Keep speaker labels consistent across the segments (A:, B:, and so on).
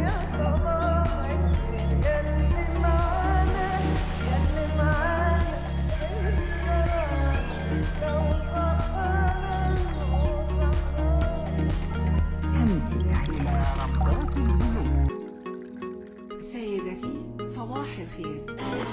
A: سيدتي صباح الخير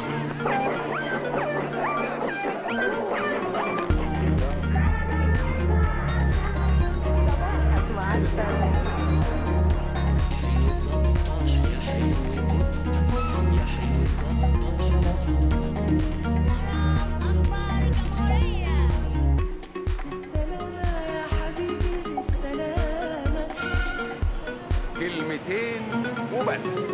B: أخبار الجمهورية
A: سلامة يا حبيبي سلامة
C: كلمتين وبس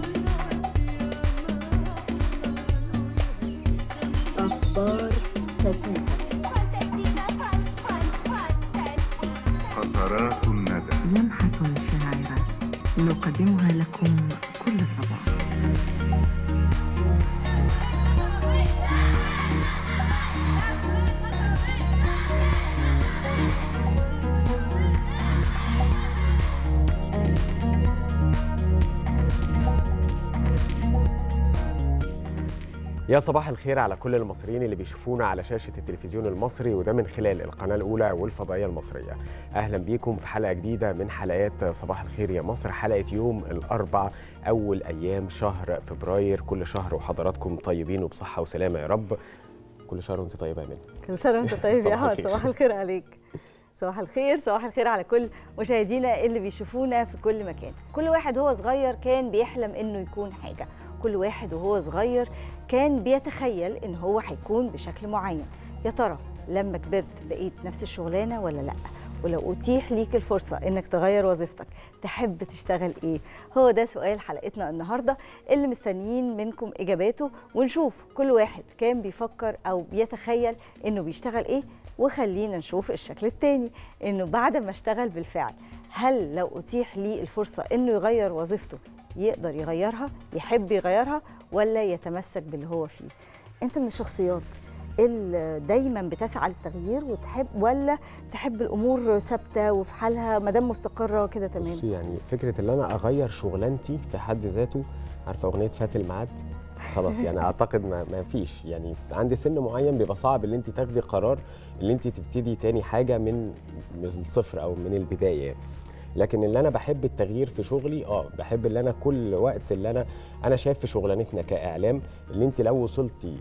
B: فانتستيكا فان فان فانتستيكا
D: قطرات الندى
E: لمحة شاعرة نقدمها لكم كل صباح
F: يا صباح الخير على كل المصريين اللي بيشوفونا على شاشة التلفزيون المصري وده من خلال القناة الأولى والفضائية المصرية أهلا بيكم في حلقة جديدة من حلقات صباح الخير يا مصر حلقة يوم الأربع أول أيام شهر فبراير كل شهر وحضراتكم طيبين وبصحة وسلامة يا رب كل شهر وانت طيبة يا منى
G: كل سنه وانت طيب
F: صباح
G: يا احمد
F: الخير.
G: صباح الخير عليك صباح الخير صباح الخير على كل مشاهدينا اللي بيشوفونا في كل مكان كل واحد وهو صغير كان بيحلم انه يكون حاجه كل واحد وهو صغير كان بيتخيل ان هو هيكون بشكل معين يا ترى لما كبرت بقيت نفس الشغلانه ولا لا ولو اتيح ليك الفرصه انك تغير وظيفتك تحب تشتغل ايه هو ده سؤال حلقتنا النهارده اللي مستنيين منكم اجاباته ونشوف كل واحد كان بيفكر او بيتخيل انه بيشتغل ايه وخلينا نشوف الشكل التاني انه بعد ما اشتغل بالفعل هل لو اتيح ليه الفرصه انه يغير وظيفته يقدر يغيرها يحب يغيرها ولا يتمسك باللي هو فيه انت من الشخصيات اللي دايما بتسعى للتغيير وتحب ولا تحب الامور ثابته وفي حالها ما دام مستقره كده تمام
F: بصي يعني فكرة ان انا اغير شغلانتي في حد ذاته عارفة اغنية فات الميعاد خلاص يعني اعتقد ما, ما فيش يعني عند سن معين بيبقى صعب ان انت تاخدي قرار ان انت تبتدي تاني حاجة من من الصفر او من البداية يعني. لكن اللي انا بحب التغيير في شغلي اه بحب اللي انا كل وقت اللي انا انا شايف في شغلانتنا كاعلام اللي انت لو وصلتي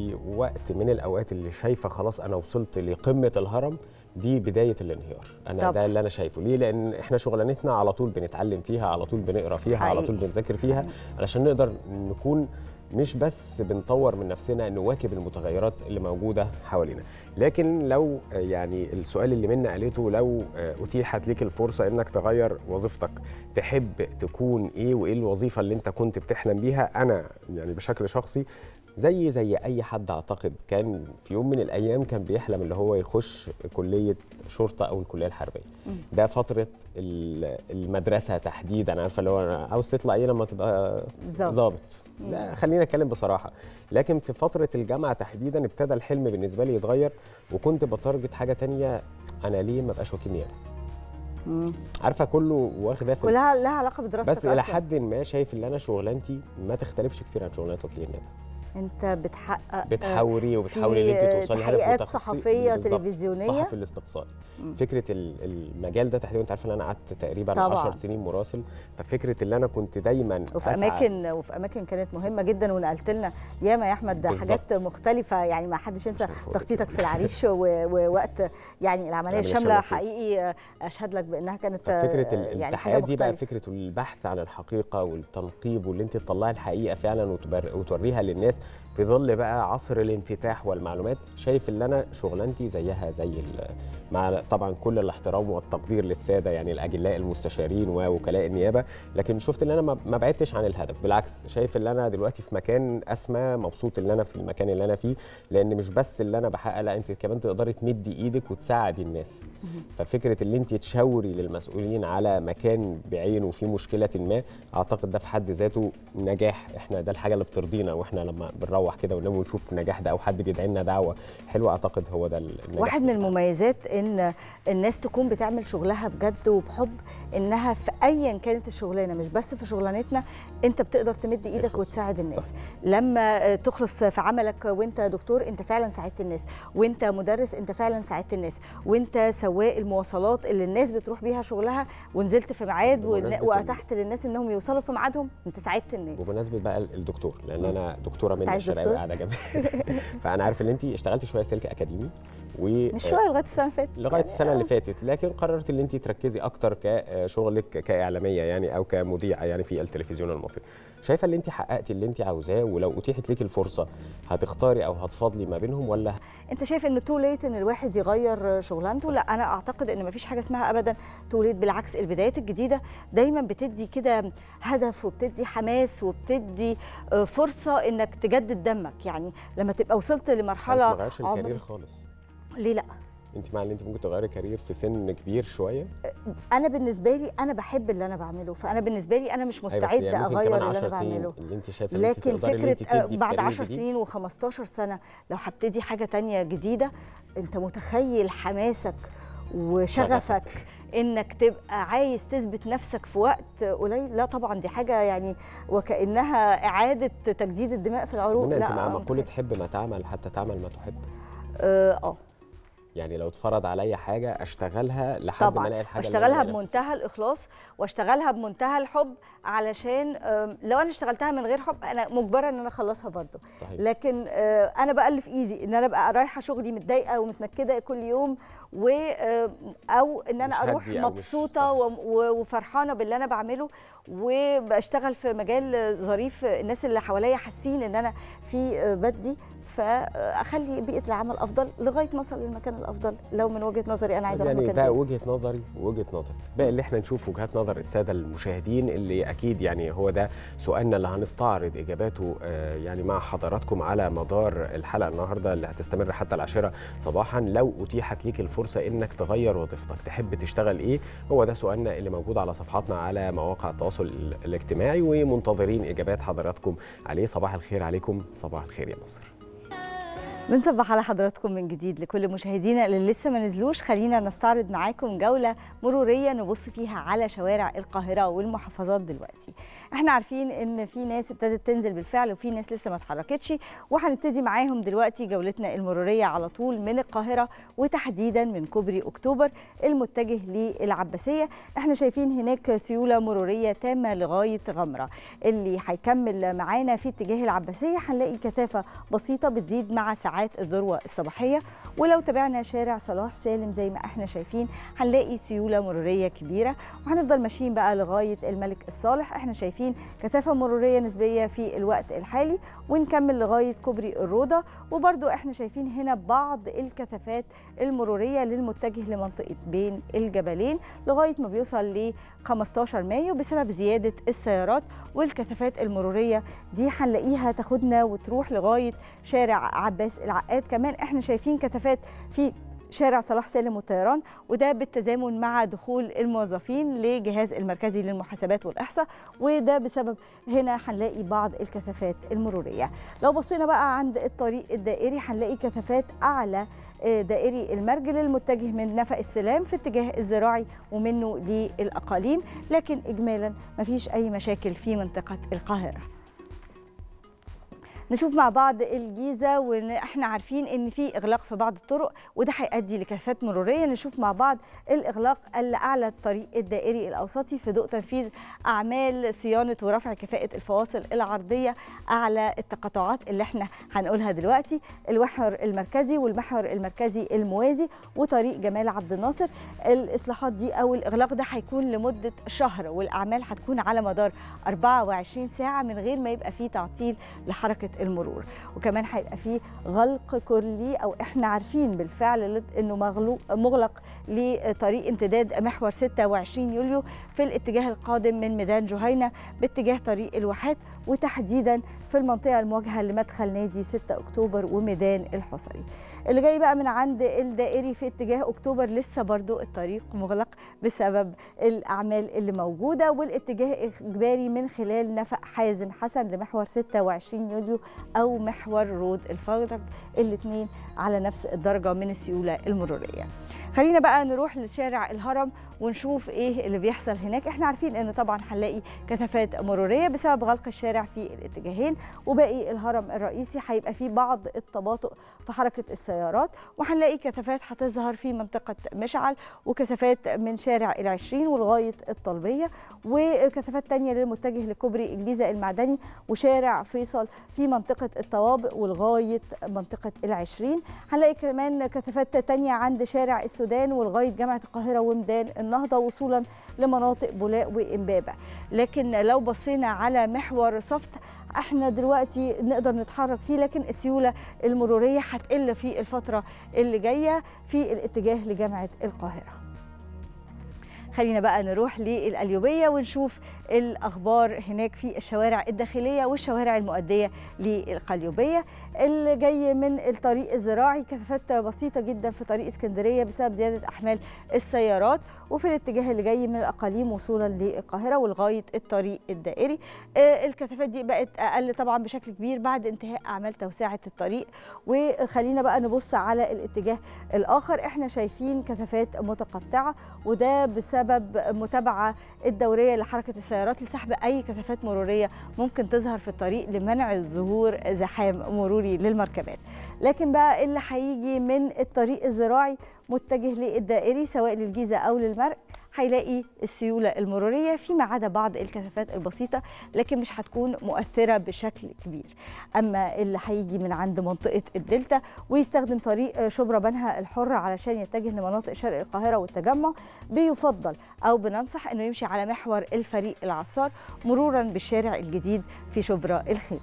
F: لوقت من الاوقات اللي شايفه خلاص انا وصلت لقمه الهرم دي بدايه الانهيار انا
G: طبعا.
F: ده اللي انا شايفه ليه لان احنا شغلانتنا على طول بنتعلم فيها على طول بنقرا فيها على
G: حقيقي.
F: طول بنذاكر فيها علشان نقدر نكون مش بس بنطور من نفسنا نواكب المتغيرات اللي موجوده حوالينا لكن لو آه، يعني السؤال اللي منا قالته لو آه، اتيحت ليك الفرصه انك تغير وظيفتك تحب تكون ايه وايه الوظيفه اللي انت كنت بتحلم بيها انا يعني بشكل شخصي زي زي اي حد اعتقد كان في يوم من الايام كان بيحلم اللي هو يخش كليه شرطه او الكليه الحربيه ده فتره ال- المدرسه تحديدا عارفه اللي هو أنا عاوز تطلع ايه لما تبقى
G: ظابط.
F: ظابط ده خلينا نتكلم بصراحه لكن في فتره الجامعه تحديدا ابتدى الحلم بالنسبه لي يتغير وكنت بتارجت حاجه تانية انا ليه ما ابقاش وكيل نيابه
G: مم.
F: عارفه كله واخده في
G: كلها لها علاقه بدراستك
F: بس الى
G: أصلاً.
F: حد ما شايف ان انا شغلانتي ما تختلفش كتير عن شغلانه وكيل النيابه
G: انت بتحقق آه،
F: بتحاوري وبتحاولي ان
G: في
F: انت توصلي لهدف
G: تحقيقات
F: وتخصصي-
G: صحفية،
F: بالظبط،
G: تلفزيونية.
F: الصحفي الاستقصائي فكره ال- المجال ده تحديدا انت عارفه ان انا قعدت تقريبا
G: طبعاً.
F: 10 سنين مراسل ففكره اللي انا كنت دايما
G: وفي
F: أسعى-
G: اماكن وفي اماكن كانت مهمه جدا ونقلت لنا ياما يا احمد ده
F: بالظبط.
G: حاجات مختلفه يعني ما حدش ينسى
F: مش هنفوت
G: تخطيطك
F: كده.
G: في العريش و- ووقت يعني العمليه
F: العملية
G: الشامله
F: الشاملة فيه.
G: حقيقي اشهد لك بانها كانت
F: فكره
G: آه،
F: ال-
G: يعني
F: التحيات
G: حاجه
F: دي بقى
G: مختلفة.
F: فكره البحث عن الحقيقه والتنقيب واللي انت تطلعي الحقيقه فعلا وتبر- وتوريها للناس في ظل بقى عصر الانفتاح والمعلومات شايف ان انا شغلانتي زيها زي ال- مع طبعا كل الاحترام والتقدير للساده يعني الاجلاء المستشارين ووكلاء النيابه لكن شفت ان انا ما- ما بعدتش عن الهدف بالعكس شايف ان انا دلوقتي في مكان اسمى مبسوط ان انا في المكان اللي انا فيه لان مش بس اللي انا بحقق لا انت كمان تقدري تمدي ايدك وتساعدي الناس ففكره اللي انت تشاوري للمسؤولين على مكان بعينه فيه مشكله ما اعتقد ده في حد ذاته نجاح احنا ده الحاجه اللي بترضينا واحنا لما ما بنروح كده وننام ونشوف النجاح ده او حد بيدعي لنا دعوه حلوه اعتقد هو ده النجاح
G: واحد من
F: بتاعنا.
G: المميزات ان الناس تكون بتعمل شغلها بجد وبحب انها في ايا كانت الشغلانه مش بس في شغلانتنا انت بتقدر تمد ايدك
F: تخلص.
G: وتساعد الناس
F: صح.
G: لما تخلص في عملك وانت دكتور انت فعلا ساعدت الناس وانت مدرس انت فعلا ساعدت الناس وانت سواق المواصلات اللي الناس بتروح بيها شغلها ونزلت في ميعاد والن-
F: بمناسبة ال-
G: واتحت للناس انهم يوصلوا في ميعادهم انت ساعدت الناس
F: وبمناسبه بقى الدكتور لان انا دكتوره من
G: عايز
F: الشرقاوي
G: دكتور؟
F: قاعده جنبي فانا عارف ان انت اشتغلتي شويه سلك اكاديمي و
G: مش شويه لغايه السنه اللي فاتت
F: لغايه
G: يعني
F: السنه اللي
G: آه.
F: فاتت لكن قررت ان انت تركزي اكتر كشغلك كاعلاميه يعني او كمذيعه يعني في التلفزيون المصري شايفه اللي انت حققتي اللي انت عاوزاه ولو اتيحت ليكي الفرصه هتختاري او هتفضلي ما بينهم ولا
G: انت شايف ان تو ليت ان الواحد يغير شغلانته لا انا اعتقد ان مفيش حاجه اسمها ابدا تو ليت بالعكس البدايات الجديده دايما بتدي كده هدف وبتدي حماس وبتدي آه، فرصه انك تجدد دمك يعني لما تبقى وصلت
F: خلاص ما
G: لمرحله
F: غيرش
G: عمر-
F: الكارير خالص
G: ليه لا
F: انت مع ان انت ممكن تغيري كارير في سن كبير شويه
G: انا بالنسبه لي انا بحب اللي انا بعمله فانا بالنسبه لي انا مش
F: أيوة بس
G: مستعده
F: يعني ممكن
G: اغير
F: كمان
G: اللي
F: 10
G: انا
F: سنين
G: بعمله
F: اللي انت شايفه اللي انت
G: لكن
F: تقدري اللي انت
G: فكره آه،
F: تدي في
G: بعد
F: كارير
G: 10
F: جديد.
G: سنين و15 سنه لو هبتدي حاجه تانية جديده انت متخيل حماسك وشغفك انك تبقى عايز تثبت نفسك في وقت قليل لا طبعا دي حاجه يعني وكانها اعاده تجديد الدماء في العروق
F: منى انت
G: لا
F: مع
G: آه،
F: مقوله
G: متخيل.
F: حب ما تعمل حتى تعمل ما تحب
G: اه آه،
F: يعني لو اتفرض عليا حاجه اشتغلها لحد ما
G: طبعا
F: الاقي الحاجه اللي
G: واشتغلها
F: أنا نفسي
G: بمنتهى الاخلاص واشتغلها بمنتهى الحب علشان آم، لو انا اشتغلتها من غير حب انا مجبره ان انا اخلصها برضه
F: صحيح
G: لكن آه، انا بالف ايدي ان انا ابقى رايحه شغلي متضايقه ومتنكده كل يوم و آه، او ان انا
F: مش
G: اروح
F: هادية أو مش-
G: مبسوطه
F: صح.
G: و- و- وفرحانه باللي انا بعمله وبشتغل في مجال ظريف الناس اللي حواليا حاسين ان انا في آه، بدي فاخلي بيئه العمل افضل لغايه ما اوصل للمكان الافضل لو من وجهه نظري انا عايزه اروح
F: يعني
G: مكان
F: ده
G: تاني.
F: وجهه نظري ووجهه نظرك باقي اللي احنا نشوف وجهات نظر الساده المشاهدين اللي اكيد يعني هو ده سؤالنا اللي هنستعرض اجاباته آه، يعني مع حضراتكم على مدار الحلقه النهارده اللي هتستمر حتى العاشره صباحا لو اتيحت ليك الفرصه انك تغير وظيفتك تحب تشتغل ايه هو ده سؤالنا اللي موجود على صفحاتنا على مواقع التواصل ال- الاجتماعي ومنتظرين اجابات حضراتكم عليه صباح الخير عليكم صباح الخير يا مصر
G: بنصبح على حضراتكم من جديد لكل مشاهدينا اللي لسه ما نزلوش خلينا نستعرض معاكم جولة مرورية نبص فيها على شوارع القاهرة والمحافظات دلوقتي احنا عارفين ان في ناس ابتدت تنزل بالفعل وفي ناس لسه ما اتحركتش وهنبتدي معاهم دلوقتي جولتنا المرورية على طول من القاهرة وتحديدا من كوبري اكتوبر المتجه للعباسية احنا شايفين هناك سيولة مرورية تامة لغاية غمرة اللي هيكمل معانا في اتجاه العباسية هنلاقي كثافة بسيطة بتزيد مع ساعات الذروة الصباحية ولو تابعنا شارع صلاح سالم زي ما احنا شايفين هنلاقي سيولة مرورية كبيرة وهنفضل ماشيين بقى لغاية الملك الصالح احنا شايفين كثافة مرورية نسبية في الوقت الحالي ونكمل لغاية كوبري الروضة وبرضو احنا شايفين هنا بعض الكثافات المرورية للمتجه لمنطقة بين الجبلين لغاية ما بيوصل ل 15 مايو بسبب زيادة السيارات والكثافات المرورية دي هنلاقيها تاخدنا وتروح لغاية شارع عباس العقاد كمان احنا شايفين كثافات في شارع صلاح سالم والطيران وده بالتزامن مع دخول الموظفين لجهاز المركزي للمحاسبات والإحصاء وده بسبب هنا هنلاقي بعض الكثافات المرورية لو بصينا بقى عند الطريق الدائري هنلاقي كثافات أعلى آه، دائري المرجل المتجه من نفق السلام في اتجاه الزراعي ومنه للأقاليم لكن إجمالا مفيش أي مشاكل في منطقة القاهرة نشوف مع بعض الجيزه واحنا عارفين ان في اغلاق في بعض الطرق وده هيؤدي لكثافات مروريه نشوف مع بعض الاغلاق اللي اعلى الطريق الدائري الاوسطي في ضوء تنفيذ اعمال صيانه ورفع كفاءه الفواصل العرضيه اعلى التقاطعات اللي احنا هنقولها دلوقتي المحور المركزي والمحور المركزي الموازي وطريق جمال عبد الناصر الاصلاحات دي او الاغلاق ده هيكون لمده شهر والاعمال هتكون على مدار 24 ساعه من غير ما يبقى فيه تعطيل لحركه المرور وكمان هيبقى فيه غلق كلي او احنا عارفين بالفعل انه مغلوق مغلق لطريق امتداد محور 26 يوليو في الاتجاه القادم من ميدان جهينه باتجاه طريق الواحات وتحديدا في المنطقه المواجهه لمدخل نادي 6 اكتوبر وميدان الحصري اللي جاي بقى من عند الدائري في اتجاه اكتوبر لسه برضو الطريق مغلق بسبب الاعمال اللي موجوده والاتجاه اجباري من خلال نفق حازم حسن لمحور 26 يوليو أو محور رود الفرج الاثنين على نفس الدرجة من السيولة المرورية خلينا بقى نروح لشارع الهرم ونشوف ايه اللي بيحصل هناك احنا عارفين ان طبعا هنلاقي كثافات مروريه بسبب غلق الشارع في الاتجاهين وباقي الهرم الرئيسي هيبقى فيه بعض التباطؤ في حركه السيارات وهنلاقي كثافات هتظهر في منطقه مشعل وكثافات من شارع العشرين ولغايه الطلبيه وكثافات تانية للمتجه لكوبري الجيزه المعدني وشارع فيصل في منطقه الطوابق ولغايه منطقه العشرين هنلاقي كمان كثافات تانية عند شارع السودان ولغايه جامعه القاهره وميدان النهضه وصولا لمناطق بولاق وامبابه لكن لو بصينا على محور صفت احنا دلوقتي نقدر نتحرك فيه لكن السيوله المروريه هتقل في الفتره اللي جايه في الاتجاه لجامعه القاهره خلينا بقى نروح للقليوبية ونشوف الأخبار هناك في الشوارع الداخلية والشوارع المؤدية للقليوبية اللي جاي من الطريق الزراعي كثافات بسيطة جدا في طريق اسكندرية بسبب زيادة أحمال السيارات وفي الاتجاه اللي جاي من الأقاليم وصولا للقاهرة ولغاية الطريق الدائري آه، الكثافات دي بقت أقل طبعا بشكل كبير بعد انتهاء أعمال توسعة الطريق وخلينا بقى نبص على الاتجاه الآخر احنا شايفين كثافات متقطعة وده بسبب متابعة الدورية لحركة السيارات لسحب أي كثافات مرورية ممكن تظهر في الطريق لمنع ظهور زحام مروري للمركبات لكن بقى اللي هيجي من الطريق الزراعي متجه للدائري سواء للجيزة أو للمرء هيلاقي السيولة المرورية فيما عدا بعض الكثافات البسيطة لكن مش هتكون مؤثرة بشكل كبير أما اللي هيجي من عند منطقة الدلتا ويستخدم طريق شبرا بنها الحرة علشان يتجه لمناطق شرق القاهرة والتجمع بيفضل أو بننصح أنه يمشي على محور الفريق العصار مرورا بالشارع الجديد في شبرا الخيمة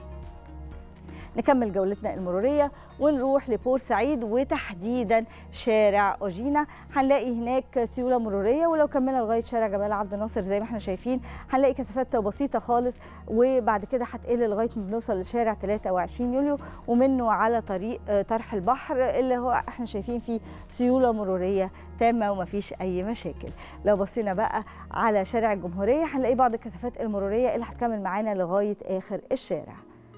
G: نكمل جولتنا المرورية ونروح لبورسعيد وتحديدا شارع أوجينا هنلاقي هناك سيولة مرورية ولو كملنا لغاية شارع جمال عبد الناصر زي ما احنا شايفين هنلاقي كثافات بسيطة خالص وبعد كده هتقل لغاية ما بنوصل لشارع 23 يوليو ومنه على طريق آه، طرح البحر اللي هو احنا شايفين فيه سيولة مرورية تامة ومفيش أي مشاكل لو بصينا بقى على شارع الجمهورية هنلاقي بعض الكثافات المرورية اللي هتكمل معانا لغاية آخر الشارع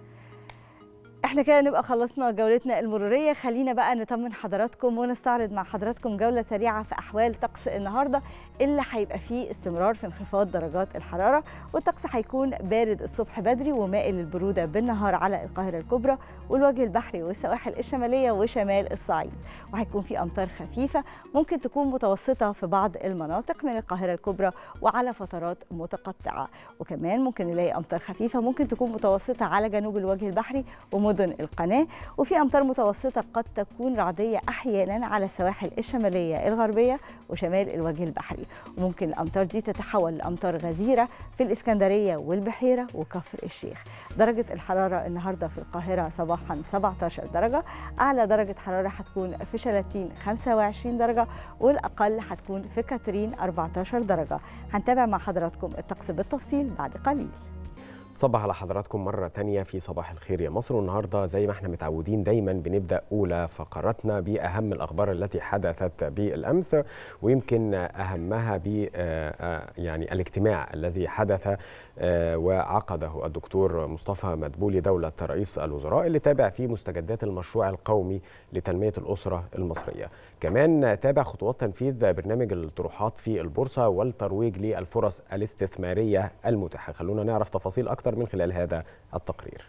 G: احنا كده نبقى خلصنا جولتنا المروريه خلينا بقى نطمن حضراتكم ونستعرض مع حضراتكم جوله سريعه في احوال طقس النهارده اللي هيبقى فيه استمرار في انخفاض درجات الحراره والطقس هيكون بارد الصبح بدري ومائل للبروده بالنهار على القاهره الكبرى والوجه البحري والسواحل الشماليه وشمال الصعيد وهيكون في امطار خفيفه ممكن تكون متوسطه في بعض المناطق من القاهره الكبرى وعلى فترات متقطعه وكمان ممكن نلاقي امطار خفيفه ممكن تكون متوسطه على جنوب الوجه البحري ومدن القناه وفي امطار متوسطه قد تكون رعديه احيانا على السواحل الشماليه الغربيه وشمال الوجه البحري وممكن الامطار دي تتحول لامطار غزيره في الاسكندريه والبحيره وكفر الشيخ درجه الحراره النهارده في القاهره صباحا 17 درجه اعلى درجه حراره هتكون في شلاتين 25 درجه والاقل هتكون في كاترين 14 درجه هنتابع مع حضراتكم الطقس بالتفصيل بعد قليل
F: صبح على حضراتكم مرة تانية في صباح الخير يا مصر والنهاردة زي ما احنا متعودين دايما بنبدأ أولى فقراتنا بأهم الأخبار التي حدثت بالأمس ويمكن أهمها ب يعني الاجتماع الذي حدث آه، وعقده الدكتور مصطفى مدبولي دولة رئيس الوزراء اللي تابع فيه مستجدات المشروع القومي لتنمية الأسرة المصرية كمان تابع خطوات تنفيذ برنامج الطروحات في البورصة والترويج للفرص الاستثمارية المتاحة خلونا نعرف تفاصيل أكتر من خلال هذا التقرير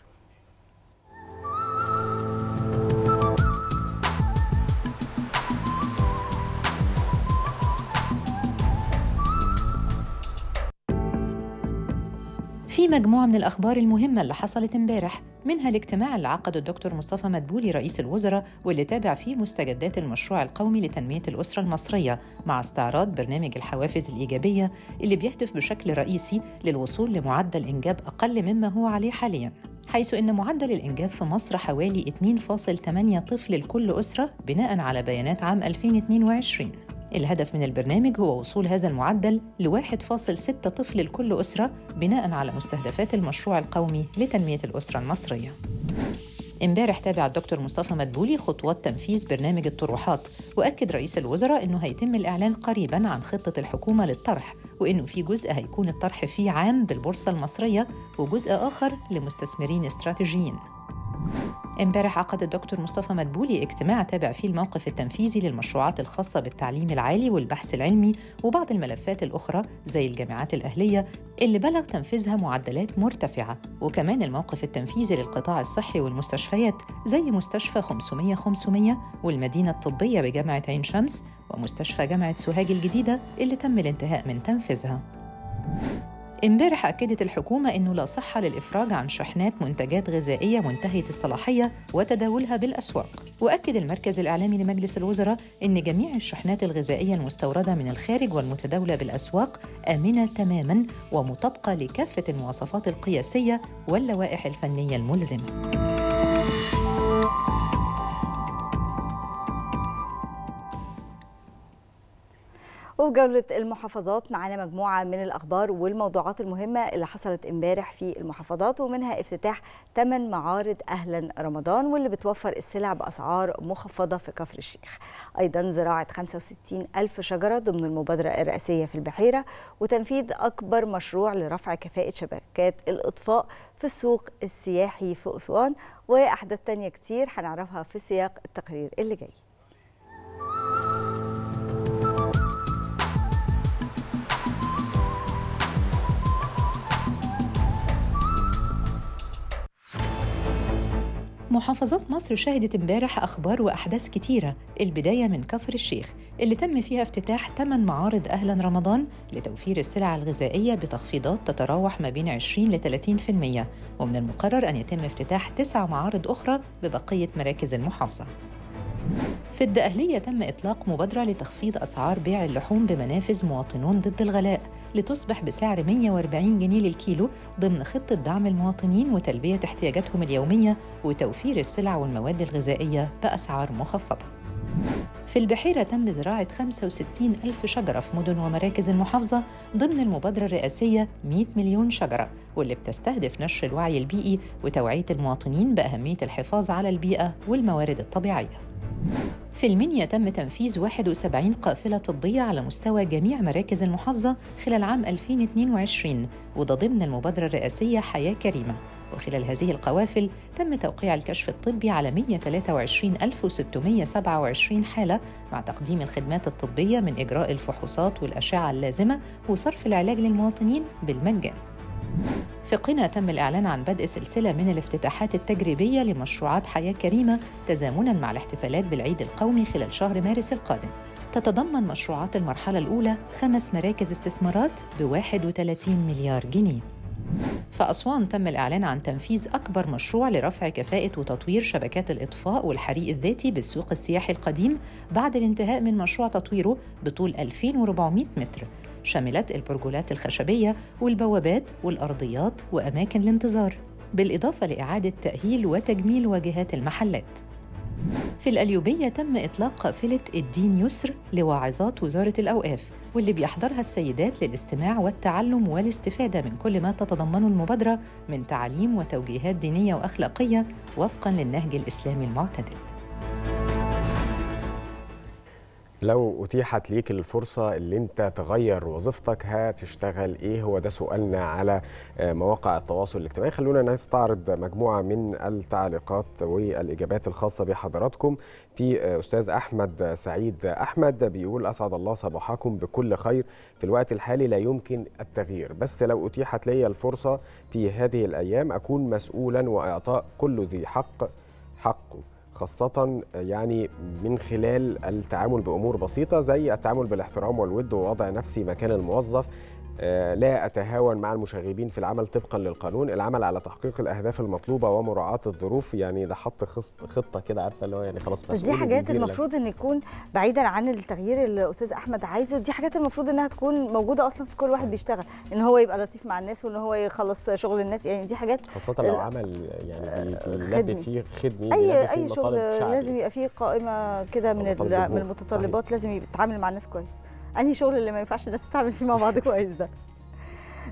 D: في مجموعة من الأخبار المهمة اللي حصلت امبارح منها الاجتماع اللي عقده الدكتور مصطفى مدبولي رئيس الوزراء واللي تابع فيه مستجدات المشروع القومي لتنمية الأسرة المصرية مع استعراض برنامج الحوافز الإيجابية اللي بيهدف بشكل رئيسي للوصول لمعدل إنجاب أقل مما هو عليه حالياً حيث إن معدل الإنجاب في مصر حوالي 2.8 طفل لكل أسرة بناء على بيانات عام 2022 الهدف من البرنامج هو وصول هذا المعدل ل 1.6 طفل لكل أسرة بناء على مستهدفات المشروع القومي لتنمية الأسرة المصرية. امبارح تابع الدكتور مصطفى مدبولي خطوات تنفيذ برنامج الطروحات واكد رئيس الوزراء انه هيتم الاعلان قريبا عن خطه الحكومه للطرح وإنه في جزء هيكون الطرح فيه عام بالبورصة المصرية وجزء آخر لمستثمرين استراتيجيين امبارح عقد الدكتور مصطفى مدبولي اجتماع تابع فيه الموقف التنفيذي للمشروعات الخاصة بالتعليم العالي والبحث العلمي وبعض الملفات الأخرى زي الجامعات الأهلية اللي بلغ تنفيذها معدلات مرتفعة وكمان الموقف التنفيذي للقطاع الصحي والمستشفيات زي مستشفى 500 500 والمدينة الطبية بجامعة عين شمس ومستشفى جامعة سوهاج الجديدة اللي تم الانتهاء من تنفيذها امبارح أكدت الحكومة أنه لا صحة للإفراج عن شحنات منتجات غذائية منتهية الصلاحية وتداولها بالأسواق وأكد المركز الإعلامي لمجلس الوزراء أن جميع الشحنات الغذائية المستوردة من الخارج والمتداولة بالأسواق آمنة تماماً ومطابقة لكافة المواصفات القياسية واللوائح الفنية الملزمة
G: وبجولة المحافظات معانا مجموعة من الأخبار والموضوعات المهمة اللي حصلت امبارح في المحافظات ومنها افتتاح 8 معارض أهلا رمضان واللي بتوفر السلع بأسعار مخفضة في كفر الشيخ أيضا زراعة 65 ألف شجرة ضمن المبادرة الرئاسية في البحيرة وتنفيذ أكبر مشروع لرفع كفاءة شبكات الإطفاء في السوق السياحي في أسوان وأحداث تانية كتير هنعرفها في سياق التقرير اللي جاي
D: محافظات مصر شهدت امبارح أخبار وأحداث كتيرة البداية من كفر الشيخ اللي تم فيها افتتاح 8 معارض أهلا رمضان لتوفير السلع الغذائية بتخفيضات تتراوح ما بين 20 ل 30% ومن المقرر أن يتم افتتاح تسع معارض أخرى ببقية مراكز المحافظة في الدقهلية تم إطلاق مبادرة لتخفيض أسعار بيع اللحوم بمنافذ مواطنون ضد الغلاء لتصبح بسعر 140 جنيه للكيلو ضمن خطة دعم المواطنين وتلبية احتياجاتهم اليومية وتوفير السلع والمواد الغذائية بأسعار مخفضة في البحيرة تم زراعة 65 ألف شجرة في مدن ومراكز المحافظة ضمن المبادرة الرئاسية 100 مليون شجرة واللي بتستهدف نشر الوعي البيئي وتوعية المواطنين بأهمية الحفاظ على البيئة والموارد الطبيعية في المنيا تم تنفيذ 71 قافلة طبية على مستوى جميع مراكز المحافظة خلال عام 2022 وده ضمن المبادرة الرئاسية حياة كريمة وخلال هذه القوافل تم توقيع الكشف الطبي على 123627 حالة مع تقديم الخدمات الطبية من إجراء الفحوصات والأشعة اللازمة وصرف العلاج للمواطنين بالمجان في قنا تم الإعلان عن بدء سلسلة من الافتتاحات التجريبية لمشروعات حياة كريمة تزامناً مع الاحتفالات بالعيد القومي خلال شهر مارس القادم تتضمن مشروعات المرحلة الأولى خمس مراكز استثمارات ب 31 مليار جنيه في أسوان تم الإعلان عن تنفيذ أكبر مشروع لرفع كفاءة وتطوير شبكات الإطفاء والحريق الذاتي بالسوق السياحي القديم بعد الانتهاء من مشروع تطويره بطول 2400 متر شملت البرجولات الخشبية والبوابات والأرضيات وأماكن الانتظار بالإضافة لإعادة تأهيل وتجميل واجهات المحلات في الأليوبية تم إطلاق قافلة الدين يسر لواعظات وزارة الأوقاف واللي بيحضرها السيدات للاستماع والتعلم والاستفادة من كل ما تتضمنه المبادرة من تعليم وتوجيهات دينية وأخلاقية وفقاً للنهج الإسلامي المعتدل
F: لو أتيحت ليك الفرصة اللي أنت تغير وظيفتك هتشتغل إيه هو ده سؤالنا على آه، مواقع التواصل الاجتماعي خلونا نستعرض مجموعة من التعليقات والإجابات الخاصة بحضراتكم في آه، أستاذ أحمد سعيد أحمد بيقول أسعد الله صباحكم بكل خير في الوقت الحالي لا يمكن التغيير بس لو أتيحت لي الفرصة في هذه الأيام أكون مسؤولا وإعطاء كل ذي حق حقه خاصة يعني من خلال التعامل بأمور بسيطة زي التعامل بالاحترام والود ووضع نفسي مكان الموظف آه، لا أتهاون مع المشاغبين في العمل طبقا للقانون العمل على تحقيق الأهداف المطلوبة ومراعاة الظروف يعني ده حط خص- خطة كده عارفة اللي هو يعني خلاص
G: بس دي
F: مسؤول
G: حاجات
F: وبيدير
G: المفروض ان يكون بعيدا عن التغيير اللي الاستاذ احمد عايزه دي حاجات المفروض انها تكون موجوده اصلا في كل واحد بيشتغل ان هو يبقى لطيف مع الناس وان هو يخلص شغل الناس يعني دي حاجات
F: خاصة لو
G: ال-
F: عمل يعني بي-
G: خدمي.
F: بيلبي فيه خدمي بيلبي
G: اي
F: فيه
G: اي شغل
F: مطالب شعبي.
G: لازم يبقى فيه قائمه كده من
F: مطالب
G: ال-
F: الجمهور.
G: من المتطلبات لازم يتعامل مع الناس كويس انهي شغل اللي ما ينفعش الناس تتعامل فيه مع بعض كويس ده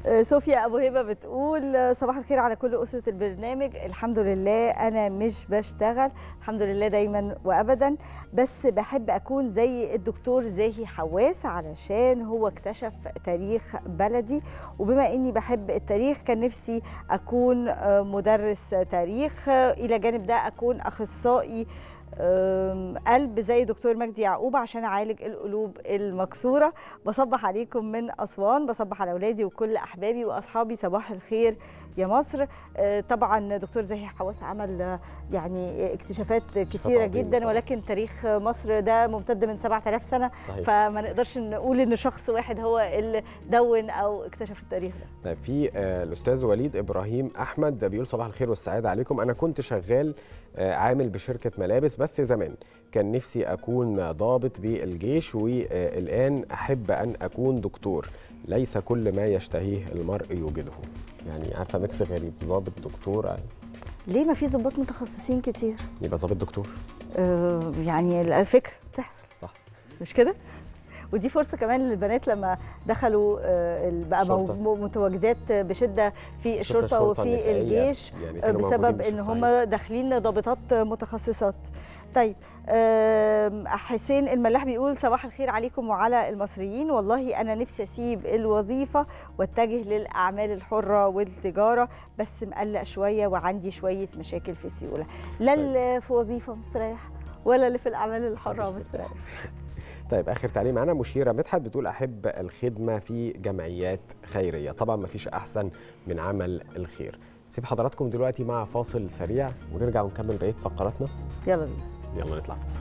G: آه، صوفيا ابو هبه بتقول آه، صباح الخير على كل اسره البرنامج الحمد لله انا مش بشتغل الحمد لله دايما وابدا بس بحب اكون زي الدكتور زاهي حواس علشان هو اكتشف تاريخ بلدي وبما اني بحب التاريخ كان نفسي اكون آه، مدرس تاريخ آه، الى جانب ده اكون اخصائي آم، قلب زي دكتور مجدي يعقوب عشان اعالج القلوب المكسوره بصبح عليكم من اسوان بصبح على اولادي وكل احبابي واصحابي صباح الخير يا مصر آه، طبعا دكتور زاهي حواس عمل آه، يعني اكتشافات كتيره
F: عظيمة
G: جدا
F: طبعاً.
G: ولكن تاريخ مصر ده ممتد من 7000 سنه
F: صحيح
G: فما نقدرش نقول ان شخص واحد هو اللي دون او اكتشف التاريخ ده
F: طيب في آه، الاستاذ وليد ابراهيم احمد بيقول صباح الخير والسعاده عليكم انا كنت شغال آه، عامل بشركه ملابس بس زمان كان نفسي اكون ضابط بالجيش والان احب ان اكون دكتور ليس كل ما يشتهيه المرء يوجده يعني عارفه ميكس غريب ضابط دكتور آه،
G: ليه ما في ضباط متخصصين كتير
F: يبقى ضابط دكتور
G: آه، يعني الفكره بتحصل
F: صح
G: مش كده؟ ودي فرصه كمان للبنات لما دخلوا آه، ال- بقى مو-
F: الشرطة.
G: مو- متواجدات بشده في الشرطه
F: الشرطة
G: وفي
F: النسائية
G: الجيش
F: يعني
G: آه،
F: كانوا
G: بسبب
F: موجودين
G: ان
F: بشكل
G: هم
F: صحيح.
G: داخلين ضابطات متخصصات طيب آم، حسين الملاح بيقول صباح الخير عليكم وعلى المصريين والله انا نفسي اسيب الوظيفه واتجه للاعمال الحره والتجاره بس مقلق شويه وعندي شويه مشاكل في السيوله لا اللي في وظيفه مستريح ولا اللي في الاعمال الحره مستريح
F: طيب اخر تعليق معانا مشيره مدحت بتقول احب الخدمه في جمعيات خيريه طبعا ما فيش احسن من عمل الخير سيب حضراتكم دلوقتي مع فاصل سريع ونرجع ونكمل بقيه فقراتنا
G: يلا بينا
F: يلا نطلع فاصل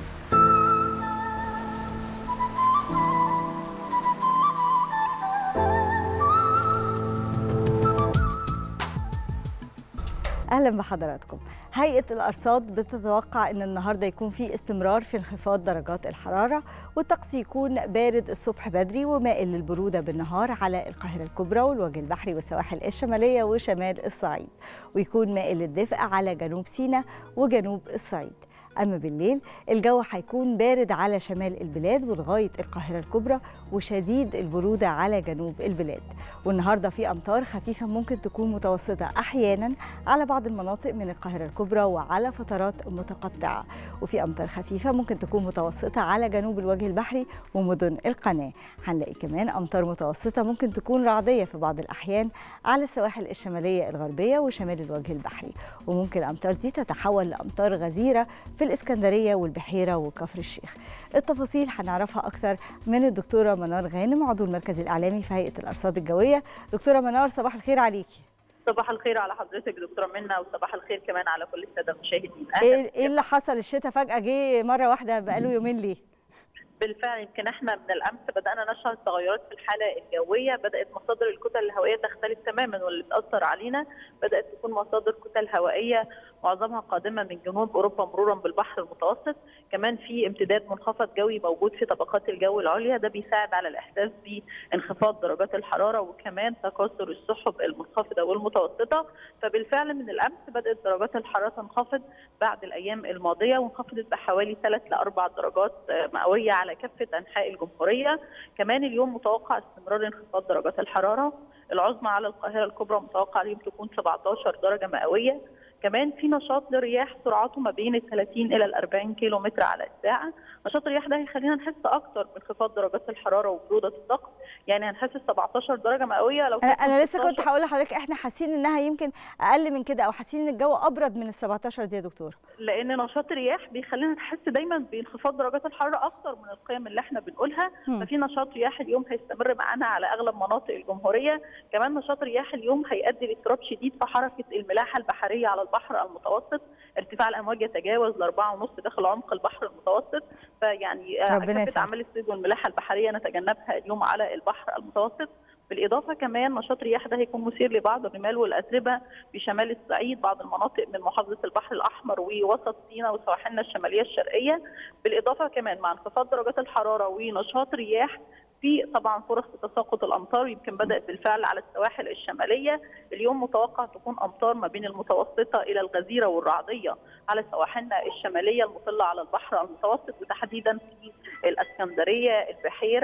G: اهلا بحضراتكم هيئه الارصاد بتتوقع ان النهارده يكون في استمرار في انخفاض درجات الحراره والطقس يكون بارد الصبح بدري ومائل للبروده بالنهار على القاهره الكبرى والوجه البحري والسواحل الشماليه وشمال الصعيد ويكون مائل للدفء على جنوب سيناء وجنوب الصعيد أما بالليل الجو هيكون بارد على شمال البلاد ولغاية القاهرة الكبرى وشديد البرودة على جنوب البلاد والنهاردة في أمطار خفيفة ممكن تكون متوسطة أحيانا على بعض المناطق من القاهرة الكبرى وعلى فترات متقطعة وفي أمطار خفيفة ممكن تكون متوسطة على جنوب الوجه البحري ومدن القناة هنلاقي كمان أمطار متوسطة ممكن تكون رعدية في بعض الأحيان على السواحل الشمالية الغربية وشمال الوجه البحري وممكن الأمطار دي تتحول لأمطار غزيرة في الإسكندرية والبحيرة وكفر الشيخ التفاصيل هنعرفها أكثر من الدكتورة منار غانم عضو المركز الإعلامي في هيئة الأرصاد الجوية دكتورة منار صباح الخير عليكي
H: صباح الخير على حضرتك دكتوره منى وصباح الخير كمان على كل الساده المشاهدين أهلاً
G: إيه إيه اللي حصل الشتاء فجأة جه مرة واحدة بقاله يومين ليه؟
H: بالفعل يمكن احنا من الامس بدانا نشهد تغيرات في الحاله الجويه بدات مصادر الكتل الهوائيه تختلف تماما واللي بتاثر علينا بدات تكون مصادر كتل هوائيه معظمها قادمه من جنوب اوروبا مرورا بالبحر المتوسط كمان في امتداد منخفض جوي موجود في طبقات الجو العليا ده بيساعد على الاحساس بانخفاض درجات الحراره وكمان تكاثر السحب المنخفضه والمتوسطه فبالفعل من الامس بدات درجات الحراره تنخفض بعد الايام الماضيه وانخفضت بحوالي 3 ل 4 درجات آه، مئويه على كافه انحاء الجمهوريه كمان اليوم متوقع استمرار انخفاض درجات الحراره العظمى على القاهره الكبرى متوقع اليوم تكون 17 درجه مئويه كمان في نشاط للرياح سرعته ما بين ال 30 الى ال 40 كيلو متر على الساعه نشاط الرياح ده هيخلينا نحس اكتر بانخفاض درجات الحراره وبروده الطقس يعني هنحس 17 درجه مئويه لو
G: انا
H: كانت
G: انا لسه كنت
H: 16
G: هقول لحضرتك احنا حاسين انها يمكن اقل من كده او حاسين ان الجو ابرد من ال 17 دي يا دكتور
H: لان نشاط الرياح بيخلينا نحس دايما بانخفاض درجات الحراره اكتر من القيم اللي احنا بنقولها
G: مم.
H: ففي نشاط رياح اليوم هيستمر معانا على اغلب مناطق الجمهوريه كمان نشاط رياح اليوم هيؤدي لاضطراب شديد في حركه الملاحه البحريه على البحر المتوسط ارتفاع الامواج يتجاوز ل 4.5 داخل عمق البحر المتوسط فيعني آه،
G: ربنا
H: كافه
G: يسعدك.
H: اعمال الصيد والملاحه البحريه نتجنبها اليوم على البحر المتوسط بالاضافه كمان نشاط الرياح ده هيكون مثير لبعض الرمال والاتربه في شمال الصعيد بعض المناطق من محافظه البحر الاحمر ووسط سيناء وسواحلنا الشماليه الشرقيه بالاضافه كمان مع انخفاض درجات الحراره ونشاط رياح في طبعا فرص لتساقط الامطار يمكن بدات بالفعل على السواحل الشماليه اليوم متوقع تكون امطار ما بين المتوسطه الى الغزيره والرعديه على سواحلنا الشماليه المطله على البحر المتوسط وتحديدا في الاسكندريه البحيره كفر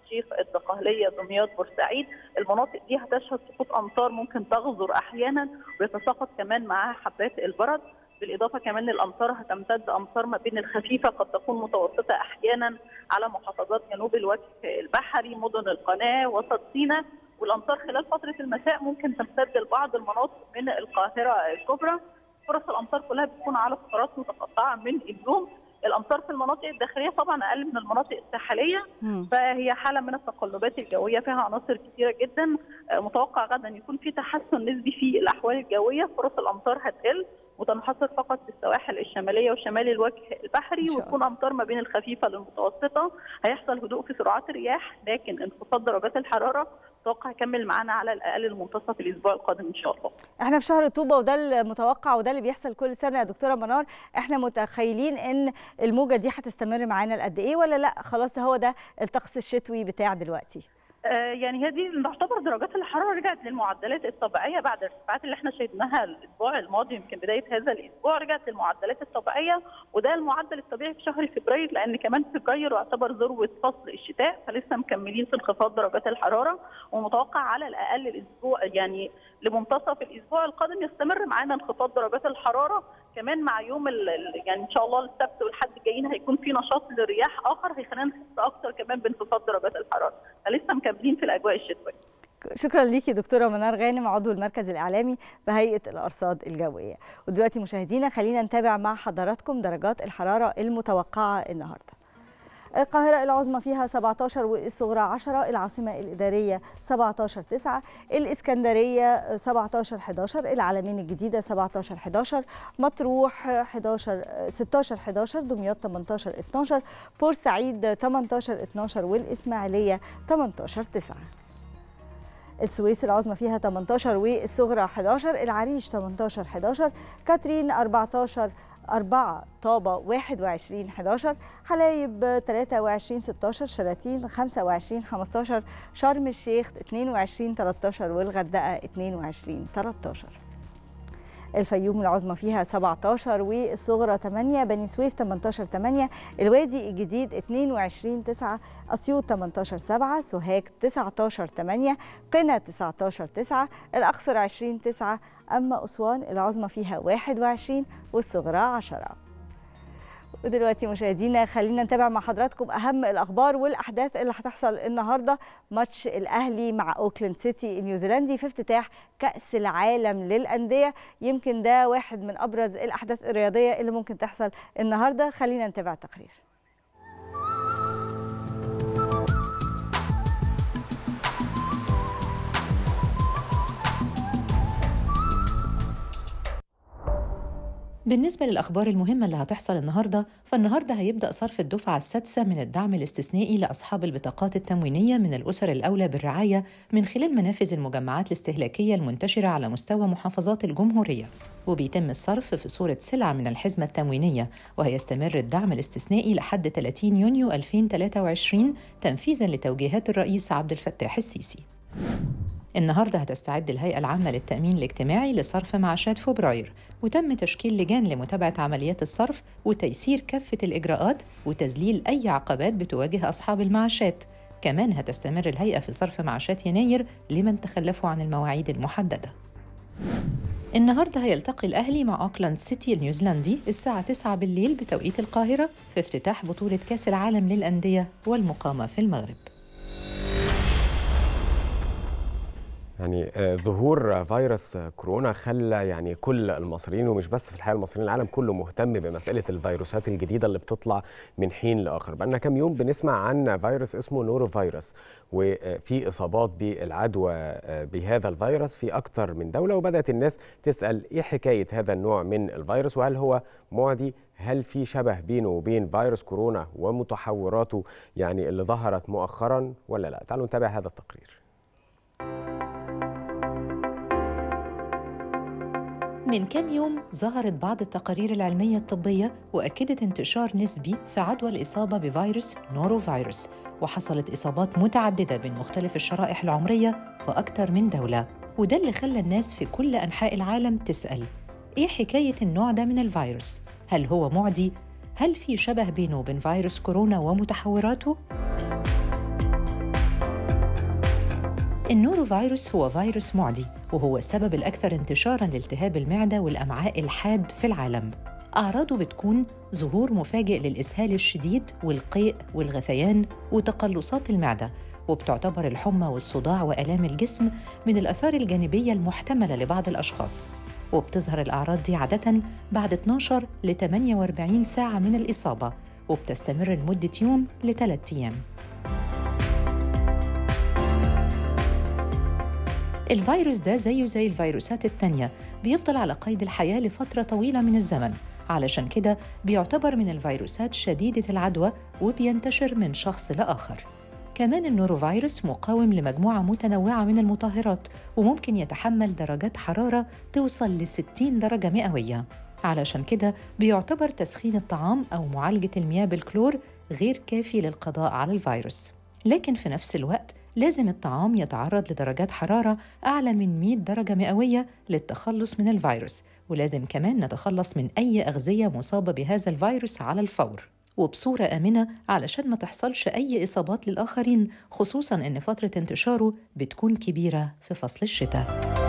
H: الشيخ الدقهليه دمياط بورسعيد المناطق دي هتشهد سقوط امطار ممكن تغزر احيانا ويتساقط كمان معاها حبات البرد بالاضافه كمان الامطار هتمتد امطار ما بين الخفيفه قد تكون متوسطه احيانا على محافظات جنوب الوجه البحري مدن القناه وسط سيناء والامطار خلال فتره المساء ممكن تمتد لبعض المناطق من القاهره الكبرى فرص الامطار كلها بتكون على فترات متقطعه من اليوم الامطار في المناطق الداخليه طبعا اقل من المناطق الساحليه
G: مم.
H: فهي حاله من التقلبات الجويه فيها عناصر كثيره جدا آه، متوقع غدا يكون في تحسن نسبي في الاحوال الجويه فرص الامطار هتقل وتنحصر فقط في السواحل الشماليه وشمال الوجه البحري
G: إن شاء
H: وتكون امطار ما بين الخفيفه للمتوسطه هيحصل هدوء في سرعات الرياح لكن انخفاض درجات الحراره متوقع يكمل معانا على الاقل المنتصف الاسبوع القادم ان شاء الله
G: احنا في شهر طوبة وده المتوقع وده اللي بيحصل كل سنة يا دكتورة منار احنا متخيلين ان الموجة دي هتستمر معانا لقد ايه ولا لا خلاص ده هو ده الطقس الشتوي بتاع دلوقتي
H: آه، يعني هي دي تعتبر درجات الحراره رجعت للمعدلات الطبيعيه بعد الارتفاعات اللي احنا شهدناها الاسبوع الماضي يمكن بدايه هذا الاسبوع رجعت للمعدلات الطبيعيه وده المعدل الطبيعي في شهر فبراير لان كمان فبراير يعتبر ذروه فصل الشتاء فلسه مكملين في انخفاض درجات الحراره ومتوقع على الاقل الاسبوع يعني لمنتصف الاسبوع القادم يستمر معانا انخفاض درجات الحراره كمان مع يوم ال- ال- يعني ان شاء الله السبت والحد الجايين هيكون في نشاط للرياح اخر هيخلينا نحس اكتر كمان بانخفاض درجات الحراره فلسه مكملين في الاجواء الشتويه
G: شكرا ليكي دكتورة منار غانم عضو المركز الإعلامي بهيئة الأرصاد الجوية ودلوقتي مشاهدينا خلينا نتابع مع حضراتكم درجات الحرارة المتوقعة النهاردة القاهرة العظمى فيها 17 والصغرى 10 العاصمة الإدارية 17 9 الإسكندرية 17 11 العلمين الجديدة 17 11 مطروح 11 16 11 دمياط 18 12 بورسعيد 18 12 والإسماعيلية 18 9 السويس العظمى فيها 18 والصغرى 11 العريش 18 11 كاترين 14 4 طابة 21 11 حلايب 23 16 شلاتين 25 15 شرم الشيخ 22 13 والغردقة 22 13 الفيوم العظمى فيها 17 والصغرى 8 بني سويف 18 8 الوادي الجديد 22 9 اسيوط 18 7 سوهاج 19 8 قنا 19 9 الاقصر 20 9 اما اسوان العظمى فيها 21 والصغرى 10 ودلوقتي مشاهدينا خلينا نتابع مع حضراتكم اهم الاخبار والاحداث اللي هتحصل النهارده ماتش الاهلي مع اوكلاند سيتي النيوزيلندي في افتتاح كاس العالم للانديه يمكن ده واحد من ابرز الاحداث الرياضيه اللي ممكن تحصل النهارده خلينا نتابع التقرير
D: بالنسبة للأخبار المهمة اللي هتحصل النهاردة فالنهاردة هيبدأ صرف الدفعة السادسة من الدعم الاستثنائي لأصحاب البطاقات التموينية من الأسر الأولى بالرعاية من خلال منافذ المجمعات الاستهلاكية المنتشرة على مستوى محافظات الجمهورية وبيتم الصرف في صورة سلع من الحزمة التموينية وهيستمر الدعم الاستثنائي لحد 30 يونيو 2023 تنفيذاً لتوجيهات الرئيس عبد الفتاح السيسي النهارده هتستعد الهيئة العامة للتأمين الاجتماعي لصرف معاشات فبراير وتم تشكيل لجان لمتابعة عمليات الصرف وتيسير كافة الإجراءات وتذليل أي عقبات بتواجه أصحاب المعاشات كمان هتستمر الهيئة في صرف معاشات يناير لمن تخلفوا عن المواعيد المحددة النهارده هيلتقي الأهلي مع أوكلاند سيتي النيوزيلندي الساعة 9 بالليل بتوقيت القاهرة في افتتاح بطولة كأس العالم للأندية والمقامة في المغرب
F: يعني آه، ظهور فيروس كورونا خلى يعني كل المصريين ومش بس في الحقيقه المصريين العالم كله مهتم بمساله الفيروسات الجديده اللي بتطلع من حين لاخر بقالنا كام يوم بنسمع عن فيروس اسمه نورو فيروس وفي اصابات بالعدوى آه، بهذا الفيروس في اكثر من دوله وبدات الناس تسال ايه حكايه هذا النوع من الفيروس وهل هو معدي هل في شبه بينه وبين فيروس كورونا ومتحوراته يعني اللي ظهرت مؤخرا ولا لا تعالوا نتابع هذا التقرير
D: من كام يوم ظهرت بعض التقارير العلمية الطبية وأكدت انتشار نسبي في عدوى الإصابة بفيروس نورو فيروس وحصلت إصابات متعددة بين مختلف الشرائح العمرية في أكثر من دولة وده اللي خلى الناس في كل أنحاء العالم تسأل إيه حكاية النوع ده من الفيروس؟ هل هو معدي؟ هل في شبه بينه وبين فيروس كورونا ومتحوراته؟ النورو فيروس هو فيروس معدي وهو السبب الأكثر انتشاراً لالتهاب المعدة والأمعاء الحاد في العالم أعراضه بتكون ظهور مفاجئ للإسهال الشديد والقيء والغثيان وتقلصات المعدة وبتعتبر الحمى والصداع وآلام الجسم من الآثار الجانبية المحتملة لبعض الأشخاص وبتظهر الأعراض دي عادة بعد 12 ل 48 ساعة من الإصابة وبتستمر لمدة يوم لثلاث أيام الفيروس ده زيه زي الفيروسات التانية بيفضل على قيد الحياة لفترة طويلة من الزمن علشان كده بيعتبر من الفيروسات شديدة العدوى وبينتشر من شخص لآخر كمان النوروفيروس مقاوم لمجموعة متنوعة من المطهرات وممكن يتحمل درجات حرارة توصل ل 60 درجة مئوية علشان كده بيعتبر تسخين الطعام أو معالجة المياه بالكلور غير كافي للقضاء على الفيروس لكن في نفس الوقت لازم الطعام يتعرض لدرجات حرارة أعلى من 100 درجة مئوية للتخلص من الفيروس ولازم كمان نتخلص من أي أغذية مصابة بهذا الفيروس على الفور وبصورة آمنة علشان ما تحصلش أي إصابات للآخرين خصوصاً إن فترة انتشاره بتكون كبيرة في فصل الشتاء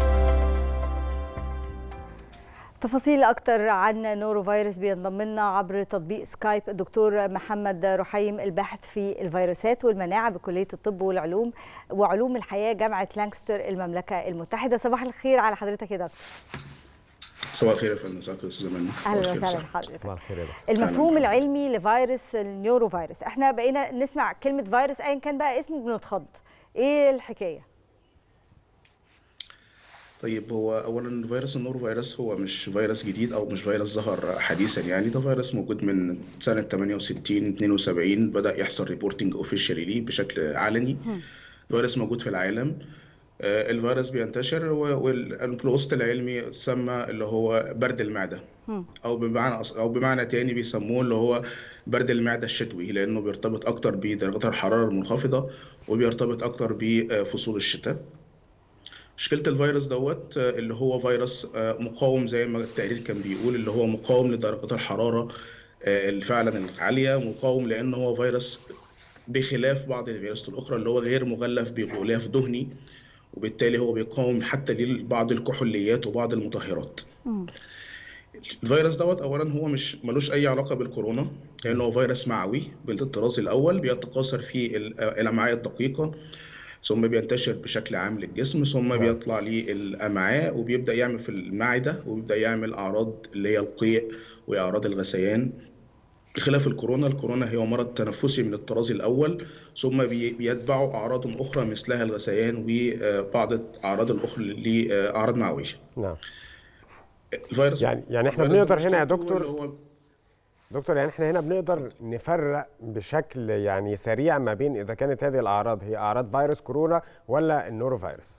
G: تفاصيل أكتر عن نورو فيروس بينضم لنا عبر تطبيق سكايب الدكتور محمد رحيم الباحث في الفيروسات والمناعة بكلية الطب والعلوم وعلوم الحياة جامعة لانكستر المملكة المتحدة صباح الخير على حضرتك يا دكتور
I: صباح الخير يا فندم مساء الخير استاذ منى
G: أهلا وسهلا بحضرتك
F: صباح الخير يا دكتور
G: المفهوم
I: أهلاً.
G: العلمي لفيروس النيورو فيروس احنا بقينا نسمع كلمة فيروس أيا كان بقى اسمه بنتخض ايه الحكاية؟
I: طيب هو اولا فيروس النور فيروس هو مش فيروس جديد او مش فيروس ظهر حديثا يعني ده فيروس موجود من سنه 68 72 بدا يحصل ريبورتنج اوفيشالي ليه بشكل علني الفيروس موجود في العالم آه، الفيروس بينتشر و- والبلوست العلمي تسمى اللي هو برد المعده او بمعنى أص- او بمعنى تاني بيسموه اللي هو برد المعده الشتوي لانه بيرتبط اكتر بدرجات الحراره المنخفضه وبيرتبط اكتر بفصول الشتاء مشكلة الفيروس دوت آه، اللي هو فيروس آه، مقاوم زي ما التقرير كان بيقول اللي هو مقاوم لدرجات الحرارة آه، فعلا العالية مقاوم لأن هو فيروس بخلاف بعض الفيروسات الأخرى اللي هو غير مغلف بغلاف دهني وبالتالي هو بيقاوم حتى لبعض الكحوليات وبعض المطهرات الفيروس دوت اولا هو مش ملوش اي علاقه بالكورونا لانه هو فيروس معوي بالطراز الاول بيتكاثر في ال- الامعاء الدقيقه ثم بينتشر بشكل عام للجسم ثم
F: نعم.
I: بيطلع للامعاء وبيبدا يعمل في المعده وبيبدا يعمل اعراض اللي هي القيء واعراض الغثيان بخلاف الكورونا الكورونا هي مرض تنفسي من الطراز الاول ثم بي- بيتبعه اعراض اخرى مثلها الغثيان وبعض الاعراض الاخرى لاعراض معويه
F: نعم
I: الفيروس
F: يعني يعني احنا
I: الفيروس ده
F: بنقدر هنا يا
I: مشكلته
F: دكتور
I: اللي هو
F: دكتور يعني احنا هنا بنقدر نفرق بشكل يعني سريع ما بين اذا كانت هذه الاعراض هي اعراض فيروس كورونا ولا النورو فيروس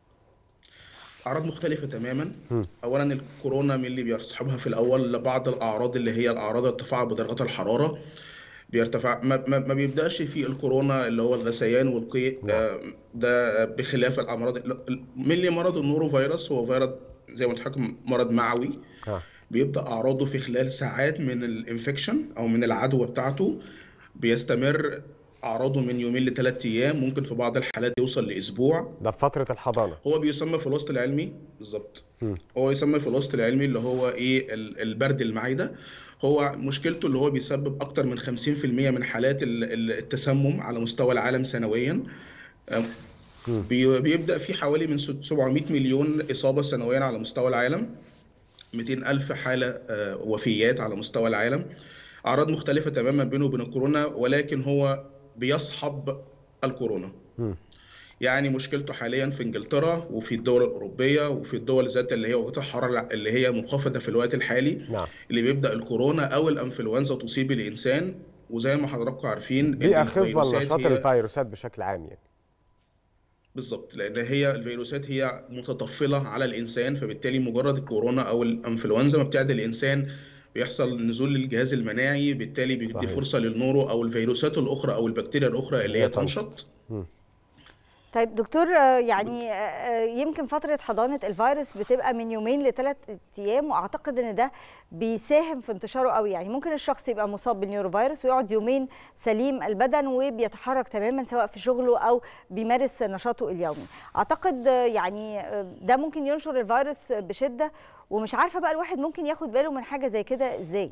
I: اعراض مختلفه تماما اولا الكورونا من اللي بيصحبها في الاول بعض الاعراض اللي هي الاعراض ارتفاع بدرجات الحراره بيرتفع ما, ما, ما بيبداش في الكورونا اللي هو الغثيان والقيء
F: نعم.
I: آه، ده بخلاف الامراض من اللي مرض النورو فيروس هو فيروس زي ما قلت لحضرتك مرض معوي
F: اه
I: بيبدا اعراضه في خلال ساعات من الانفكشن او من العدوى بتاعته بيستمر اعراضه من يومين لثلاث ايام ممكن في بعض الحالات يوصل لاسبوع
F: ده في فتره الحضانه
I: هو بيسمى في الوسط العلمي بالظبط
F: مم.
I: هو يسمى في الوسط العلمي اللي هو ايه ال- البرد المعده هو مشكلته اللي هو بيسبب اكتر من 50% من حالات ال- ال- التسمم على مستوى العالم سنويا أم، بي- بيبدا في حوالي من 700 مليون اصابه سنويا على مستوى العالم 200 ألف حالة آه، وفيات على مستوى العالم أعراض مختلفة تماما بينه وبين الكورونا ولكن هو بيصحب الكورونا
F: مم.
I: يعني مشكلته حاليا في انجلترا وفي الدول الاوروبيه وفي الدول ذات اللي هي وقت الحراره اللي هي منخفضه في الوقت الحالي
F: نعم
I: اللي بيبدا الكورونا او الانفلونزا تصيب الانسان وزي ما حضراتكم عارفين إن
F: بيئه خصبه
I: الفيروسات
F: لنشاط
I: هي-
F: الفيروسات بشكل عام يعني
I: بالظبط لان هي الفيروسات هي متطفله على الانسان فبالتالي مجرد الكورونا او الانفلونزا ما بتعدي الانسان بيحصل نزول للجهاز المناعي بالتالي بيدي
F: صحيح.
I: فرصه للنورو او الفيروسات الاخرى او البكتيريا الاخرى اللي
F: هي
I: هي
F: تنشط.
I: تنشط
F: مم.
G: طيب دكتور آه، يعني آه، آه، يمكن فترة حضانة الفيروس بتبقى من يومين لثلاث أيام وأعتقد إن ده بيساهم في انتشاره قوي يعني ممكن الشخص يبقى مصاب بالنيورو فيروس ويقعد يومين سليم البدن وبيتحرك تماما سواء في شغله أو بيمارس نشاطه اليومي أعتقد آه، يعني آه، ده ممكن ينشر الفيروس بشدة ومش عارفة بقى الواحد ممكن ياخد باله من حاجة زي كده إزاي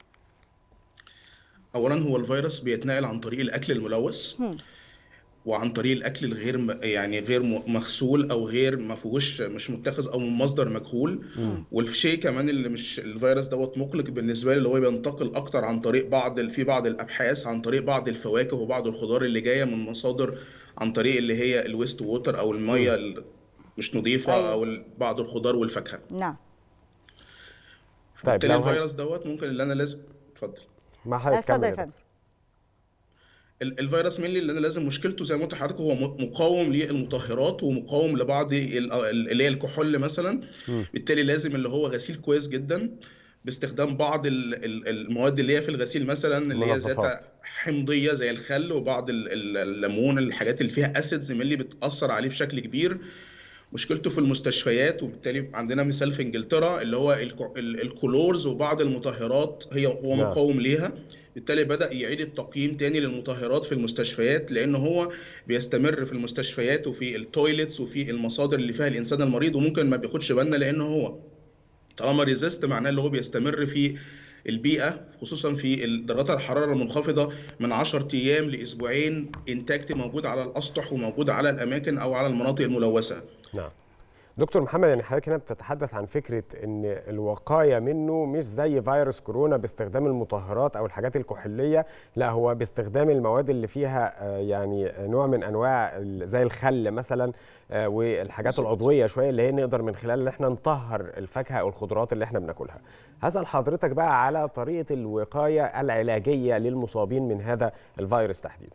I: اولا هو الفيروس بيتنقل عن طريق الاكل الملوث
G: هم.
I: وعن طريق الاكل الغير م- يعني غير م- مغسول او غير ما فيهوش مش متخذ او من مصدر مجهول والشيء كمان اللي مش الفيروس دوت مقلق بالنسبه لي اللي هو بينتقل اكتر عن طريق بعض ال- في بعض الابحاث عن طريق بعض الفواكه وبعض الخضار اللي جايه من مصادر عن طريق اللي هي الويست ووتر او الميه ال- مش نظيفه
G: أيوة.
I: او ال- بعض الخضار والفاكهه
G: نعم
F: طيب
I: بالتالي
F: لو هن-
I: الفيروس دوت ممكن اللي انا لازم اتفضل
F: مع حضرتك
G: اتفضل
F: كمل
G: يا
F: يا
G: فندم
F: دكتور.
I: ال- الفيروس مينلي اللي انا لازم مشكلته زي ما قلت لحضرتك هو م- مقاوم للمطهرات ومقاوم لبعض ال- ال- اللي هي الكحول مثلا بالتالي لازم اللي هو غسيل كويس جدا باستخدام بعض ال- ال- المواد اللي هي في الغسيل مثلا اللي هي
F: منظفات.
I: ذات حمضيه زي الخل وبعض ال- ال- الليمون الحاجات اللي فيها اسيدز اللي بتاثر عليه بشكل كبير مشكلته في المستشفيات وبالتالي عندنا مثال في انجلترا اللي هو الك- ال- الكلورز وبعض المطهرات هي هو
F: نعم.
I: مقاوم ليها بالتالي بدأ يعيد التقييم تاني للمطهرات في المستشفيات لأن هو بيستمر في المستشفيات وفي التويلتس وفي المصادر اللي فيها الإنسان المريض وممكن ما بياخدش بالنا لأن هو طالما ريزيست معناه اللي هو بيستمر في البيئة خصوصا في ال- درجات الحرارة المنخفضة من 10 أيام لأسبوعين انتاكت موجود على الأسطح وموجود على الأماكن أو على المناطق الملوثة
F: نعم دكتور محمد يعني حضرتك هنا بتتحدث عن فكره ان الوقايه منه مش زي فيروس كورونا باستخدام المطهرات او الحاجات الكحوليه لا هو باستخدام المواد اللي فيها آه، يعني نوع من انواع ال- زي الخل مثلا آه، والحاجات
I: بالظبط.
F: العضويه شويه اللي هي نقدر من خلال ان احنا نطهر الفاكهه او الخضروات اللي احنا بناكلها هسال حضرتك بقى على طريقه الوقايه العلاجيه للمصابين من هذا الفيروس تحديدا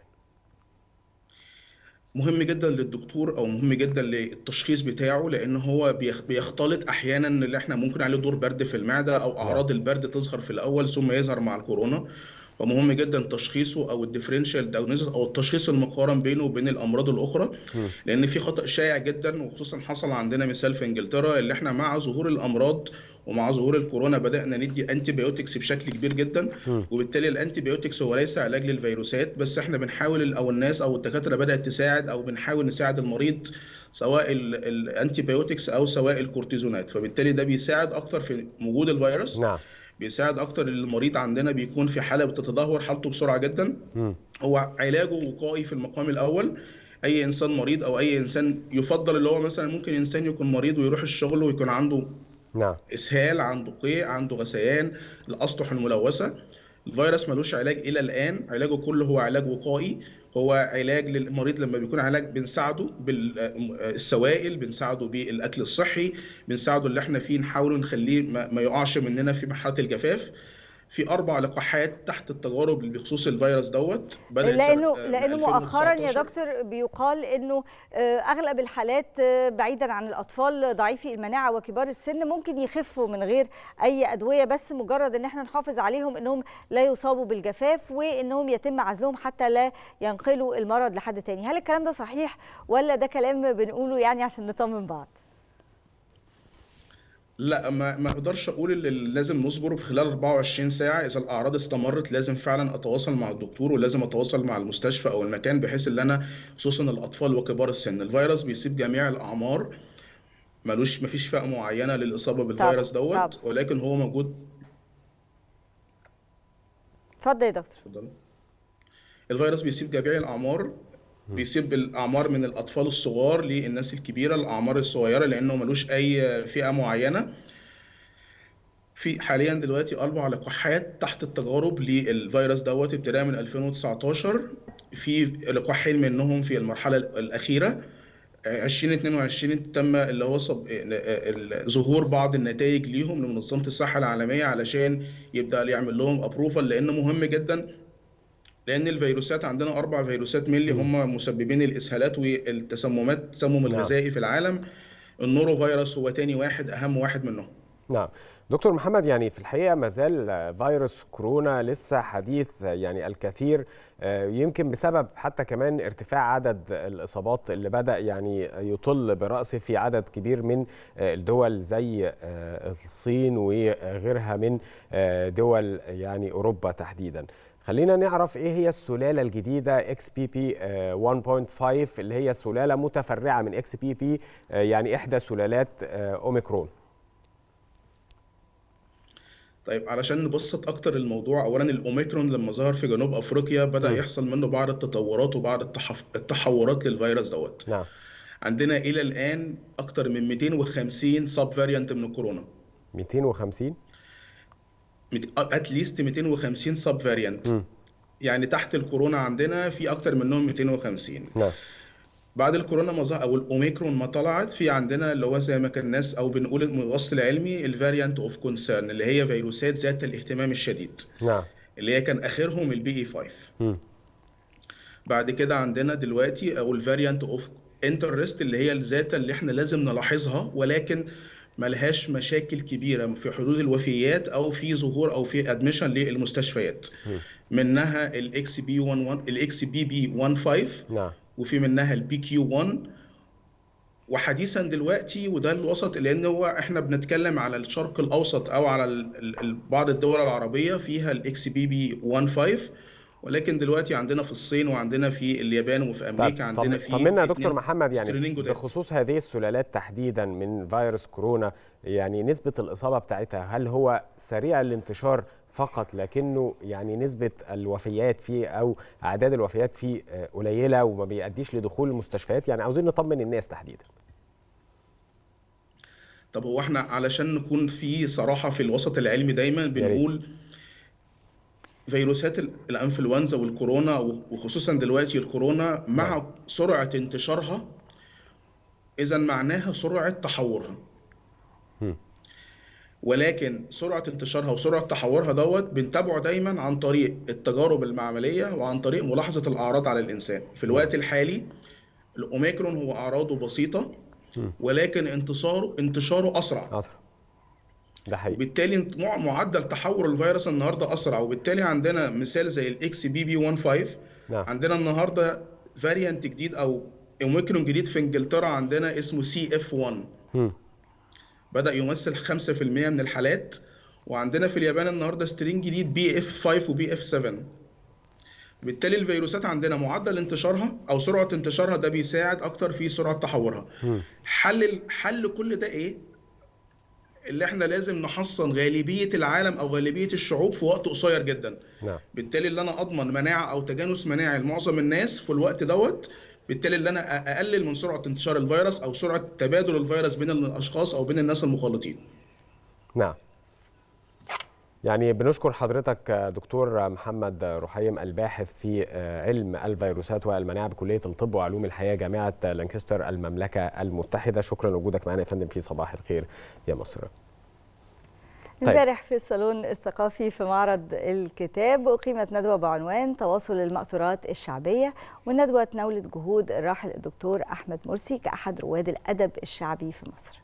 I: مهم جدا للدكتور او مهم جدا للتشخيص بتاعه لان هو بيخ- بيختلط احيانا اللي احنا ممكن عليه دور برد في المعده او اعراض البرد تظهر في الاول ثم يظهر مع الكورونا فمهم جدا تشخيصه او الديفرنشال دايجنوستس او التشخيص المقارن بينه وبين الامراض الاخرى لان في خطا شائع جدا وخصوصا حصل عندنا مثال في انجلترا اللي احنا مع ظهور الامراض ومع ظهور الكورونا بدانا ندي انتي بايوتكس بشكل كبير جدا وبالتالي الانتي بايوتكس هو ليس علاج للفيروسات بس احنا بنحاول او الناس او الدكاتره بدات تساعد او بنحاول نساعد المريض سواء الانتي بايوتكس او سواء الكورتيزونات فبالتالي ده بيساعد اكتر في وجود الفيروس
F: نعم
I: بيساعد اكتر المريض عندنا بيكون في حاله بتتدهور حالته بسرعه جدا
F: مم.
I: هو علاجه وقائي في المقام الاول اي انسان مريض او اي انسان يفضل اللي هو مثلا ممكن انسان يكون مريض ويروح الشغل ويكون عنده
F: نعم
I: اسهال عنده قيء عنده غثيان الاسطح الملوثه الفيروس ملوش علاج الى الان علاجه كله هو علاج وقائي هو علاج للمريض لما بيكون علاج بنساعده بالسوائل بنساعده بالاكل الصحي بنساعده اللي احنا فيه نحاول نخليه ما ما يقعش مننا في مرحله الجفاف في اربع لقاحات تحت التجارب بخصوص الفيروس دوت بدات
G: لانه
I: سنة-
G: لانه مؤخرا يا
I: 2019.
G: دكتور بيقال انه آه، اغلب الحالات آه، بعيدا عن الاطفال ضعيفي المناعه وكبار السن ممكن يخفوا من غير اي ادويه بس مجرد ان احنا نحافظ عليهم انهم لا يصابوا بالجفاف وانهم يتم عزلهم حتى لا ينقلوا المرض لحد تاني هل الكلام ده صحيح ولا ده كلام بنقوله يعني عشان نطمن بعض
I: لا ما ما اقدرش اقول اللي لازم نصبره في خلال 24 ساعه اذا الاعراض استمرت لازم فعلا اتواصل مع الدكتور ولازم اتواصل مع المستشفى او المكان بحيث ان انا خصوصا الاطفال وكبار السن الفيروس بيصيب جميع الاعمار ملوش مفيش فئه معينه للاصابه بالفيروس
G: طبعاً،
I: دوت
G: طبعاً.
I: ولكن هو موجود
G: اتفضل يا دكتور
I: اتفضل. الفيروس بيصيب جميع الاعمار بيصيب الاعمار من الاطفال الصغار للناس الكبيره الاعمار الصغيره لانه ملوش اي فئه معينه في حاليا دلوقتي اربع لقاحات تحت التجارب للفيروس دوت ابتداء من 2019 في لقاحين منهم في المرحله الاخيره 2022 تم اللي هو صب... ال- ظهور بعض النتائج ليهم لمنظمه الصحه العالميه علشان يبدا يعمل لهم ابروفال لانه مهم جدا لان الفيروسات عندنا اربع فيروسات ملي هم مسببين الاسهالات والتسممات التسمم الغذائي في العالم النورو فيروس هو تاني واحد اهم واحد منهم
F: نعم دكتور محمد يعني في الحقيقه ما زال فيروس كورونا لسه حديث يعني الكثير آه، يمكن بسبب حتى كمان ارتفاع عدد الاصابات اللي بدا يعني يطل براسه في عدد كبير من آه، الدول زي آه، الصين وغيرها من آه، دول يعني اوروبا تحديدا خلينا نعرف ايه هي السلاله الجديده اكس بي بي 1.5 اللي هي سلاله متفرعه من اكس بي بي يعني احدى سلالات آه، اوميكرون
I: طيب علشان نبسط اكتر الموضوع اولا الاوميكرون لما ظهر في جنوب افريقيا بدا
F: م.
I: يحصل منه بعض التطورات وبعض التحف... التحورات للفيروس دوت
F: نعم
I: عندنا الى الان اكتر من 250 سب فاريانت من الكورونا
F: 250
I: اتليست 250 سب فاريانت
F: مم.
I: يعني تحت الكورونا عندنا في اكتر منهم 250
F: نعم
I: بعد الكورونا ما ظهر او الاوميكرون ما طلعت في عندنا اللي هو زي ما كان الناس او بنقول الوصف العلمي الفاريانت اوف كونسيرن اللي هي فيروسات ذات الاهتمام الشديد
F: نعم
I: اللي هي كان اخرهم البي اي 5
F: مم.
I: بعد كده عندنا دلوقتي او الفاريانت اوف انترست اللي هي الذات اللي احنا لازم نلاحظها ولكن ملهاش مشاكل كبيره في حدود الوفيات او في ظهور او في ادميشن للمستشفيات
F: مم.
I: منها الاكس بي 11 الاكس بي بي 15
F: نعم
I: وفي منها البي كيو 1 وحديثا دلوقتي وده الوسط لان هو احنا بنتكلم على الشرق الاوسط او على ال- ال- ال- بعض الدول العربيه فيها الاكس بي بي 15 ولكن دلوقتي عندنا في الصين وعندنا في اليابان وفي امريكا
F: طب
I: عندنا
F: طم-
I: في
F: طمنا يا دكتور
I: اتنين
F: محمد يعني
I: سترينين جداد.
F: بخصوص هذه السلالات تحديدا من فيروس كورونا يعني نسبة الإصابة بتاعتها هل هو سريع الانتشار فقط لكنه يعني نسبة الوفيات فيه أو أعداد الوفيات فيه آه، قليلة وما بيأديش لدخول المستشفيات يعني عاوزين نطمن الناس تحديدا
I: طب هو احنا علشان نكون في صراحة في الوسط العلمي دايما بنقول فيروسات ال- الانفلونزا والكورونا وخصوصا دلوقتي الكورونا مع سرعة انتشارها اذا معناها سرعة تحورها
F: مم.
I: ولكن سرعة انتشارها وسرعة تحورها دوت بنتابعه دايما عن طريق التجارب المعملية وعن طريق ملاحظة الأعراض على الإنسان في الوقت الحالي الأوميكرون هو أعراضه بسيطة
F: مم.
I: ولكن انتصاره انتشاره أسرع
F: أسرع ده حقيقي
I: وبالتالي مع- معدل تحور الفيروس النهارده اسرع وبالتالي عندنا مثال زي الاكس بي بي 15
F: نعم
I: عندنا النهارده فاريانت جديد او اوميكرون جديد في انجلترا عندنا اسمه سي اف 1
F: مم.
I: بدا يمثل 5% من الحالات وعندنا في اليابان النهارده سترين جديد بي اف 5 وبي اف 7 بالتالي الفيروسات عندنا معدل انتشارها او سرعه انتشارها ده بيساعد اكتر في سرعه تحورها
F: مم.
I: حل حل كل ده ايه اللي احنا لازم نحصن غالبيه العالم او غالبيه الشعوب في وقت قصير جدا
F: نعم
I: بالتالي اللي انا اضمن مناعه او تجانس مناعي لمعظم الناس في الوقت دوت بالتالي اللي انا أ- اقلل من سرعه انتشار الفيروس او سرعه تبادل الفيروس بين الاشخاص او بين الناس المخالطين
F: نعم يعني بنشكر حضرتك آه، دكتور محمد رحيم الباحث في آه، علم الفيروسات والمناعة بكلية الطب وعلوم الحياة جامعة لانكستر المملكة المتحدة شكرا لوجودك معنا يا فندم في صباح الخير يا مصر طيب.
G: امبارح في الصالون الثقافي في معرض الكتاب أقيمت ندوة بعنوان تواصل المأثورات الشعبية والندوة تناولت جهود الراحل الدكتور أحمد مرسي كأحد رواد الأدب الشعبي في مصر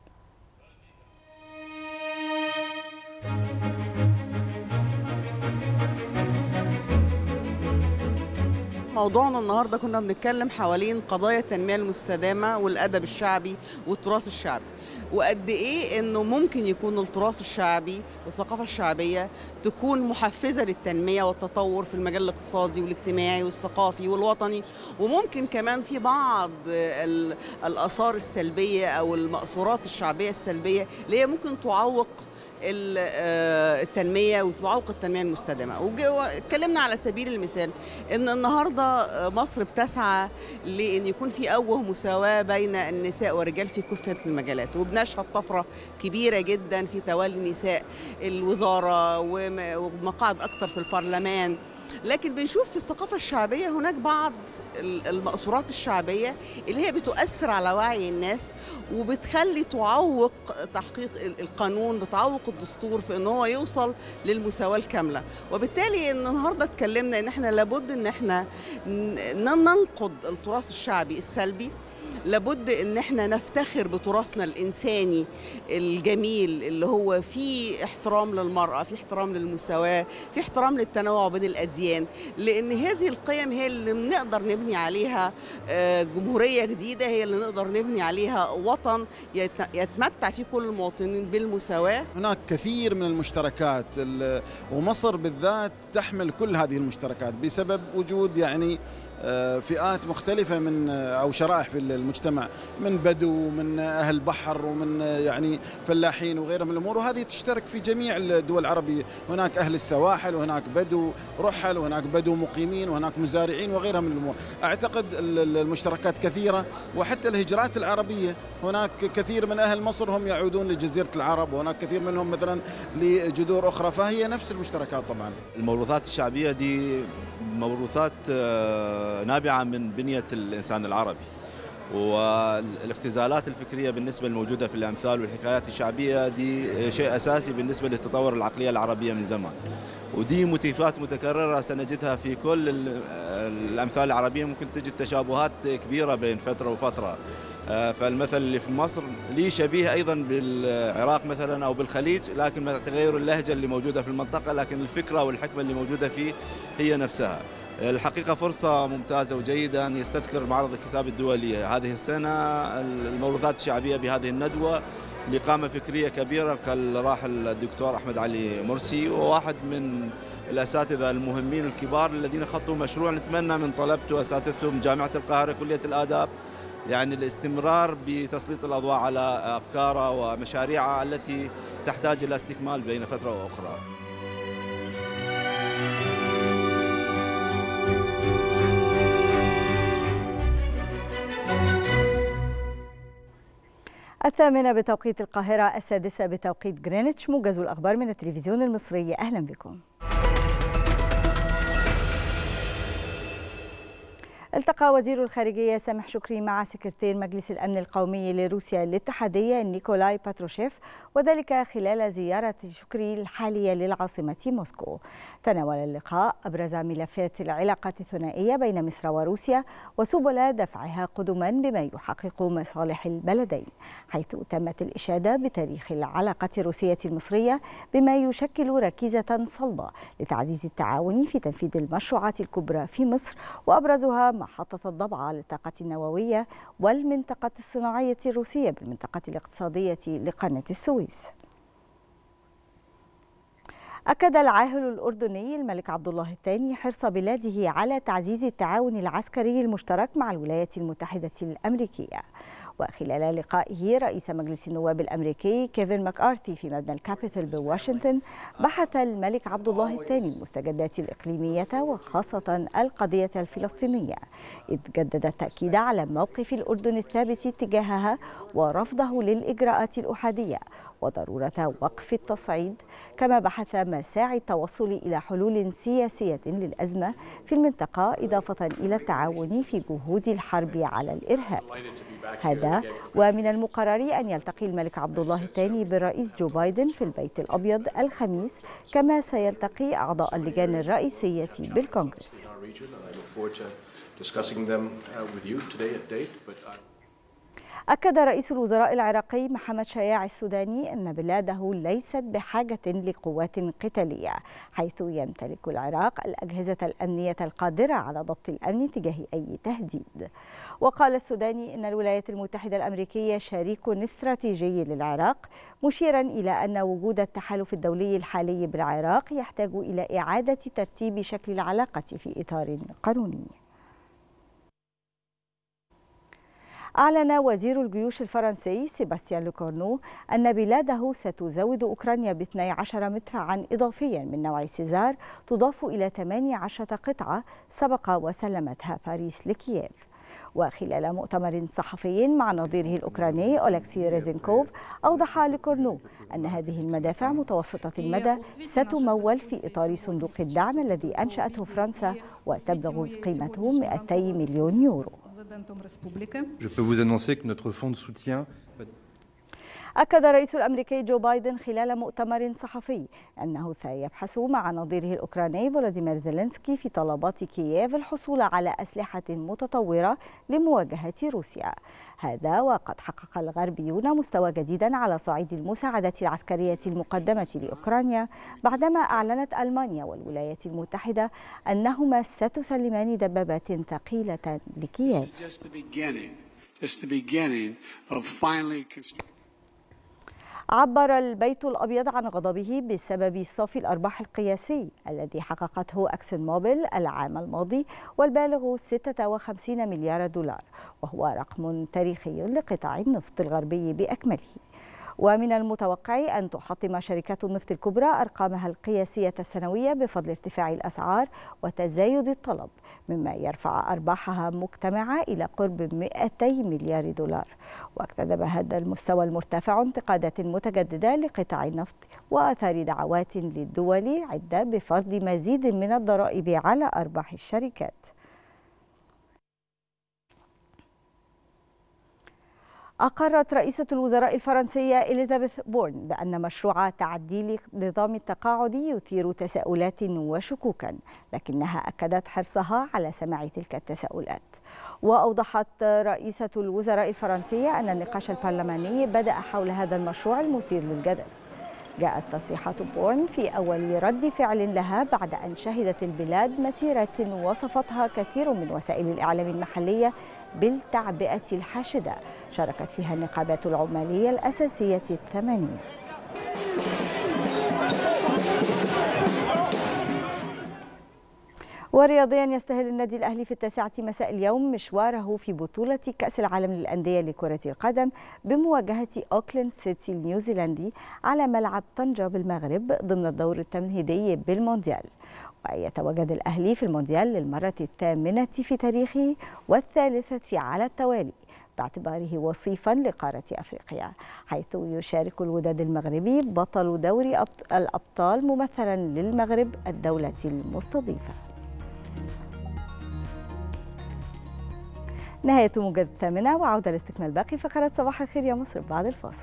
J: موضوعنا النهارده كنا بنتكلم حوالين قضايا التنميه المستدامه والادب الشعبي والتراث الشعبي وقد ايه انه ممكن يكون التراث الشعبي والثقافه الشعبيه تكون محفزه للتنميه والتطور في المجال الاقتصادي والاجتماعي والثقافي والوطني وممكن كمان في بعض ال- الاثار السلبيه او المأثورات الشعبيه السلبيه اللي هي ممكن تعوق ال- آه، التنميه وتعوق التنميه المستدامه وج- واتكلمنا على سبيل المثال ان النهارده آه، مصر بتسعى لان يكون في اوجه مساواه بين النساء والرجال في كافه المجالات وبنشهد طفره كبيره جدا في تولي نساء الوزاره وم- ومقاعد اكتر في البرلمان لكن بنشوف في الثقافة الشعبية هناك بعض ال- المأثورات الشعبية اللي هي بتؤثر على وعي الناس وبتخلي تعوق تحقيق ال- القانون بتعوق الدستور في ان هو يوصل للمساواة الكاملة وبالتالي ان النهارده اتكلمنا ان احنا لابد ان احنا ن- ننقض التراث الشعبي السلبي لابد ان احنا نفتخر بتراثنا الانساني الجميل اللي هو فيه احترام للمراه فيه احترام للمساواه فيه احترام للتنوع بين الاديان لان هذه القيم هي اللي بنقدر نبني عليها آه، جمهوريه جديده هي اللي نقدر نبني عليها وطن يت- يتمتع فيه كل المواطنين بالمساواه
K: هناك كثير من المشتركات ال- ومصر بالذات تحمل كل هذه المشتركات بسبب وجود يعني آه، فئات مختلفة من آه، أو شرائح في المجتمع من بدو من أهل بحر ومن آه، يعني فلاحين وغيرهم من الأمور وهذه تشترك في جميع الدول العربية هناك أهل السواحل وهناك بدو رحل وهناك بدو مقيمين وهناك مزارعين وغيرها من الأمور أعتقد ال- ال- المشتركات كثيرة وحتى الهجرات العربية هناك كثير من أهل مصر هم يعودون لجزيرة العرب وهناك كثير منهم مثلا لجذور أخرى فهي نفس المشتركات طبعا
L: الموروثات الشعبية دي موروثات آه، نابعة من بنية الإنسان العربي والاختزالات الفكرية بالنسبة الموجودة في الأمثال والحكايات الشعبية دي شيء أساسي بالنسبة لتطور العقلية العربية من زمان ودي موتيفات متكررة سنجدها في كل ال- الأمثال العربية ممكن تجد تشابهات كبيرة بين فترة وفترة آه، فالمثل اللي في مصر ليه شبيه ايضا بالعراق مثلا او بالخليج لكن مع تغير اللهجه اللي موجوده في المنطقه لكن الفكره والحكمه اللي موجوده فيه هي نفسها. الحقيقه فرصه ممتازه وجيده ان يستذكر معرض الكتاب الدولي هذه السنه الموروثات الشعبيه بهذه الندوه لقامه فكريه كبيره كالراحل الدكتور احمد علي مرسي وواحد من الاساتذه المهمين الكبار الذين خطوا مشروع نتمنى من طلبته اساتذتهم جامعه القاهره كليه الاداب يعني الاستمرار بتسليط الاضواء على افكاره ومشاريعه التي تحتاج الى استكمال بين فتره واخرى.
G: الثامنة بتوقيت القاهرة السادسة بتوقيت جرينتش موجز الأخبار من التلفزيون المصري أهلا بكم التقى وزير الخارجية سامح شكري مع سكرتير مجلس الأمن القومي لروسيا الاتحادية نيكولاي باتروشيف وذلك خلال زيارة شكري الحالية للعاصمة موسكو تناول اللقاء أبرز ملفات العلاقات الثنائية بين مصر وروسيا وسبل دفعها قدما بما يحقق مصالح البلدين حيث تمت الإشادة بتاريخ العلاقة الروسية المصرية بما يشكل ركيزة صلبة لتعزيز التعاون في تنفيذ المشروعات الكبرى في مصر وأبرزها محطة الضبعة للطاقة النووية والمنطقة الصناعية الروسية بالمنطقة الاقتصادية لقناة السويس أكد العاهل الأردني الملك عبد الله الثاني حرص بلاده على تعزيز التعاون العسكري المشترك مع الولايات المتحدة الأمريكية وخلال لقائه رئيس مجلس النواب الأمريكي كيفن ماكارثي في مبنى الكابيتول بواشنطن بحث الملك عبد الله الثاني المستجدات الإقليمية وخاصة القضية الفلسطينية إذ جدد التأكيد على موقف الأردن الثابت تجاهها ورفضه للإجراءات الأحادية وضرورة وقف التصعيد كما بحث مساعي التوصل إلى حلول سياسية للأزمة في المنطقة إضافة إلى التعاون في جهود الحرب على الإرهاب هذا ومن المقرر أن يلتقي الملك عبد الله الثاني بالرئيس جو بايدن في البيت الأبيض الخميس كما سيلتقي أعضاء اللجان الرئيسية بالكونغرس أكد رئيس الوزراء العراقي محمد شياع السوداني أن بلاده ليست بحاجة لقوات قتالية حيث يمتلك العراق الأجهزة الأمنية القادرة على ضبط الأمن تجاه أي تهديد وقال السوداني أن الولايات المتحدة الأمريكية شريك استراتيجي للعراق مشيرا إلى أن وجود التحالف الدولي الحالي بالعراق يحتاج إلى إعادة ترتيب شكل العلاقة في إطار قانوني أعلن وزير الجيوش الفرنسي سيباستيان لوكورنو أن بلاده ستزود أوكرانيا ب 12 مدفعا إضافيا من نوع سيزار تضاف إلى 18 قطعة سبق وسلمتها باريس لكييف وخلال مؤتمر صحفي مع نظيره الأوكراني أولكسي ريزينكوف أوضح لكورنو أن هذه المدافع متوسطة المدى ستمول في إطار صندوق الدعم الذي أنشأته فرنسا وتبلغ قيمته 200 مليون يورو
M: Je peux vous annoncer que notre fonds de soutien
G: أكد الرئيس الأمريكي جو بايدن خلال مؤتمر صحفي أنه سيبحث مع نظيره الأوكراني فولوديمير زيلينسكي في طلبات كييف الحصول على أسلحة متطورة لمواجهة روسيا هذا وقد حقق الغربيون مستوى جديدا على صعيد المساعدة العسكرية المقدمة لأوكرانيا بعدما أعلنت ألمانيا والولايات المتحدة أنهما ستسلمان دبابات ثقيلة لكييف
M: just the beginning, just the beginning of finally.
G: عبر البيت الأبيض عن غضبه بسبب صافي الأرباح القياسي الذي حققته أكسن موبيل العام الماضي والبالغ 56 مليار دولار وهو رقم تاريخي لقطاع النفط الغربي بأكمله ومن المتوقع أن تحطم شركات النفط الكبرى أرقامها القياسية السنوية بفضل ارتفاع الأسعار وتزايد الطلب مما يرفع أرباحها مجتمعة إلى قرب 200 مليار دولار واكتسب هذا المستوى المرتفع انتقادات متجددة لقطاع النفط وأثار دعوات للدول عدة بفرض مزيد من الضرائب على أرباح الشركات أقرت رئيسة الوزراء الفرنسية إليزابيث بورن بأن مشروع تعديل نظام التقاعد يثير تساؤلات وشكوكا لكنها أكدت حرصها على سماع تلك التساؤلات وأوضحت رئيسة الوزراء الفرنسية أن النقاش البرلماني بدأ حول هذا المشروع المثير للجدل جاءت تصريحات بورن في أول رد فعل لها بعد أن شهدت البلاد مسيرة وصفتها كثير من وسائل الإعلام المحلية بالتعبئة الحاشدة شاركت فيها النقابات العمالية الأساسية الثمانية ورياضيا يستهل النادي الأهلي في التاسعة مساء اليوم مشواره في بطولة كأس العالم للأندية لكرة القدم بمواجهة أوكلاند سيتي النيوزيلندي على ملعب طنجة بالمغرب ضمن الدور التمهيدي بالمونديال ويتواجد الأهلي في المونديال للمرة الثامنة في تاريخه والثالثة على التوالي باعتباره وصيفا لقارة أفريقيا حيث يشارك الوداد المغربي بطل دوري أبط- الأبطال ممثلا للمغرب الدولة المستضيفة نهاية موجز الثامنة وعودة لاستكمال باقي فقرات صباح الخير يا مصر بعد الفاصل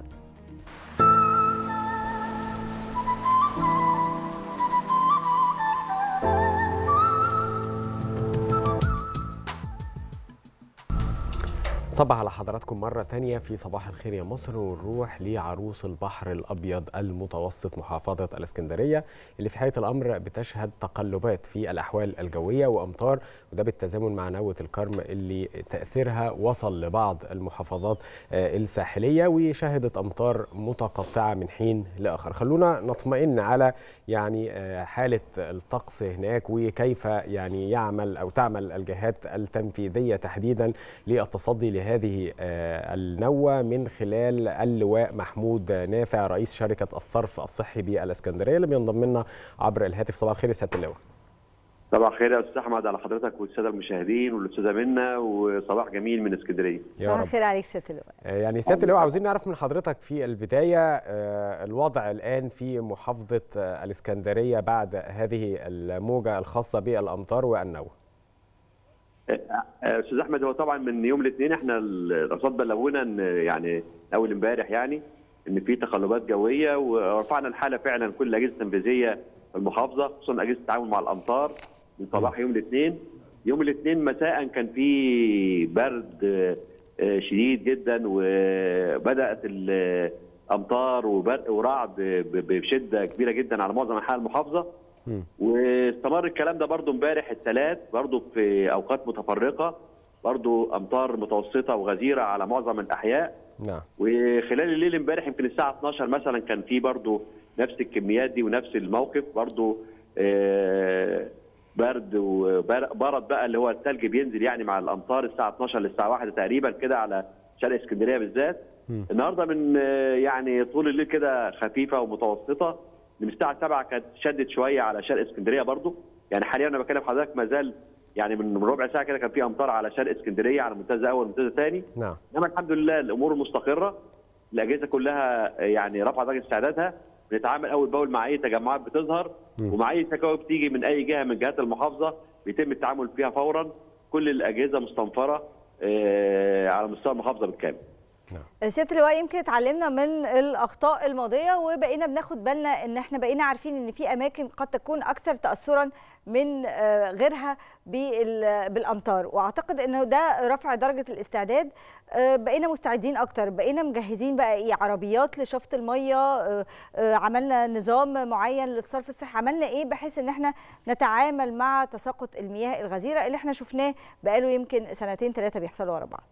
F: صبح على حضراتكم مرة تانية في صباح الخير يا مصر ونروح لعروس البحر الأبيض المتوسط محافظة الإسكندرية اللي في حقيقة الأمر بتشهد تقلبات في الأحوال الجوية وأمطار وده بالتزامن مع نوة الكرم اللي تأثيرها وصل لبعض المحافظات آه، الساحلية وشهدت أمطار متقطعة من حين لآخر خلونا نطمئن على يعني آه، حالة الطقس هناك وكيف يعني يعمل أو تعمل الجهات التنفيذية تحديدا للتصدي لهذه آه، النوة من خلال اللواء محمود نافع رئيس شركة الصرف الصحي بالإسكندرية اللي بينضم لنا عبر الهاتف صباح الخير يا سيادة اللواء
N: صباح الخير يا استاذ احمد على حضرتك والساده المشاهدين والاستاذه منى وصباح جميل من اسكندريه
F: يا
G: صباح
F: رب.
G: الخير عليك سيادة اللواء
F: آه، يعني سيادة اللواء عاوزين نعرف من حضرتك في البداية آه، الوضع الآن في محافظة آه، الإسكندرية بعد هذه الموجة الخاصة بالأمطار والنوة
N: آه، استاذ احمد هو طبعا من يوم الاثنين احنا الرصاد بلغونا ان يعني اول امبارح يعني ان في تقلبات جويه ورفعنا الحاله فعلا كل الاجهزه التنفيذيه في المحافظه خصوصا اجهزه التعامل مع الامطار من صباح يوم الاثنين يوم الاثنين مساء كان في برد آه، آه، شديد جدا وبدات الامطار وبرق ورعد ب- بشده كبيره جدا على معظم انحاء المحافظه واستمر الكلام ده برضو امبارح الثلاث برضو في اوقات متفرقه برضو امطار متوسطه وغزيره على معظم الاحياء
F: نعم
N: وخلال الليل امبارح يمكن الساعه 12 مثلا كان في برضو نفس الكميات دي ونفس الموقف برضو آه، برد وبرد بقى اللي هو الثلج بينزل يعني مع الامطار الساعه 12 للساعه 1 تقريبا كده على شرق اسكندريه بالذات النهارده من آه، يعني طول الليل كده خفيفه ومتوسطه من الساعه 7 كانت شدت شويه على شرق اسكندريه برضو يعني حاليا انا بكلم حضرتك ما زال يعني من ربع ساعه كده كان في امطار على شرق اسكندريه على منتزه اول منتزه ثاني
F: نعم
N: انما الحمد لله الامور مستقره الاجهزه كلها يعني رفع درجه استعدادها بنتعامل اول باول مع اي تجمعات بتظهر ومع اي شكاوى بتيجي من اي جهه من جهات المحافظه بيتم التعامل فيها فورا كل الاجهزه مستنفره آه، على مستوى المحافظه بالكامل
G: سياده اللواء يمكن اتعلمنا من الاخطاء الماضيه وبقينا بناخد بالنا ان احنا بقينا عارفين ان في اماكن قد تكون اكثر تاثرا من آه، غيرها بال- بالامطار واعتقد انه ده رفع درجه الاستعداد آه، بقينا مستعدين اكتر بقينا مجهزين بقى ايه عربيات لشفط الميه آه، آه، عملنا نظام معين للصرف الصحي عملنا ايه بحيث ان احنا نتعامل مع تساقط المياه الغزيره اللي احنا شفناه بقاله يمكن سنتين ثلاثه بيحصلوا ورا بعض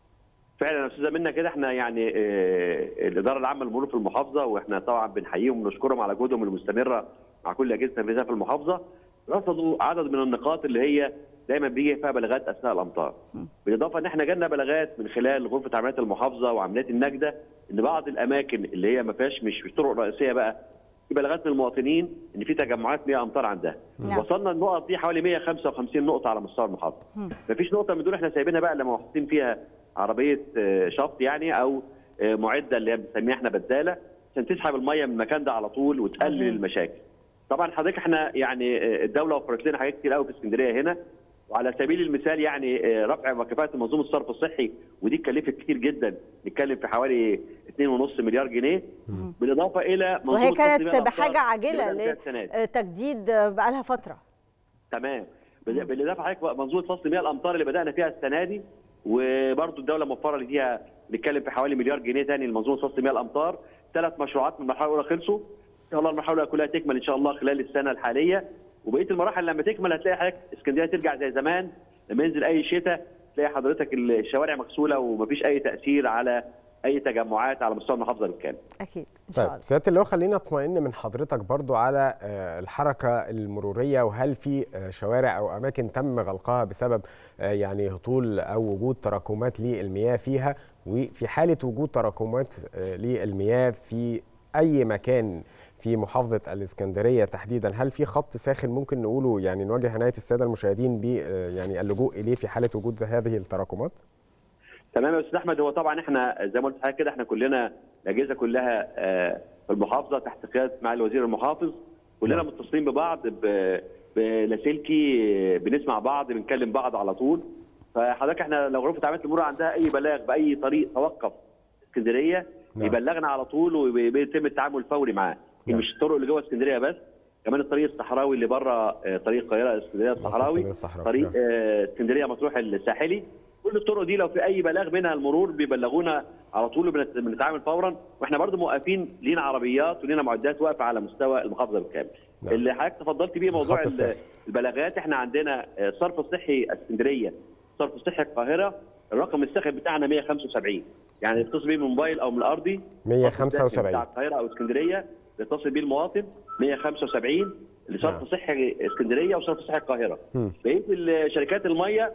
N: فعلا يا استاذه منا كده احنا يعني آه، الاداره العامه للمرور في المحافظه واحنا طبعا بنحييهم ونشكرهم على جهودهم المستمره مع كل اجهزه التنفيذيه في المحافظه رصدوا عدد من النقاط اللي هي دايما بيجي فيها بلاغات اثناء الامطار. بالاضافه ان احنا جالنا بلاغات من خلال غرفه عمليات المحافظه وعمليات النجده ان بعض الاماكن اللي هي ما فيهاش مش في طرق رئيسيه بقى في بلاغات من المواطنين ان في تجمعات مياه امطار عندها.
O: نعم.
N: وصلنا النقط دي حوالي 155 نقطه على مستوى المحافظه. مفيش نقطه من دول احنا سايبينها بقى لما محطين فيها عربيه آه، شفط يعني او آه، معده اللي هي بنسميها احنا بداله عشان تسحب الميه من المكان ده على طول وتقلل
O: عظيم.
N: المشاكل. طبعا حضرتك احنا يعني آه، الدوله وفرت لنا حاجات كتير قوي في اسكندريه هنا وعلى سبيل المثال يعني آه، رفع وكفاءه منظومه الصرف الصحي ودي اتكلفت كتير جدا نتكلم في حوالي 2.5 مليار جنيه بالاضافه الى منظومه
G: وهي
N: تصنيع
G: كانت
N: الأمطار
G: بحاجه عاجله
N: اللي بدأنا فيها السنة دي.
G: لتجديد بقالها فتره
N: تمام بال- بالاضافه حضرتك بقى منظومه فصل مياه الامطار اللي بدانا فيها السنه دي وبرضه الدوله موفره اللي فيها نتكلم في حوالي مليار جنيه ثاني لمنظومه فصل مياه الامطار ثلاث مشروعات من المرحله الاولى خلصوا ان شاء الله المرحله الاولى كلها تكمل ان شاء الله خلال السنه الحاليه وبقيه المراحل لما تكمل هتلاقي حضرتك اسكندريه ترجع زي زمان لما ينزل اي شتاء تلاقي حضرتك الشوارع مغسوله ومفيش اي تاثير على اي تجمعات على مستوى المحافظه بالكامل
G: اكيد
F: طيب سياده اللواء خلينا اطمئن من حضرتك برضو على آه، الحركه المروريه وهل في آه، شوارع او اماكن تم غلقها بسبب آه، يعني هطول او وجود تراكمات للمياه فيها وفي حاله وجود تراكمات آه، للمياه في اي مكان في محافظه الاسكندريه تحديدا هل في خط ساخن ممكن نقوله يعني نواجه عنايه الساده المشاهدين ب آه، يعني اللجوء اليه في حاله وجود هذه التراكمات؟
N: تمام يا استاذ احمد هو طبعا احنا زي ما قلت لحضرتك كده احنا كلنا الاجهزه كلها آه، في المحافظه تحت قياده مع الوزير المحافظ كلنا متصلين ببعض ب- بلاسلكي آه، بنسمع بعض بنكلم بعض على طول فحضرتك احنا لو غرفه عمليه المرور عندها اي بلاغ باي طريق توقف اسكندريه
F: نعم.
N: يبلغنا على طول وبيتم التعامل الفوري معاه مش الطرق اللي جوه اسكندريه بس كمان الطريق الصحراوي اللي بره آه، طريق القاهره اسكندريه الصحراوي
F: اسكندرية الصحراوي،
N: طريق
F: نعم.
N: آه، اسكندريه مطروح الساحلي كل الطرق دي لو في اي بلاغ منها المرور بيبلغونا على طول وبنت- بنتعامل فورا واحنا برضو موقفين لينا عربيات ولينا معدات واقفه على مستوى المحافظه بالكامل. اللي حضرتك تفضلت بيه موضوع
F: الخط
N: ال-
F: الساخن.
N: البلاغات احنا عندنا آه، الصرف الصحي اسكندريه الصرف الصحي القاهره الرقم الساخن بتاعنا 175 يعني يتصل بيه من موبايل او من الارضي
F: 175.
N: بتاع القاهره او اسكندريه يتصل بيه المواطن 175 لصرف
F: نعم.
N: صحي اسكندريه وصرف صحي القاهره
F: مم.
N: بقيه ال- شركات الميه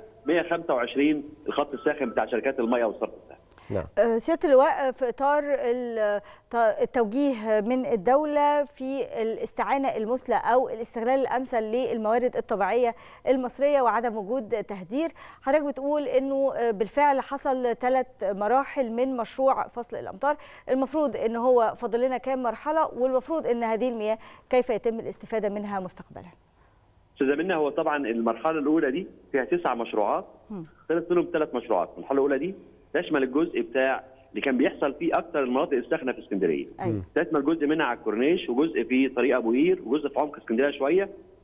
N: 125 الخط الساخن بتاع شركات الميه والصرف الصحي
F: نعم
G: آه، سياده اللواء في اطار ال- ت- التوجيه من الدوله في الاستعانه المثلى او الاستغلال الامثل للموارد الطبيعيه المصريه وعدم وجود تهدير حضرتك بتقول انه آه، بالفعل حصل ثلاث مراحل من مشروع فصل الامطار المفروض ان هو فاضل لنا كام مرحله والمفروض ان هذه المياه كيف يتم الاستفاده منها مستقبلا
N: استاذ منى هو طبعا المرحله الاولى دي فيها تسع مشروعات
G: مم.
N: خلص منهم ثلاث مشروعات المرحله الاولى دي تشمل الجزء بتاع اللي كان بيحصل فيه اكثر المناطق الساخنه في اسكندريه
G: أيوة.
N: تشمل جزء منها على الكورنيش وجزء في طريق ابو قير وجزء في عمق اسكندريه شويه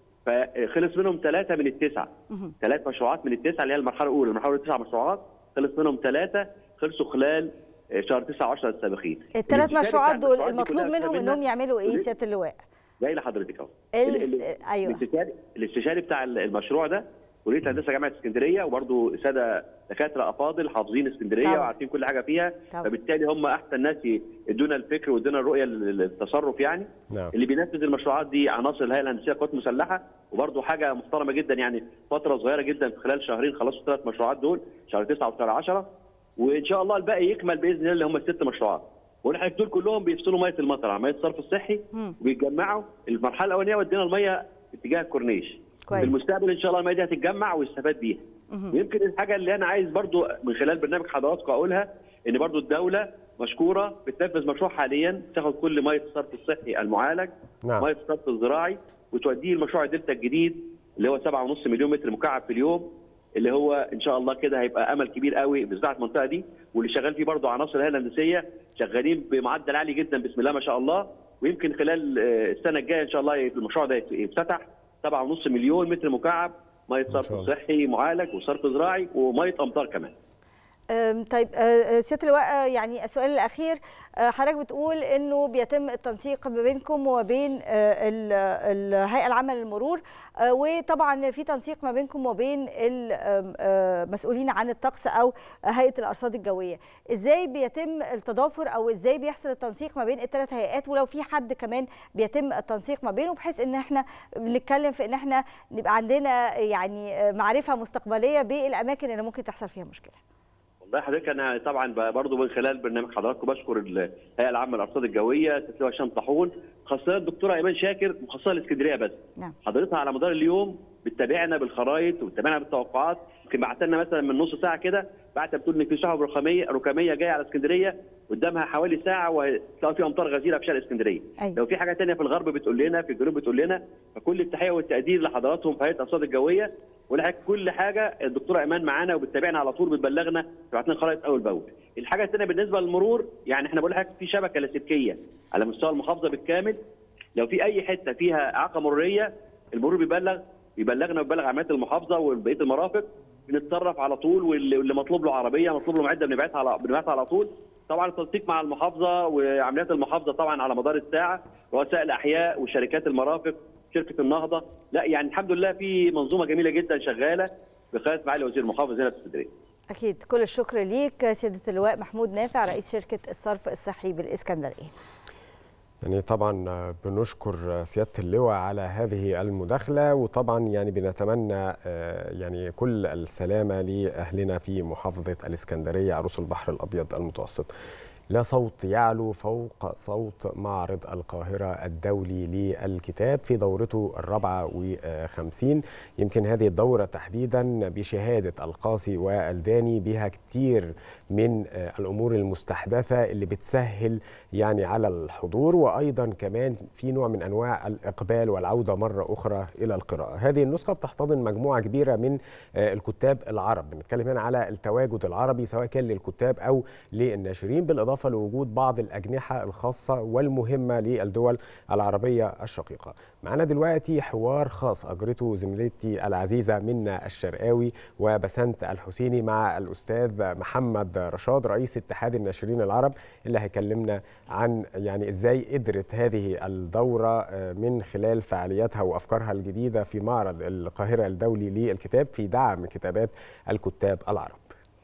N: فخلص منهم ثلاثه من التسعه
G: مهم.
N: ثلاث مشروعات من التسعه اللي هي المرحله الاولى المرحله الاولى تسع مشروعات خلص منهم ثلاثه خلصوا خلال آه، شهر 9 10 السابقين
G: الثلاث
N: الاستشاري
G: مشروعات
N: بتاع
G: دول
N: المشروعات دي
G: المطلوب
N: كلها
G: منهم
N: استخدمنا-
G: انهم يعملوا ايه سياده اللواء
N: جاي لحضرتك اهو
G: ال-
N: ال- ال-
G: ايوه
N: الاستشاري الاستشاري بتاع المشروع ده كليه هندسه جامعه اسكندريه وبرضه ساده دكاتره افاضل حافظين اسكندريه
G: طبعا.
N: وعارفين كل حاجه فيها
G: طبعا.
N: فبالتالي هم احسن ناس يدونا الفكر ويدونا الرؤيه لل- للتصرف يعني
F: نعم
N: اللي بينفذ المشروعات دي عناصر الهيئه الهندسيه للقوات المسلحه وبرضه حاجه محترمه جدا يعني فتره صغيره جدا في خلال شهرين خلصوا الثلاث مشروعات دول شهر 9 وشهر 10 وان شاء الله الباقي يكمل باذن الله اللي هم الست مشروعات والحاجات دول كلهم بيفصلوا ميه المطر عن ميه الصرف الصحي
G: مم.
N: وبيتجمعوا المرحله الاولانيه ودينا الميه في اتجاه الكورنيش
G: كويس.
N: في المستقبل ان شاء الله الميه دي هتتجمع ويستفاد بيها
G: مهم.
N: ويمكن الحاجه اللي انا عايز برضو من خلال برنامج حضراتكم اقولها ان برضو الدوله مشكوره بتنفذ مشروع حاليا تاخد كل ميه الصرف الصحي المعالج
F: نعم.
N: ميه الصرف الزراعي وتوديه المشروع دلتا الجديد اللي هو 7.5 مليون متر مكعب في اليوم اللي هو ان شاء الله كده هيبقى امل كبير قوي في زراعه المنطقه دي واللي شغال فيه برضه عناصر الهيئه الهندسيه شغالين بمعدل عالي جدا بسم الله ما شاء الله ويمكن خلال آه، السنه الجايه ان شاء الله المشروع ده يفتتح 7.5 مليون متر مكعب ميه صرف صحي معالج وصرف زراعي وميه امطار كمان
G: أم، طيب أه، أه، سياده اللواء أه، يعني السؤال الاخير أه، حضرتك بتقول انه بيتم التنسيق ما بينكم وما بين أه، ال- الهيئه العامه للمرور أه، وطبعا في تنسيق ما بينكم وبين المسؤولين عن الطقس او هيئه الارصاد الجويه ازاي بيتم التضافر او ازاي بيحصل التنسيق ما بين الثلاث هيئات ولو في حد كمان بيتم التنسيق ما بينه بحيث ان احنا بنتكلم في ان احنا نبقى عندنا يعني أه، معرفه مستقبليه بالاماكن اللي ممكن تحصل فيها مشكله
N: والله حضرتك انا طبعا ب- برضو من خلال برنامج حضراتكم بشكر الهيئه العامه للارصاد الجويه تسليم هشام طاحون خاصه الدكتوره ايمان شاكر مخصصه لاسكندريه بس
G: نعم
N: حضرتها على مدار اليوم بتتابعنا بالخرائط وبتتابعنا بالتوقعات يمكن بعت لنا مثلا من نص ساعه كده بعت بتقول ان في سحب رقميه ركاميه جايه على اسكندريه قدامها حوالي ساعه وهتلاقي في امطار غزيره في شرق اسكندريه
G: أيوة.
N: لو في حاجه ثانيه في الغرب بتقول لنا في الجنوب بتقول لنا فكل التحيه والتقدير لحضراتهم في هيئه الارصاد الجويه والحاجة كل حاجه الدكتوره ايمان معانا وبتتابعنا على طول بتبلغنا تبعت لنا خرائط اول باول الحاجه الثانيه بالنسبه للمرور يعني احنا بقول لحضرتك في شبكه لاسلكيه على مستوى المحافظه بالكامل لو في اي حته فيها اعاقه مروريه المرور بيبلغ بيبلغنا وبيبلغ عمليات المحافظه وبقيه المرافق بنتصرف على طول واللي واللي مطلوب له عربيه مطلوب له معده بنبعتها على بنبعتها على طول طبعا التنسيق مع المحافظه وعمليات المحافظه طبعا على مدار الساعه رؤساء الاحياء وشركات المرافق شركه النهضه لا يعني الحمد لله في منظومه جميله جدا شغاله بقياده معالي وزير المحافظه هنا في اسكندريه
G: أكيد كل الشكر ليك سيادة اللواء محمود نافع رئيس شركة الصرف الصحي بالإسكندرية
F: يعني طبعا بنشكر سياده اللواء على هذه المداخله وطبعا يعني بنتمنى آه، يعني كل السلامه لاهلنا في محافظه الاسكندريه عروس البحر الابيض المتوسط. لا صوت يعلو فوق صوت معرض القاهرة الدولي للكتاب في دورته الرابعة وخمسين يمكن هذه الدورة تحديدا بشهادة القاسي والداني بها كتير من آه، الأمور المستحدثة اللي بتسهل يعني على الحضور وأيضا كمان في نوع من أنواع الإقبال والعودة مرة أخرى إلى القراءة هذه النسخة بتحتضن مجموعة كبيرة من آه، الكتاب العرب بنتكلم هنا على التواجد العربي سواء كان للكتاب أو للناشرين بالإضافة لوجود بعض الأجنحة الخاصة والمهمة للدول العربية الشقيقة معنا دلوقتي حوار خاص أجرته زميلتي العزيزة منا الشرقاوي وبسنت الحسيني مع الأستاذ محمد رشاد رئيس اتحاد الناشرين العرب اللي هيكلمنا عن يعني إزاي قدرت هذه الدورة آه، من خلال فعالياتها وأفكارها الجديدة في معرض القاهرة الدولي للكتاب في دعم كتابات الكتاب العرب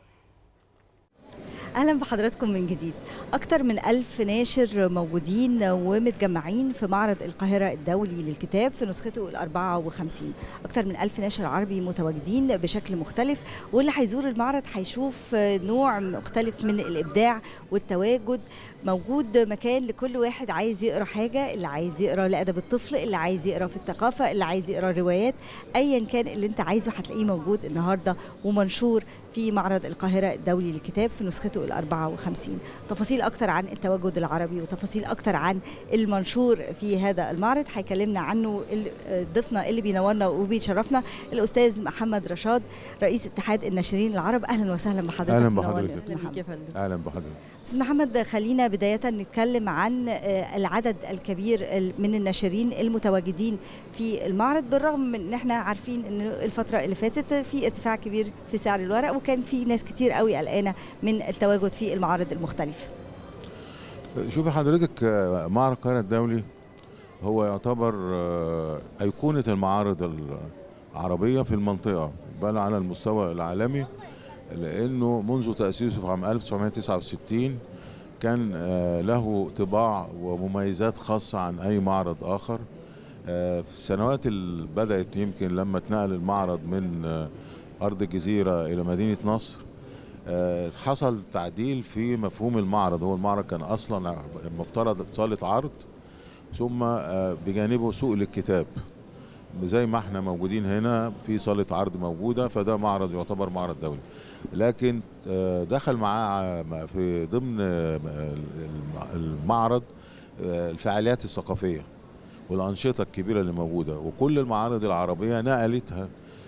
O: اهلا بحضراتكم من جديد اكتر من ألف ناشر موجودين ومتجمعين في معرض القاهرة الدولي للكتاب في نسخته ال 54 اكتر من ألف ناشر عربي متواجدين بشكل مختلف واللي هيزور المعرض هيشوف نوع مختلف من الابداع والتواجد موجود مكان لكل واحد عايز يقرا حاجه اللي عايز يقرا لادب الطفل اللي عايز يقرا في الثقافه اللي عايز يقرا روايات ايا كان اللي انت عايزه هتلاقيه موجود النهارده ومنشور في معرض القاهره الدولي للكتاب في نسخته ال 54 تفاصيل اكتر عن التواجد العربي وتفاصيل اكتر عن المنشور في هذا المعرض هيكلمنا عنه ال- ضيفنا اللي بينورنا وبيشرفنا الاستاذ محمد رشاد رئيس اتحاد الناشرين العرب اهلا وسهلا بحضرتك
P: اهلا
O: منورني
P: بحضرتك
O: يا أستاذ محمد.
P: اهلا بحضرتك
O: استاذ محمد خلينا بدايه نتكلم عن آه، العدد الكبير ال- من الناشرين المتواجدين في المعرض بالرغم من ان احنا عارفين ان الفتره اللي فاتت في ارتفاع كبير في سعر الورق وكان في ناس كتير قوي قلقانه من التواجد في المعارض المختلفه
P: شوفي حضرتك آه، معرض القاهرة الدولي هو يعتبر آه، أيقونة المعارض العربية في المنطقة بل على المستوى العالمي لأنه منذ تأسيسه في عام 1969 كان آه، له طباع ومميزات خاصة عن أي معرض آخر آه، في السنوات اللي بدأت يمكن لما اتنقل المعرض من آه، أرض الجزيرة إلى مدينة نصر آه، حصل تعديل في مفهوم المعرض هو المعرض كان اصلا مفترض صاله عرض ثم آه، بجانبه سوق للكتاب زي ما احنا موجودين هنا في صاله عرض موجوده فده معرض يعتبر معرض دولي لكن آه، دخل معاه ع- في ضمن آه، الم- المعرض آه، الفعاليات الثقافيه والانشطه الكبيره اللي موجوده وكل المعارض العربيه نقلتها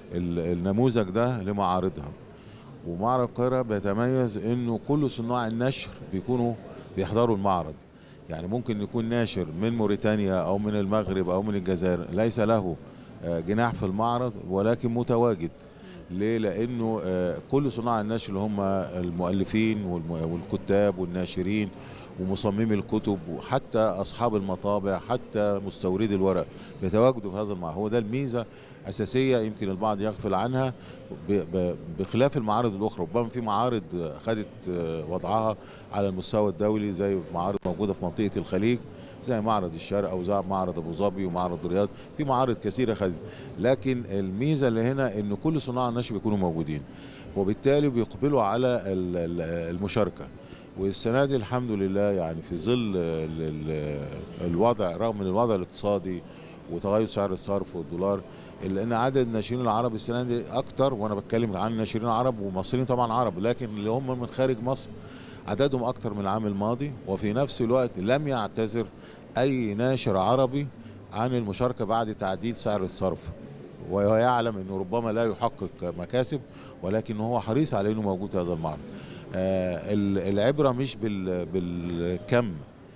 P: ال- النموذج ده لمعارضها ومعرض القاهرة بيتميز انه كل صناع النشر بيكونوا بيحضروا المعرض يعني ممكن يكون ناشر من موريتانيا او من المغرب او من الجزائر ليس له آه، جناح في المعرض ولكن متواجد ليه؟ لانه آه، كل صناع النشر اللي هم المؤلفين والم- والكتاب والناشرين ومصممي الكتب وحتى اصحاب المطابع حتى مستوردي الورق بيتواجدوا في هذا المعرض هو ده الميزه اساسيه يمكن البعض يغفل عنها ب- ب- بخلاف المعارض الاخرى ربما في معارض خدت آه، وضعها على المستوى الدولي زي معارض موجوده في منطقه الخليج زي معرض الشرق او زي معرض ابو ظبي ومعرض الرياض في معارض كثيره خدت لكن الميزه اللي هنا ان كل صناع النشر بيكونوا موجودين وبالتالي بيقبلوا على ال- ال- المشاركه والسنه دي الحمد لله يعني في ظل ال- ال- الوضع رغم من الوضع الاقتصادي وتغير سعر الصرف والدولار الا ان عدد الناشرين العرب السنه دي اكتر وانا بتكلم عن الناشرين العرب ومصريين طبعا عرب لكن اللي هم من خارج مصر عددهم اكتر من العام الماضي وفي نفس الوقت لم يعتذر اي ناشر عربي عن المشاركه بعد تعديل سعر الصرف وهو يعلم انه ربما لا يحقق مكاسب ولكن هو حريص على انه موجود في هذا المعرض آه، ال- العبره مش بال- بالكم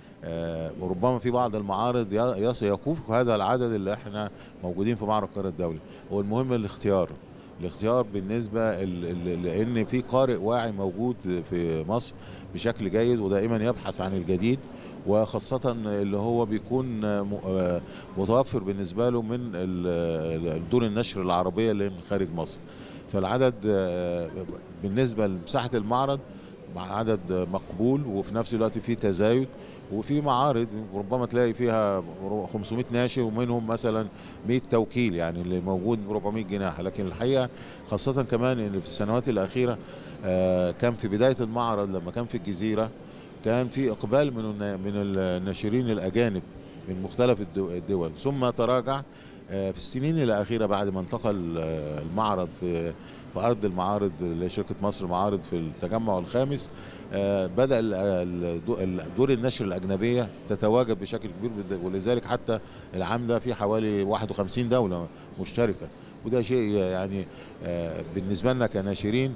P: آه، وربما في بعض المعارض ي- يص- يكوف هذا العدد اللي احنا موجودين في معرض القاهره الدولي هو المهم الاختيار الاختيار بالنسبه ال- ال- لان في قارئ واعي موجود في مصر بشكل جيد ودائما يبحث عن الجديد وخاصة اللي هو بيكون م- آه متوفر بالنسبة له من ال- ال- دور النشر العربية اللي من خارج مصر فالعدد آه، بالنسبة لمساحة المعرض مع عدد مقبول وفي نفس الوقت في تزايد وفي معارض ربما تلاقي فيها 500 ناشر ومنهم مثلا 100 توكيل يعني اللي موجود ب 400 جناح لكن الحقيقه خاصه كمان ان في السنوات الاخيره آه، كان في بدايه المعرض لما كان في الجزيره كان في اقبال من النا- من الناشرين الاجانب من مختلف الدو- الدول ثم تراجع آه، في السنين الاخيره بعد ما انتقل آه، المعرض في في ارض المعارض لشركه مصر معارض في التجمع الخامس آه، بدا ال- ال- دو- ال- دور النشر الاجنبيه تتواجد بشكل كبير بد- ولذلك حتى العام ده في حوالي 51 دوله مشتركه وده شيء يعني آه، بالنسبه لنا كناشرين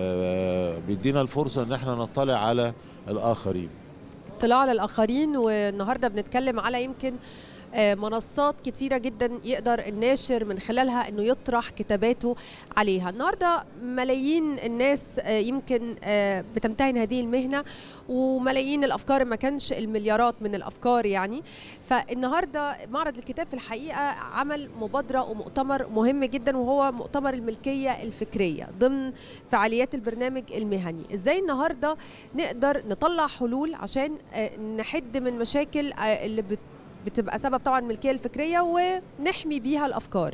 P: آه، بيدينا الفرصه ان احنا نطلع على الاخرين
Q: اطلاع على الاخرين والنهارده بنتكلم على يمكن آه، منصات كتيرة جدا يقدر الناشر من خلالها انه يطرح كتاباته عليها النهارده ملايين الناس آه، يمكن آه، بتمتهن هذه المهنة وملايين الافكار ما كانش المليارات من الافكار يعني فالنهارده معرض الكتاب في الحقيقة عمل مبادرة ومؤتمر مهم جدا وهو مؤتمر الملكية الفكرية ضمن فعاليات البرنامج المهني ازاي النهارده نقدر نطلع حلول عشان آه، نحد من مشاكل آه، اللي بت بتبقى سبب طبعا الملكيه الفكريه ونحمي بيها الافكار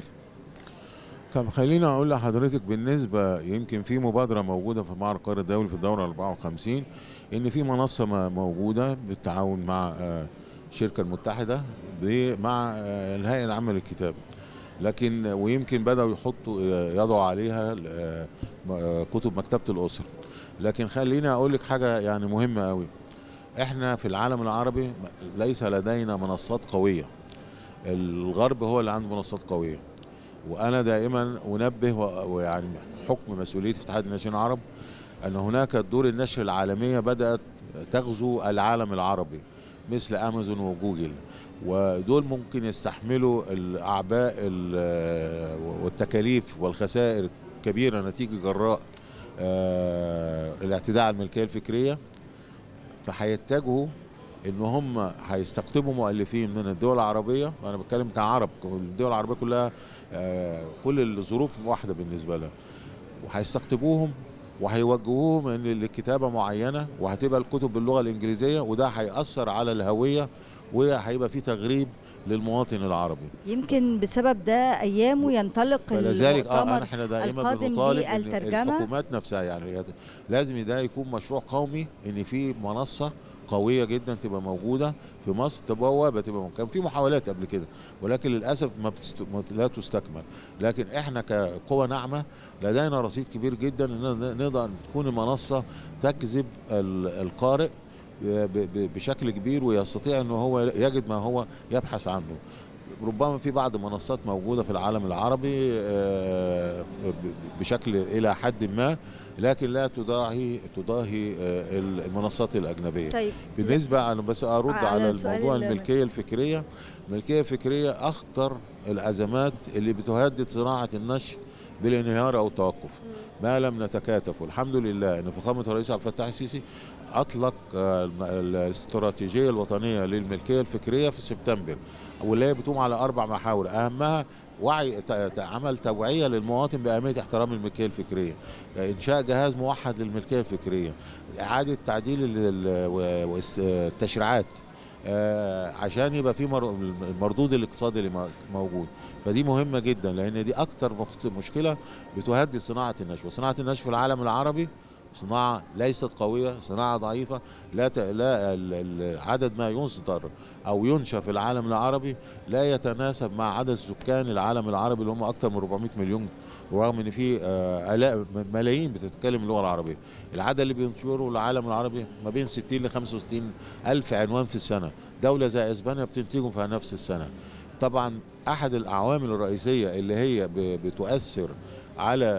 P: طب خليني اقول لحضرتك بالنسبه يمكن في مبادره موجوده في معرض القاهره الدولي في الدوره 54 ان في منصه م- موجوده بالتعاون مع آه، الشركه المتحده ب- مع آه، الهيئه العامه للكتاب لكن ويمكن بداوا يحطوا آه، يضعوا عليها آه، م- آه، كتب مكتبه الاسره لكن خليني اقول لك حاجه يعني مهمه قوي احنا في العالم العربي ليس لدينا منصات قويه الغرب هو اللي عنده منصات قويه وانا دائما انبه و- ويعني حكم مسؤوليتي في اتحاد الناشئين العرب ان هناك دور النشر العالميه بدات تغزو العالم العربي مثل امازون وجوجل ودول ممكن يستحملوا الاعباء ال- والتكاليف والخسائر الكبيره نتيجه جراء آه، الاعتداء على الملكيه الفكريه فهيتجهوا ان هم هيستقطبوا مؤلفين من الدول العربيه وانا بتكلم كعرب الدول العربيه كلها آه، كل الظروف واحده بالنسبه لها وهيستقطبوهم وهيوجهوهم ان لكتابه معينه وهتبقى الكتب باللغه الانجليزيه وده هياثر على الهويه وهيبقى في تغريب للمواطن العربي
O: يمكن بسبب ده ايامه ينطلق
P: فلذلك اه
O: المؤتمر
P: احنا دائما
O: القادم
P: بنطالب إن
O: بالترجمه
P: الحكومات نفسها يعني يت- لازم ده يكون مشروع قومي ان في منصه قويه جدا تبقى موجوده في مصر بوابه تبقى موجودة. كان في محاولات قبل كده ولكن للاسف ما, بتست... ما لا تستكمل لكن احنا كقوه ناعمه لدينا رصيد كبير جدا ان نقدر تكون المنصه تجذب ال- القارئ ب- ب- بشكل كبير ويستطيع انه هو يجد ما هو يبحث عنه ربما في بعض المنصات موجوده في العالم العربي آه، ب- بشكل الى حد ما لكن لا تضاهي تضاهي آه، المنصات الاجنبيه
G: طيب
P: بالنسبه انا بس ارد
G: على
P: على
G: سؤال
P: الموضوع
G: ال-
P: الملكيه الفكريه الملكيه الفكريه اخطر الازمات اللي بتهدد صناعه النشر بالانهيار او التوقف ما لم نتكاتف والحمد لله ان فخامه الرئيس عبد الفتاح السيسي اطلق آه، الم- الاستراتيجيه الوطنيه للملكيه الفكريه في سبتمبر واللي هي بتقوم على اربع محاور اهمها وعي ت- ت- عمل توعيه للمواطن باهميه احترام الملكيه الفكريه انشاء جهاز موحد للملكيه الفكريه اعاده تعديل ال- ال- و- واست- التشريعات آه، عشان يبقى في مر- المردود الاقتصادي اللي م- موجود فدي مهمه جدا لان دي اكتر مخت- مشكله بتهدد صناعه النشر وصناعه النشر في العالم العربي صناعه ليست قويه صناعه ضعيفه لا ت... لا ال- ال- عدد ما يصدر او ينشر في العالم العربي لا يتناسب مع عدد سكان العالم العربي اللي هم اكثر من 400 مليون ورغم ان في آه، آلاف ملايين بتتكلم اللغه العربيه العدد اللي بينشره العالم العربي ما بين 60 ل 65 الف عنوان في السنه دوله زي اسبانيا بتنتجهم في نفس السنه طبعا احد الاعوامل الرئيسيه اللي هي ب- بتؤثر على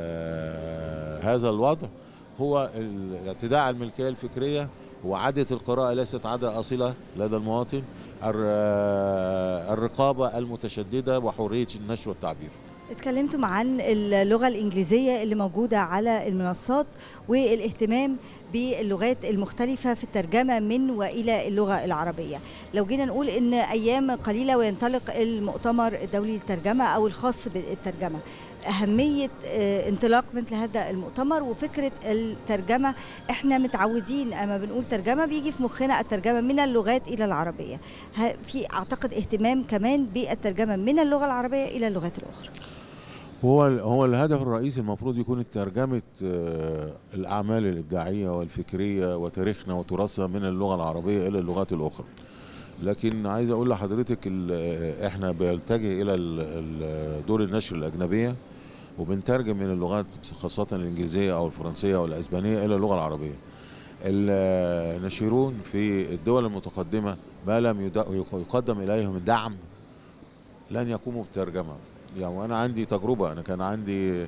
P: آه، هذا الوضع هو ال- الاعتداء على الملكيه الفكريه وعاده القراءه ليست عاده اصيله لدى المواطن الر- آه، الرقابه المتشدده وحريه النشر والتعبير
G: اتكلمتم عن اللغة الإنجليزية اللي موجودة على المنصات والاهتمام باللغات المختلفة في الترجمة من وإلى اللغة العربية لو جينا نقول إن أيام قليلة وينطلق المؤتمر الدولي للترجمة أو الخاص بالترجمة أهمية آه، انطلاق مثل هذا المؤتمر وفكرة الترجمة احنا متعودين لما بنقول ترجمة بيجي في مخنا الترجمة من اللغات إلى العربية ه- في أعتقد اهتمام كمان بالترجمة من اللغة العربية إلى اللغات الأخرى
P: هو هو الهدف الرئيسي المفروض يكون ترجمة آه، الأعمال الإبداعية والفكرية وتاريخنا وتراثنا من اللغة العربية إلى اللغات الأخرى لكن عايز أقول لحضرتك ال- آه، إحنا بنلتجئ إلى ال- ال- دور النشر الأجنبية وبنترجم من اللغات خاصة الإنجليزية أو الفرنسية أو الأسبانية إلى اللغة العربية الناشرون في الدول المتقدمة ما لم يد- يقدم إليهم دعم لن يقوموا بالترجمة يعني وانا عندي تجربه انا كان عندي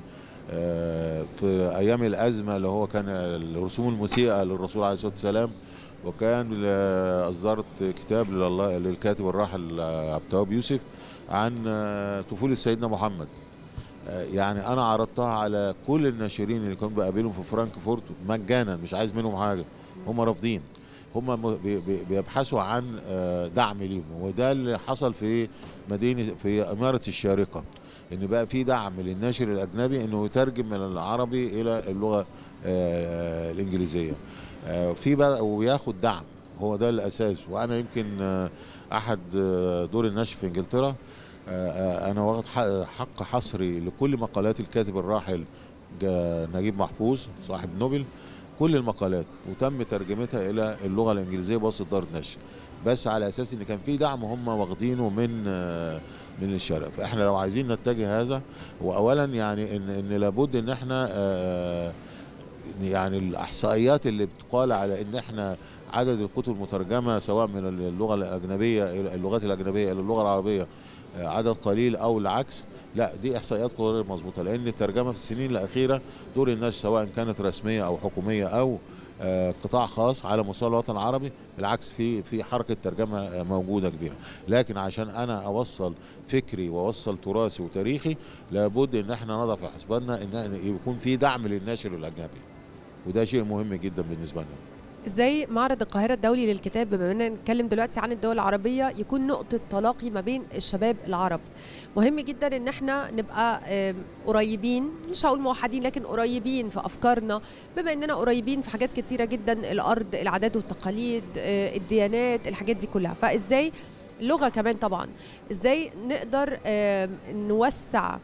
P: آه، في ايام الازمه اللي هو كان الرسوم المسيئه للرسول عليه الصلاه والسلام وكان آه، اصدرت كتاب لله للكاتب الراحل آه، عبد التواب يوسف عن آه، طفوله سيدنا محمد آه، يعني انا عرضتها على كل الناشرين اللي كنت بقابلهم في فرانكفورت مجانا مش عايز منهم حاجه هم رافضين هم م- بي- بي- بيبحثوا عن آه، دعم ليهم وده اللي حصل في مدينه في اماره الشارقه ان بقى في دعم للناشر الاجنبي انه يترجم من العربي الى اللغه آه، الانجليزيه آه، في بقى وياخد دعم هو ده الاساس وانا يمكن آه، احد آه، دور النشر في انجلترا آه، آه، انا واخد حق- حق حصري لكل مقالات الكاتب الراحل جا- نجيب محفوظ صاحب نوبل كل المقالات وتم ترجمتها الى اللغه الانجليزيه بواسطه دار النشر بس على اساس ان كان في دعم هم واخدينه من آه، من الشرق فاحنا لو عايزين نتجه هذا واولا يعني ان ان لابد ان احنا آه، يعني الاحصائيات اللي بتقال على ان احنا عدد الكتب المترجمه سواء من اللغه الاجنبيه الى اللغات الاجنبيه الى اللغه العربيه آه، عدد قليل او العكس لا دي احصائيات غير مظبوطه لان الترجمه في السنين الاخيره دور النشر سواء كانت رسميه او حكوميه او آه، قطاع خاص على مستوى الوطن العربي بالعكس في في حركه ترجمه آه، موجوده كبيره لكن عشان انا اوصل فكري واوصل تراثي وتاريخي لابد ان احنا نضع في حسباننا ان يكون في دعم للناشر الاجنبي وده شيء مهم جدا بالنسبه لنا
Q: ازاي معرض القاهره الدولي للكتاب بما اننا نتكلم دلوقتي عن الدول العربيه يكون نقطه تلاقي ما بين الشباب العرب مهم جدا ان احنا نبقى آم، قريبين مش هقول موحدين لكن قريبين في افكارنا بما اننا قريبين في حاجات كتيره جدا الارض العادات والتقاليد آه، الديانات الحاجات دي كلها فازاي اللغه كمان طبعا ازاي نقدر آم، نوسع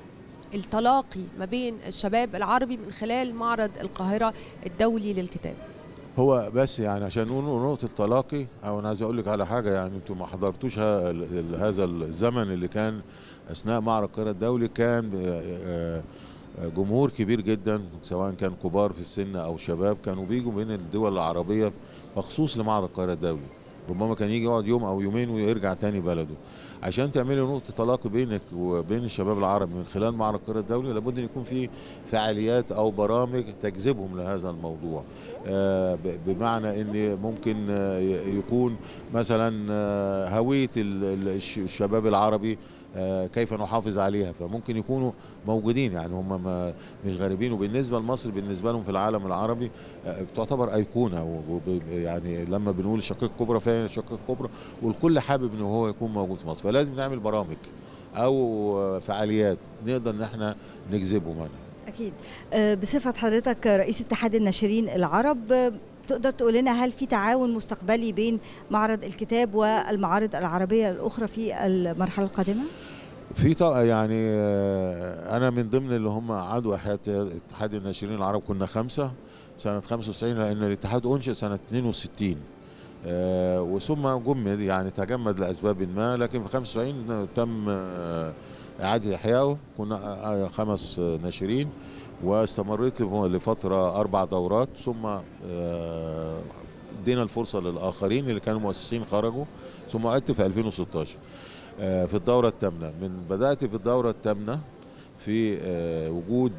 Q: التلاقي ما بين الشباب العربي من خلال معرض القاهره الدولي للكتاب
P: هو بس يعني عشان نقول نقطة تلاقي أو أنا عايز أقول لك على حاجة يعني أنتم ما حضرتوش ه- ال- ال- هذا الزمن اللي كان أثناء معرض القاهرة الدولي كان آه، آه، جمهور كبير جدا سواء كان كبار في السن أو شباب كانوا بيجوا من الدول العربية مخصوص لمعرض القاهرة الدولي ربما كان يجي يقعد يوم او يومين ويرجع تاني بلده عشان تعملي نقطه تلاقي بينك وبين الشباب العربي من خلال معرض القاهره الدولي لابد ان يكون في فعاليات او برامج تجذبهم لهذا الموضوع آه، ب- بمعنى ان ممكن آه، ي- يكون مثلا آه، هويه ال- ال- الش- الشباب العربي آه، كيف نحافظ عليها فممكن يكونوا موجودين يعني هم ما مش غريبين وبالنسبه لمصر بالنسبه لهم في العالم العربي آه، بتعتبر ايقونه و- وب- يعني لما بنقول شقيق كبرى فهي شقيق كبرى والكل حابب ان هو يكون موجود في مصر فلازم نعمل برامج او آه، فعاليات نقدر ان احنا نجذبهم هنا
O: أكيد آه، بصفة حضرتك رئيس اتحاد الناشرين العرب آه، تقدر تقول لنا هل في تعاون مستقبلي بين معرض الكتاب والمعارض العربية الأخرى في المرحلة القادمة؟
P: في طبعا يعني آه، انا من ضمن اللي هم عضو حياه اتحاد الناشرين العرب كنا خمسه سنه 95 لان الاتحاد انشئ سنه 62 آه، وثم جمد يعني تجمد لاسباب ما لكن في 95 تم آه، اعاده احيائه كنا آه، خمس آه، ناشرين واستمريت لفتره اربع دورات ثم آه، ادينا الفرصه للاخرين اللي كانوا مؤسسين خرجوا ثم عدت في 2016 آه، في الدورة الثامنة من بدأت في الدورة الثامنة في آه، وجود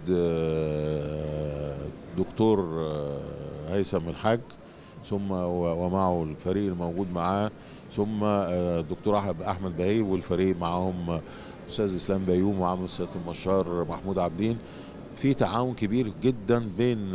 P: آه، دكتور آه، هيثم الحاج ثم و- ومعه الفريق الموجود معاه ثم آه، الدكتور أح- احمد بهيب والفريق معاهم آه، استاذ اسلام بيوم وعامل سياده المشار محمود عابدين في تعاون كبير جدا بين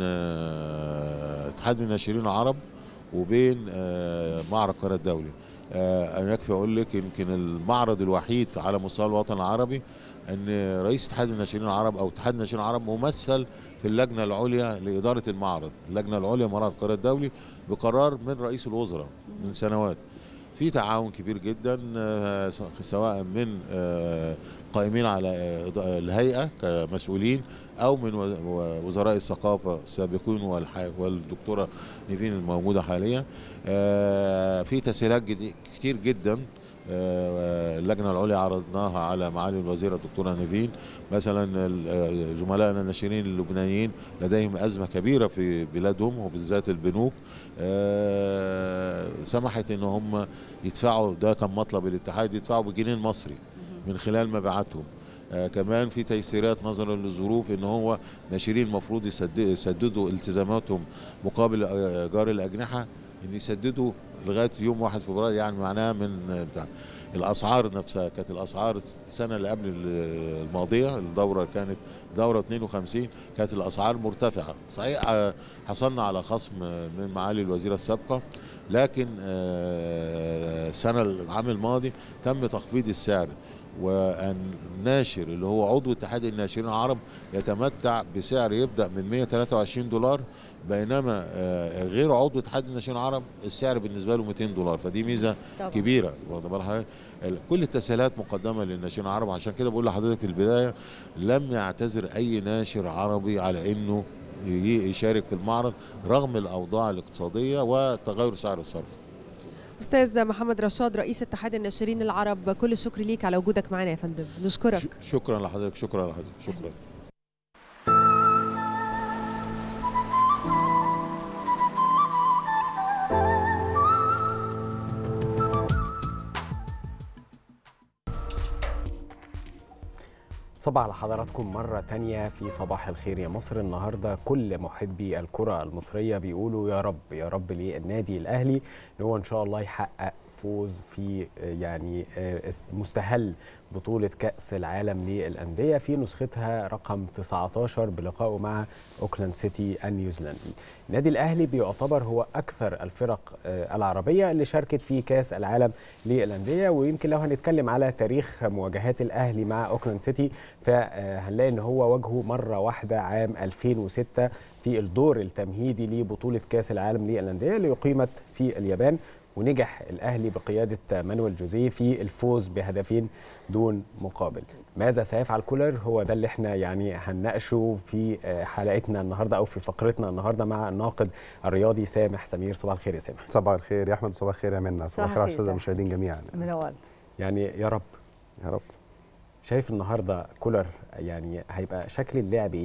P: آه، اتحاد الناشرين العرب وبين آه، معرض القاهره الدولي آه، انا يكفي اقول لك يمكن المعرض الوحيد على مستوى الوطن العربي ان رئيس اتحاد الناشرين العرب او اتحاد الناشرين العرب ممثل في اللجنه العليا لاداره المعرض اللجنه العليا معرض القاهره الدولي بقرار من رئيس الوزراء من سنوات في تعاون كبير جدا آه، سواء من آه، قائمين على آه، إضاءة الهيئه كمسؤولين او من و- وزراء الثقافه السابقين والح- والدكتوره نيفين الموجوده حاليا آه، في تسهيلات جدي- كتير جدا آه، اللجنه العليا عرضناها على معالي الوزيره الدكتوره نيفين مثلا ال- آه، زملائنا الناشرين اللبنانيين لديهم ازمه كبيره في بلادهم وبالذات البنوك آه، سمحت ان هم يدفعوا ده كان مطلب الاتحاد يدفعوا بجنيه مصري من خلال مبيعاتهم آه كمان في تيسيرات نظرا للظروف ان هو ناشرين المفروض يسد- يسددوا التزاماتهم مقابل آه، ايجار الاجنحه ان يسددوا لغايه يوم 1 فبراير يعني معناها من آه، بتاع الاسعار نفسها كانت الاسعار السنه اللي قبل ال- الماضيه الدوره كانت دوره 52 كانت الاسعار مرتفعه صحيح آه، حصلنا على خصم آه، من معالي الوزيره السابقه لكن آه، السنه العام الماضي تم تخفيض السعر والناشر اللي هو عضو اتحاد الناشرين العرب يتمتع بسعر يبدا من 123 دولار بينما آه، غير عضو اتحاد الناشرين العرب السعر بالنسبه له 200 دولار فدي ميزه
O: طبعاً.
P: كبيره واخد بال حضرتك ال- كل التسهيلات مقدمه للناشرين العرب عشان كده بقول لحضرتك في البدايه لم يعتذر اي ناشر عربي على انه ي- يشارك في المعرض رغم الاوضاع الاقتصاديه وتغير سعر الصرف
Q: استاذ محمد رشاد رئيس اتحاد الناشرين العرب كل الشكر ليك على وجودك معنا يا فندم نشكرك
P: شكرا لحضرتك شكرا لحضرتك شكرا
F: صباح على حضراتكم مرة تانية في صباح الخير يا مصر النهاردة كل محبي الكرة المصرية بيقولوا يا رب يا رب للنادي الأهلي إن هو إن شاء الله يحقق فوز في آه، يعني آه، است- مستهل بطولة كأس العالم للأندية في نسختها رقم 19 بلقائه مع أوكلاند سيتي النيوزيلندي النادي الأهلي بيعتبر هو أكثر الفرق آه، العربية اللي شاركت في كأس العالم للأندية ويمكن لو هنتكلم على تاريخ مواجهات الأهلي مع أوكلاند سيتي فهنلاقي إن هو واجهه مرة واحدة عام 2006 في الدور التمهيدي لبطولة كأس العالم للأندية اللي أقيمت في اليابان ونجح الأهلي بقيادة مانويل جوزيه في الفوز بهدفين دون مقابل ماذا سيفعل كولر هو ده اللي احنا يعني هنناقشه في آه، حلقتنا النهارده او في فقرتنا النهارده مع الناقد الرياضي سامح سمير صباح الخير يا سامح
R: صباح الخير يا احمد صباح الخير يا منى صباح الخير على
G: الخير
R: الساده
G: سامح.
R: المشاهدين جميعا
G: منور
F: يعني يا رب
R: يا رب
F: شايف النهارده كولر يعني هيبقى شكل اللعب ايه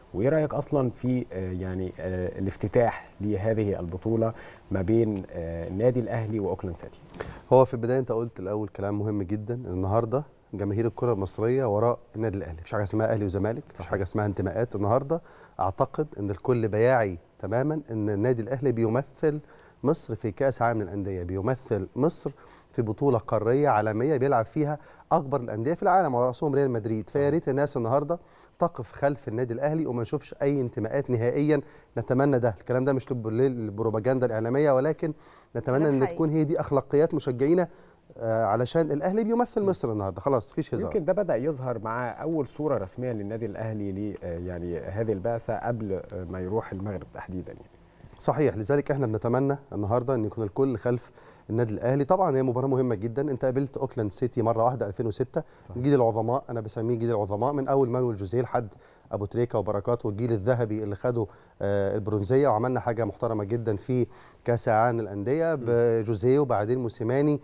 F: وايه رايك اصلا في آه، يعني آه، الافتتاح لهذه البطوله ما بين آه، النادي الاهلي واوكلاند سيتي
R: هو في البدايه انت قلت الاول كلام مهم جدا النهارده جماهير الكره المصريه وراء النادي الاهلي مفيش حاجه اسمها اهلي وزمالك مفيش حاجه اسمها انتماءات النهارده اعتقد ان الكل بياعي تماما ان النادي الاهلي بيمثل مصر في كاس عالم للانديه بيمثل مصر في بطوله قاريه عالميه بيلعب فيها اكبر الانديه في العالم على راسهم ريال مدريد فيا ريت الناس النهارده تقف خلف النادي الاهلي وما نشوفش اي انتماءات نهائيا نتمنى ده الكلام ده مش للب- للبروباجندا الاعلاميه ولكن نتمنى
F: ده
R: ان
F: حقيقي.
R: تكون هي دي اخلاقيات مشجعينا آه، علشان الاهلي بيمثل مصر النهارده خلاص مفيش هزار
F: يمكن ده بدا يظهر مع اول صوره رسميه للنادي الاهلي ل آه، يعني هذه البعثه قبل آه، ما يروح المغرب تحديدا يعني
R: صحيح لذلك احنا بنتمنى النهارده ان يكون الكل خلف النادي الاهلي طبعا هي مباراه مهمه جدا انت قابلت اوكلاند سيتي مره واحده 2006 جيل العظماء انا بسميه جيل العظماء من اول مانويل جوزيه لحد ابو تريكه وبركات والجيل الذهبي اللي خدوا آه، البرونزيه وعملنا حاجه محترمه جدا في كاس العالم للانديه بجوزيه وبعدين موسيماني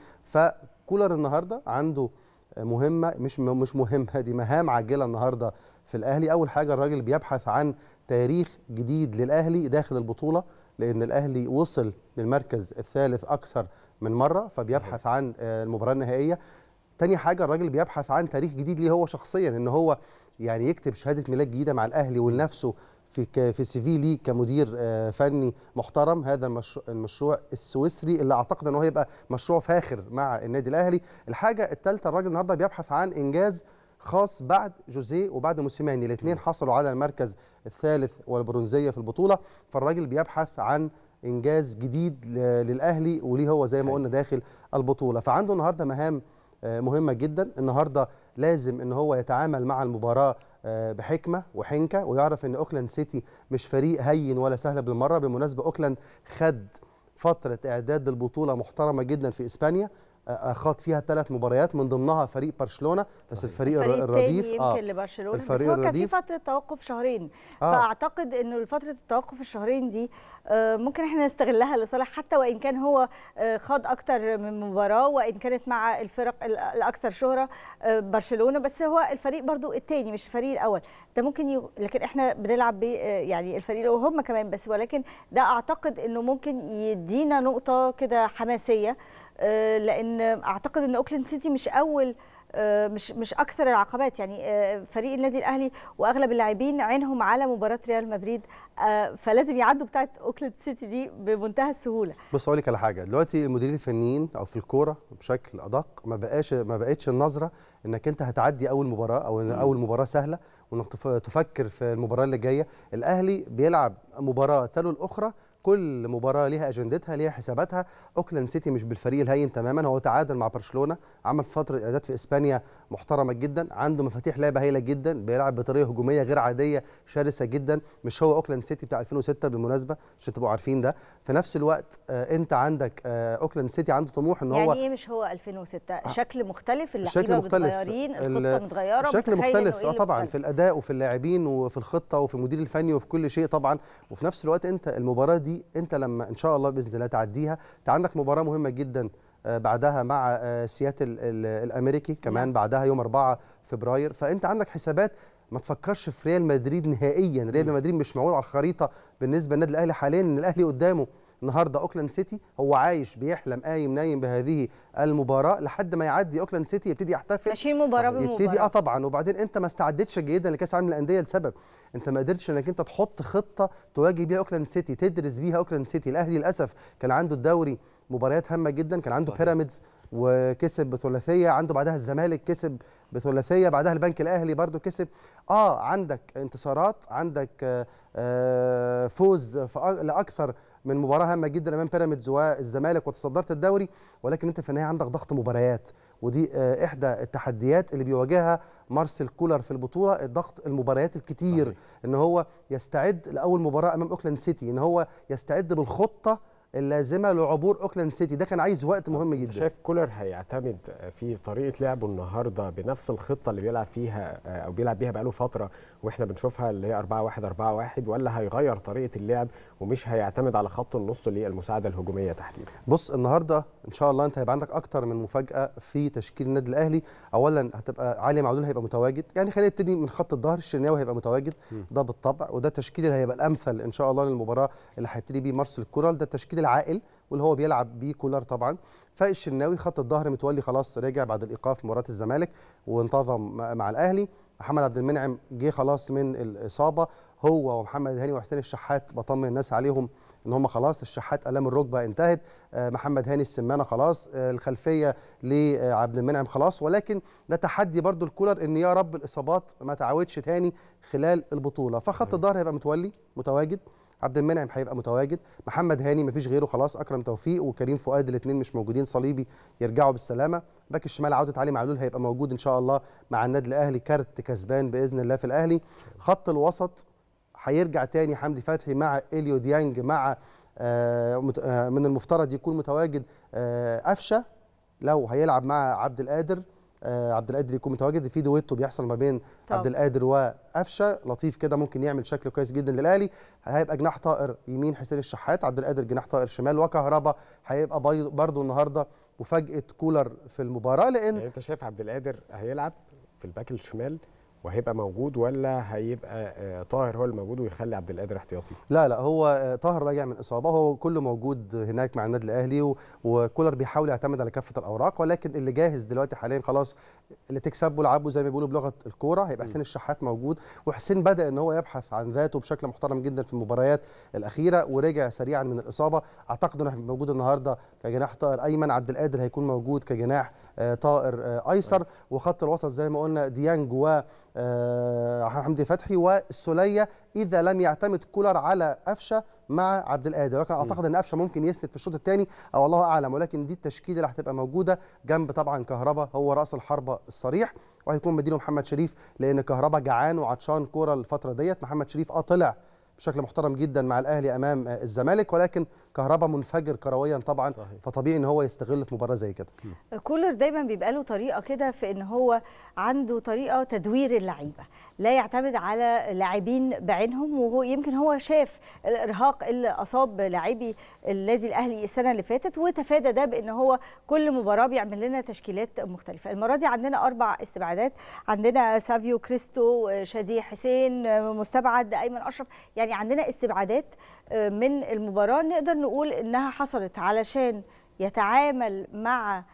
R: فكولر النهارده عنده مهمه مش مش مهمه دي مهام عاجله النهارده في الاهلي اول حاجه الراجل بيبحث عن تاريخ جديد للاهلي داخل البطوله لان الاهلي وصل للمركز الثالث اكثر من مره فبيبحث عن آه، المباراه النهائيه تاني حاجه الراجل بيبحث عن تاريخ جديد ليه هو شخصيا ان هو يعني يكتب شهاده ميلاد جديده مع الاهلي ولنفسه في ك- في سي في ليه كمدير آه، فني محترم هذا المشروع, المشروع السويسري اللي اعتقد ان هو هيبقى مشروع فاخر مع النادي الاهلي الحاجه الثالثه الراجل النهارده بيبحث عن انجاز خاص بعد جوزيه وبعد موسيماني الاثنين حصلوا على المركز الثالث والبرونزيه في البطوله فالراجل بيبحث عن انجاز جديد ل- للاهلي وليه هو زي ما قلنا داخل البطوله فعنده النهارده مهام آه، مهمه جدا النهارده لازم ان هو يتعامل مع المباراه آه، بحكمه وحنكه ويعرف ان اوكلاند سيتي مش فريق هين ولا سهل بالمره بالمناسبه اوكلاند خد فتره اعداد للبطوله محترمه جدا في اسبانيا آه، خاض فيها ثلاث مباريات من ضمنها فريق برشلونه بس الفريق,
G: الفريق
R: الر-
G: التاني
R: الرديف
G: يمكن لبرشلونه بس
R: الفريق
G: هو كان في
R: الرديف
G: فتره توقف شهرين
R: آه.
G: فاعتقد انه فتره التوقف الشهرين دي آه، ممكن احنا نستغلها لصالح حتى وان كان هو آه، خاض اكتر من مباراه وان كانت مع الفرق ال- الاكثر شهره آه، برشلونه بس هو الفريق برضو الثاني مش الفريق الاول ده ممكن ي... لكن احنا بنلعب ب يعني الفريق وهم كمان بس ولكن ده اعتقد انه ممكن يدينا نقطه كده حماسيه آه، لان اعتقد ان اوكلاند سيتي مش اول آه، مش مش اكثر العقبات يعني آه، فريق النادي الاهلي واغلب اللاعبين عينهم على مباراه ريال مدريد آه، فلازم يعدوا بتاعه اوكلاند سيتي دي بمنتهى السهوله
R: بص اقول لك على حاجه دلوقتي المديرين الفنيين او في الكوره بشكل ادق ما بقاش ما بقتش النظره انك انت هتعدي اول مباراه او إن اول مباراه سهله وانك تف- تفكر في المباراه اللي جايه الاهلي بيلعب مباراه تلو الاخرى كل مباراه ليها اجندتها ليها حساباتها اوكلاند سيتي مش بالفريق الهين تماما هو تعادل مع برشلونه عمل فتره اعداد في اسبانيا محترمه جدا عنده مفاتيح لعبه هايله جدا بيلعب بطريقه هجوميه غير عاديه شرسه جدا مش هو اوكلاند سيتي بتاع 2006 بالمناسبه عشان تبقوا عارفين ده في نفس الوقت آه انت عندك آه اوكلاند سيتي عنده طموح ان
G: يعني
R: هو
G: ايه مش هو 2006 شكل مختلف
R: الشكل
G: اللعيبه
R: مختلف
G: متغيرين
R: ال-
G: الخطه متغيره
R: الشكل
G: متخيل إنه
R: مختلف
G: إيه
R: اه
G: اللي
R: طبعا
G: مختلف؟
R: في الاداء وفي اللاعبين وفي الخطه وفي المدير الفني وفي كل شيء طبعا وفي نفس الوقت انت المباراه دي انت لما ان شاء الله باذن الله تعديها انت عندك مباراه مهمه جدا آه، بعدها مع آه، سياتل ال- الامريكي كمان بعدها يوم 4 فبراير فانت عندك حسابات ما تفكرش في ريال مدريد نهائيا ريال مدريد مش معقول على الخريطه بالنسبه للنادي الاهلي حاليا ان الاهلي قدامه النهارده اوكلاند سيتي هو عايش بيحلم قايم نايم بهذه المباراه لحد ما يعدي اوكلاند سيتي يبتدي يحتفل
G: ماشيين مباراه
R: يبتدي اه
G: بمباراه
R: طبعا وبعدين انت ما استعدتش جيدا لكاس العالم للانديه لسبب انت ما قدرتش انك انت تحط خطه تواجه بيها اوكلاند سيتي تدرس بيها اوكلاند سيتي الاهلي للاسف كان عنده الدوري مباريات هامه جدا كان عنده بيراميدز وكسب بثلاثيه عنده بعدها الزمالك كسب بثلاثيه بعدها البنك الاهلي برضو كسب اه عندك انتصارات عندك آه آه فوز في أ- لاكثر من مباراه هامه جدا امام بيراميدز والزمالك وتصدرت الدوري ولكن انت في النهايه عندك ضغط مباريات ودي آه، احدى التحديات اللي بيواجهها مارسيل كولر في البطوله الضغط المباريات الكتير صحيح. ان هو يستعد لاول مباراه امام اوكلاند سيتي ان هو يستعد بالخطه اللازمه لعبور اوكلاند سيتي ده كان عايز وقت مهم جدا
F: شايف كولر هيعتمد في طريقه لعبه النهارده بنفس الخطه اللي بيلعب فيها او بيلعب بيها بقاله فتره واحنا بنشوفها اللي هي 4 1 4 1 ولا هيغير طريقه اللعب ومش هيعتمد على خط النص للمساعده الهجوميه تحديدا
R: بص النهارده ان شاء الله انت هيبقى عندك اكتر من مفاجاه في تشكيل النادي الاهلي اولا هتبقى علي معلول هيبقى متواجد يعني خلينا نبتدي من خط الظهر الشناوي هيبقى متواجد ده بالطبع وده التشكيل اللي هيبقى الامثل ان شاء الله للمباراه اللي هيبتدي بيه مارسيل كولر ده التشكيل العاقل واللي هو بيلعب بيه كولر طبعا فالشناوي خط الظهر متولي خلاص رجع بعد الايقاف مباراه الزمالك وانتظم مع الاهلي محمد عبد المنعم جه خلاص من الاصابه هو ومحمد هاني وحسين الشحات بطمن الناس عليهم ان هم خلاص الشحات الام الركبه انتهت محمد هاني السمانه خلاص الخلفيه لعبد المنعم خلاص ولكن ده تحدي برضو الكولر ان يا رب الاصابات ما تعاودش تاني خلال البطوله فخط الظهر هيبقى متولي متواجد عبد المنعم هيبقى متواجد محمد هاني مفيش غيره خلاص اكرم توفيق وكريم فؤاد الاثنين مش موجودين صليبي يرجعوا بالسلامه باك الشمال عوده علي معلول هيبقى موجود ان شاء الله مع النادي الاهلي كارت كسبان باذن الله في الاهلي خط الوسط هيرجع تاني حمدي فتحي مع اليو ديانج مع آه من المفترض يكون متواجد آه قفشه لو هيلعب مع عبد القادر آه عبد القادر يكون متواجد في دويتو بيحصل ما بين طبعا. عبد القادر وقفشه لطيف كده ممكن يعمل شكل كويس جدا للاهلي هيبقى جناح طائر يمين حسين الشحات عبد القادر جناح طائر شمال وكهربا هيبقى برضه النهارده مفاجاه كولر في المباراه لان
F: يعني انت شايف عبد القادر هيلعب في الباك الشمال وهيبقى موجود ولا هيبقى طاهر هو اللي موجود ويخلي عبد القادر احتياطي؟
R: لا لا هو طاهر راجع من اصابه هو كله موجود هناك مع النادي الاهلي وكولر بيحاول يعتمد على كافه الاوراق ولكن اللي جاهز دلوقتي حاليا خلاص اللي تكسبه العبه زي ما بيقولوا بلغه الكوره هيبقى حسين الشحات موجود وحسين بدا ان هو يبحث عن ذاته بشكل محترم جدا في المباريات الاخيره ورجع سريعا من الاصابه اعتقد انه موجود النهارده كجناح طائر ايمن عبد القادر هيكون موجود كجناح طائر ايسر وخط الوسط زي ما قلنا ديانج و حمدي فتحي والسوليه اذا لم يعتمد كولر على قفشه مع عبد القادر ولكن اعتقد ان قفشه ممكن يسند في الشوط الثاني او الله اعلم ولكن دي التشكيله اللي هتبقى موجوده جنب طبعا كهربا هو راس الحربه الصريح وهيكون مدينه محمد شريف لان كهربا جعان وعطشان كوره الفتره ديت محمد شريف اه طلع بشكل محترم جدا مع الاهلي امام الزمالك ولكن كهربا منفجر كرويا طبعا صحيح. فطبيعي ان هو يستغل في مباراه زي كده
G: كولر دايما بيبقى له طريقه كده في ان هو عنده طريقه تدوير اللعيبه لا يعتمد على لاعبين بعينهم وهو يمكن هو شاف الارهاق اللي اصاب لاعبي النادي الاهلي السنه اللي فاتت وتفادى ده بان هو كل مباراه بيعمل لنا تشكيلات مختلفه المره دي عندنا اربع استبعادات عندنا سافيو كريستو شادي حسين مستبعد ايمن اشرف يعني عندنا استبعادات من المباراه نقدر نقول انها حصلت علشان يتعامل مع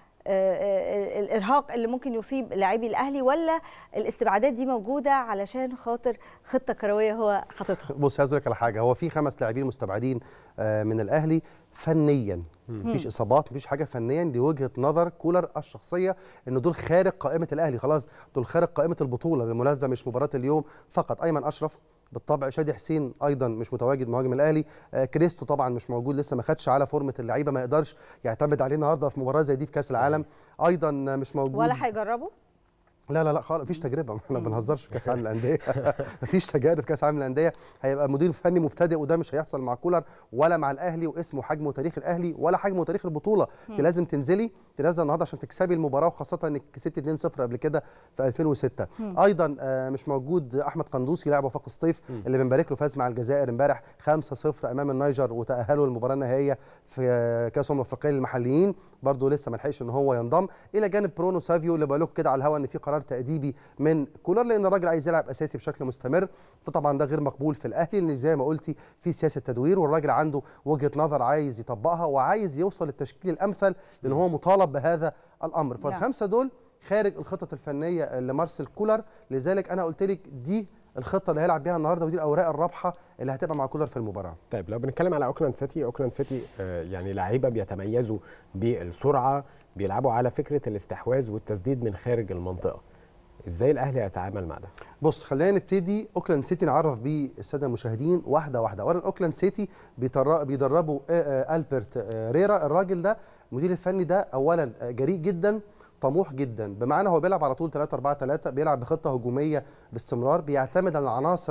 G: الارهاق اللي ممكن يصيب لاعبي الاهلي ولا الاستبعادات دي موجوده علشان خاطر خطه كرويه هو حاططها
R: بص عايز على حاجه هو في خمس لاعبين مستبعدين من الاهلي فنيا مفيش اصابات مفيش حاجه فنيا دي وجهه نظر كولر الشخصيه ان دول خارج قائمه الاهلي خلاص دول خارج قائمه البطوله بالمناسبه مش مباراه اليوم فقط ايمن اشرف بالطبع شادي حسين ايضا مش متواجد مهاجم الاهلي آه كريستو طبعا مش موجود لسه ما خدش على فورمه اللعيبه ما يقدرش يعتمد عليه النهارده في مباراه زي دي في كاس العالم ايضا مش موجود
G: ولا هيجربوا
R: لا لا لا خالص مفيش تجربه احنا ما بنهزرش في كاس العالم للانديه مفيش تجارب في كاس العالم للانديه هيبقى مدير فني مبتدئ وده مش هيحصل مع كولر ولا مع الاهلي واسمه وحجمه وتاريخ الاهلي ولا حجمه وتاريخ البطوله انت لازم تنزلي تنزل النهارده عشان تكسبي المباراه وخاصه انك كسبت 2-0 قبل كده في 2006 مم. ايضا آه مش موجود احمد قندوسي لاعب وفاق الصيف مم. اللي بنبارك له فاز مع الجزائر امبارح 5-0 امام النيجر وتاهلوا للمباراه النهائيه في كاس الامم الافريقيه للمحليين برضه لسه ما لحقش ان هو ينضم الى جانب برونو سافيو اللي بقول كده على الهوا ان في قرار تاديبي من كولر لان الراجل عايز يلعب اساسي بشكل مستمر طبعا ده غير مقبول في الاهلي لان زي ما قلتي في سياسه تدوير والراجل عنده وجهه نظر عايز يطبقها وعايز يوصل للتشكيل الامثل لان هو مطالب بهذا الامر فالخمسه دول خارج الخطط الفنيه لمارسيل كولر لذلك انا قلت لك دي الخطه اللي هيلعب بيها النهارده ودي الاوراق الرابحه اللي هتبقى مع كولر في المباراه
F: طيب لو بنتكلم على اوكلاند سيتي اوكلاند سيتي آه يعني لعيبه بيتميزوا بالسرعه بيلعبوا على فكره الاستحواذ والتسديد من خارج المنطقه ازاي الاهلي هيتعامل مع ده
R: بص خلينا نبتدي اوكلاند سيتي نعرف بيه الساده المشاهدين واحده واحده اولا اوكلاند سيتي بيدربوا البرت ريرا الراجل ده المدير الفني ده اولا جريء جدا طموح جدا بمعنى هو بيلعب على طول 3 4 3 بيلعب بخطه هجوميه باستمرار بيعتمد على العناصر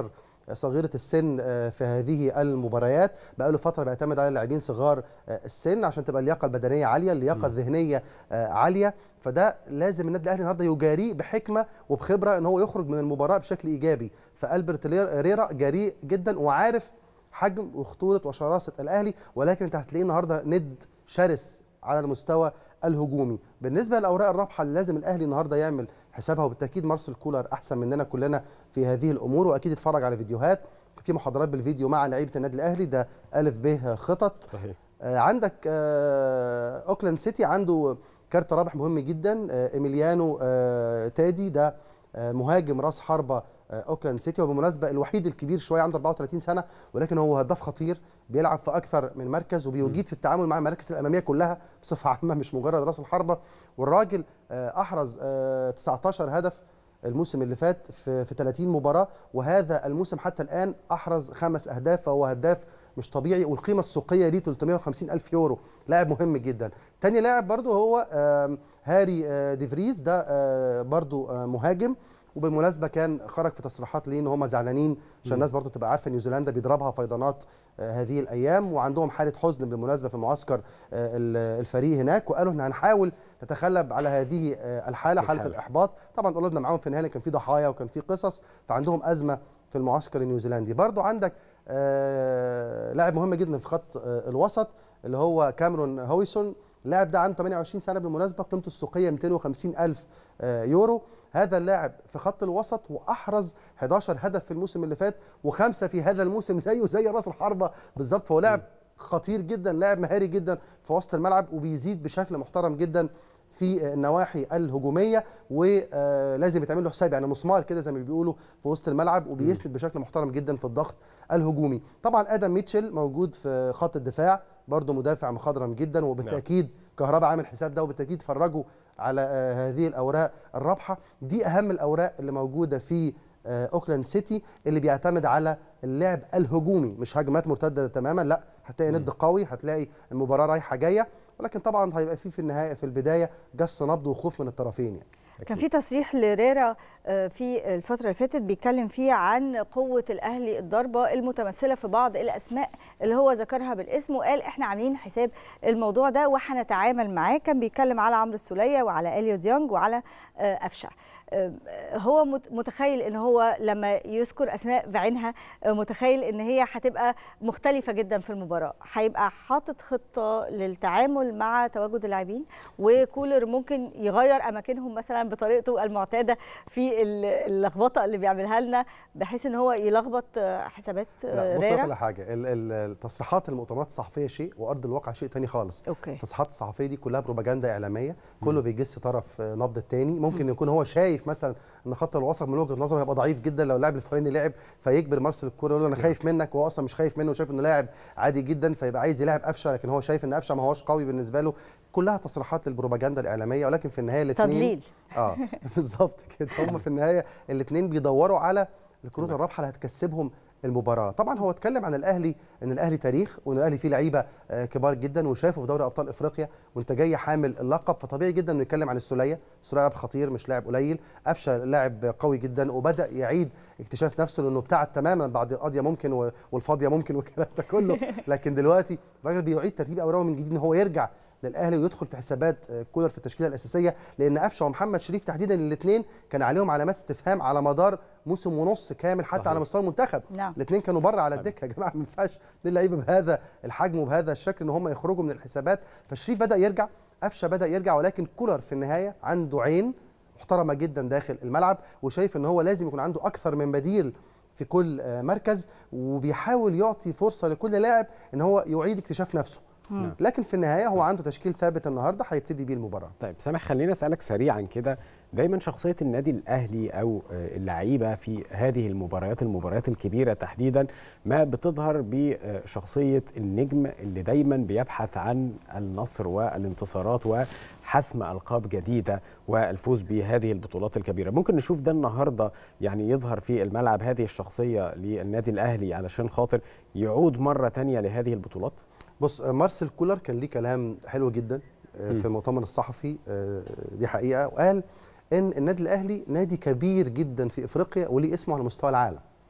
R: صغيره السن آه، في هذه المباريات بقى له فتره بيعتمد على اللاعبين صغار آه، السن عشان تبقى اللياقه البدنيه عاليه اللياقه الذهنيه آه، عاليه فده لازم النادي الاهلي النهارده يجاريه بحكمه وبخبره ان هو يخرج من المباراه بشكل ايجابي فالبرت لير- ريرا جريء جدا وعارف حجم وخطوره وشراسه الاهلي ولكن انت هتلاقيه النهارده ند شرس على المستوى الهجومي بالنسبه للاوراق الرابحه اللي لازم الاهلي النهارده يعمل حسابها وبالتاكيد مارسيل كولر احسن مننا كلنا في هذه الامور واكيد اتفرج على فيديوهات في محاضرات بالفيديو مع لعيبه النادي الاهلي ده الف ب خطط
F: صحيح
R: آه، عندك آه، اوكلاند سيتي عنده كارت رابح مهم جدا آه، ايميليانو آه، تادي ده آه، مهاجم راس حربه آه، اوكلاند سيتي وبالمناسبه الوحيد الكبير شويه عنده 34 سنه ولكن هو هداف خطير بيلعب في اكثر من مركز وبيجيد في التعامل مع المراكز الاماميه كلها بصفه عامه مش مجرد راس الحربه والراجل آه، احرز آه، 19 هدف الموسم اللي فات في في 30 مباراه وهذا الموسم حتى الان احرز خمس اهداف فهو هداف مش طبيعي والقيمه السوقيه ليه 350 الف يورو لاعب مهم جدا تاني لاعب برضو هو آم، هاري آه، ديفريز ده آه، برضو آه، مهاجم وبالمناسبه كان خرج في تصريحات ليه ان هم زعلانين عشان
F: مم.
R: الناس برضو تبقى عارفه نيوزيلندا بيضربها فيضانات آه، هذه الايام وعندهم حاله حزن بالمناسبه في معسكر آه، ال- الفريق هناك وقالوا ان هنحاول نتغلب على هذه آه، الحاله حاله
F: الحالة.
R: الاحباط طبعا قلوبنا معاهم في النهايه كان في ضحايا وكان في قصص فعندهم ازمه في المعسكر النيوزيلندي برضو عندك آه، لاعب مهم جدا في خط آه، الوسط اللي هو كاميرون هويسون اللاعب ده عنده 28 سنه بالمناسبه قيمته السوقيه 250 الف آه، يورو هذا اللاعب في خط الوسط واحرز 11 هدف في الموسم اللي فات وخمسه في هذا الموسم زيه زي راس الحربه بالظبط فهو لاعب خطير جدا لاعب مهاري جدا في وسط الملعب وبيزيد بشكل محترم جدا في النواحي الهجوميه ولازم يتعمل له حساب يعني مسمار كده زي ما بيقولوا في وسط الملعب وبيسند بشكل محترم جدا في الضغط الهجومي طبعا ادم ميتشل موجود في خط الدفاع برضه مدافع مخضرم جدا وبالتاكيد كهربا عامل حساب ده وبالتاكيد فرجوا على آه، هذه الاوراق الرابحه دي اهم الاوراق اللي موجوده في آه، اوكلاند سيتي اللي بيعتمد على اللعب الهجومي مش هجمات مرتده تماما لا هتلاقي ند قوي هتلاقي المباراه رايحه جايه ولكن طبعا هيبقى في في النهايه في البدايه جس نبض وخوف من الطرفين يعني
G: كان في تصريح لريرا آه، في الفترة اللي فاتت بيتكلم فيه عن قوة الأهلي الضربة المتمثلة في بعض الأسماء اللي هو ذكرها بالاسم وقال إحنا عاملين حساب الموضوع ده وهنتعامل معاه كان بيتكلم على عمرو السولية وعلى إليو ديونج وعلى آه، أفشع آه، هو مت- متخيل ان هو لما يذكر اسماء بعينها آه، متخيل ان هي هتبقى مختلفه جدا في المباراه هيبقى حاطط خطه للتعامل مع تواجد اللاعبين وكولر ممكن يغير اماكنهم مثلا بطريقته المعتاده في ال- اللخبطه اللي بيعملها لنا بحيث ان هو يلخبط آه، حسابات
R: لا
G: آه،
R: بص أقول لك
G: ريرا
R: على حاجه ال- ال- التصريحات المؤتمرات الصحفيه شيء وارض الواقع شيء تاني خالص
G: اوكي
R: التصريحات الصحفيه دي كلها بروباجندا اعلاميه كله بيجس طرف آه، نبض التاني ممكن يكون هو شايف مثلا ان خط الوسط من وجهه نظره هيبقى ضعيف جدا لو اللاعب الفلاني لعب فيجبر مارسيل الكوره يقول له انا خايف منك وهو اصلا مش خايف منه وشايف انه لاعب عادي جدا فيبقى عايز يلاعب قفشه لكن هو شايف ان قفشه ما هوش قوي بالنسبه له كلها تصريحات للبروباجندا الاعلاميه ولكن في النهايه الاثنين
G: تضليل.
R: اه بالظبط كده هم في النهايه الاثنين بيدوروا على الكروت الرابحه اللي هتكسبهم المباراه طبعا هو اتكلم عن الاهلي ان الاهلي تاريخ وان الاهلي فيه لعيبه آه، كبار جدا وشافه في دوري ابطال افريقيا وانت جاي حامل اللقب فطبيعي جدا انه يتكلم عن السوليه السوليه لاعب خطير مش لاعب قليل قفشه لاعب قوي جدا وبدا يعيد اكتشاف نفسه لانه ابتعد تماما بعد القضيه ممكن و- والفاضيه ممكن والكلام ده كله لكن دلوقتي الراجل بيعيد ترتيب اوراقه من جديد ان هو يرجع للاهلي ويدخل في حسابات آه، كولر في التشكيله الاساسيه لان قفشه ومحمد شريف تحديدا الاثنين كان عليهم علامات استفهام على مدار موسم ونص كامل حتى
F: صحيح.
R: على مستوى المنتخب
G: نعم
R: الاثنين كانوا بره على الدكه يا جماعه ما ينفعش للعيبه بهذا الحجم وبهذا الشكل ان هم يخرجوا من الحسابات فشريف بدا يرجع قفشه بدا يرجع ولكن كولر في النهايه عنده عين محترمه جدا داخل الملعب وشايف ان هو لازم يكون عنده اكثر من بديل في كل آه، مركز وبيحاول يعطي فرصه لكل لاعب ان هو يعيد اكتشاف نفسه
F: نعم.
R: لكن في النهايه هو عنده تشكيل ثابت النهارده هيبتدي بيه المباراه
F: طيب سامح خليني اسالك سريعا كده دايما شخصيه النادي الاهلي او آه، اللعيبه في هذه المباريات المباريات الكبيره تحديدا ما بتظهر بشخصيه النجم اللي دايما بيبحث عن النصر والانتصارات وحسم القاب جديده والفوز بهذه البطولات الكبيره ممكن نشوف ده النهارده يعني يظهر في الملعب هذه الشخصيه للنادي الاهلي علشان خاطر يعود مره تانية لهذه البطولات
R: بص آه، مارسيل كولر كان ليه كلام حلو جدا آه،
F: مم.
R: في المؤتمر الصحفي آه، دي حقيقه وقال ان النادي الاهلي نادي كبير جدا في افريقيا وليه اسمه على مستوى العالم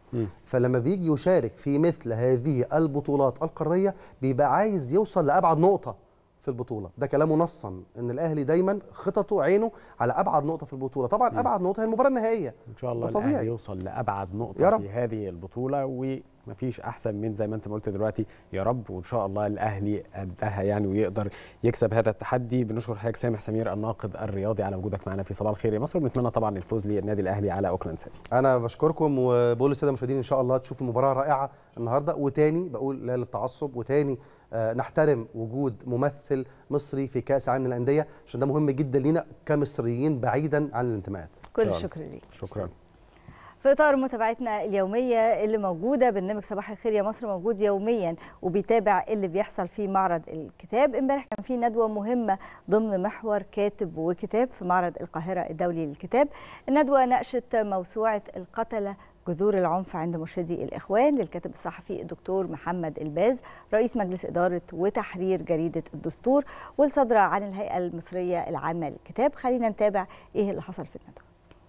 F: مم.
R: فلما بيجي يشارك في مثل هذه البطولات القاريه بيبقى عايز يوصل لابعد نقطه في البطوله ده كلامه نصا ان الاهلي دايما خططه عينه على ابعد نقطه في البطوله طبعا
F: مم.
R: ابعد نقطه هي المباراه النهائيه
F: ان شاء الله
R: ده طبيعي.
F: الاهلي يوصل لابعد
R: يا
F: نقطه
R: رب.
F: في هذه البطوله ومفيش احسن من زي ما انت ما قلت دلوقتي يا رب وان شاء الله الاهلي قدها يعني ويقدر يكسب هذا التحدي بنشكر حضرتك سامح سمير الناقد الرياضي على وجودك معنا في صباح الخير يا مصر وبنتمنى طبعا الفوز للنادي الاهلي على اوكلاند سيتي
R: انا بشكركم وبقول للساده المشاهدين ان شاء الله تشوفوا مباراه رائعه النهارده وتاني بقول لا للتعصب وتاني آه، نحترم وجود ممثل مصري في كاس العالم للانديه عشان ده مهم جدا لينا كمصريين بعيدا عن الانتماءات
G: كل
R: إن شاء الله.
G: الشكر ليك
F: شكرا
G: في اطار متابعتنا اليوميه اللي موجوده برنامج صباح الخير يا مصر موجود يوميا وبيتابع اللي بيحصل في معرض الكتاب امبارح كان في ندوه مهمه ضمن محور كاتب وكتاب في معرض القاهره الدولي للكتاب الندوه ناقشت موسوعه القتله جذور العنف عند مرشدي الاخوان للكاتب الصحفي الدكتور محمد الباز رئيس مجلس اداره وتحرير جريده الدستور والصادره عن الهيئه المصريه العامه للكتاب خلينا نتابع ايه اللي حصل في الندوه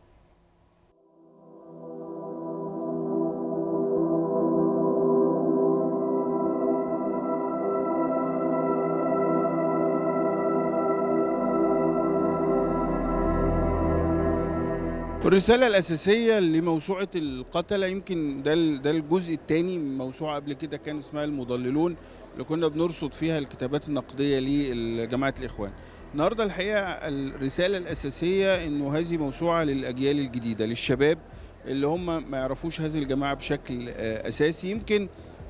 S: الرسالة الأساسية لموسوعة القتلة يمكن ده ال- ده الجزء الثاني من موسوعة قبل كده كان اسمها المضللون اللي كنا بنرصد فيها الكتابات النقدية لجماعة الإخوان. النهارده الحقيقة الرسالة الأساسية إنه هذه موسوعة للأجيال الجديدة للشباب اللي هم ما يعرفوش هذه الجماعة بشكل آه، أساسي يمكن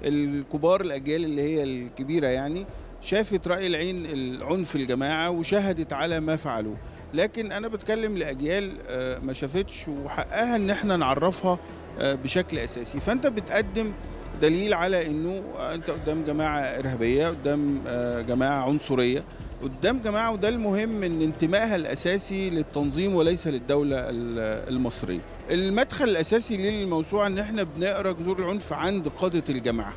S: الكبار الأجيال اللي هي الكبيرة يعني شافت رأي العين العنف الجماعة وشهدت على ما فعلوه لكن انا بتكلم لاجيال آه، ما شافتش وحقها ان احنا نعرفها آه، بشكل اساسي فانت بتقدم دليل على انه انت قدام جماعه ارهابيه قدام آه، جماعه عنصريه قدام جماعه وده المهم ان انتمائها الاساسي للتنظيم وليس للدوله ال- المصريه المدخل الاساسي للموسوعه ان احنا بنقرا جذور العنف عند قاده الجماعه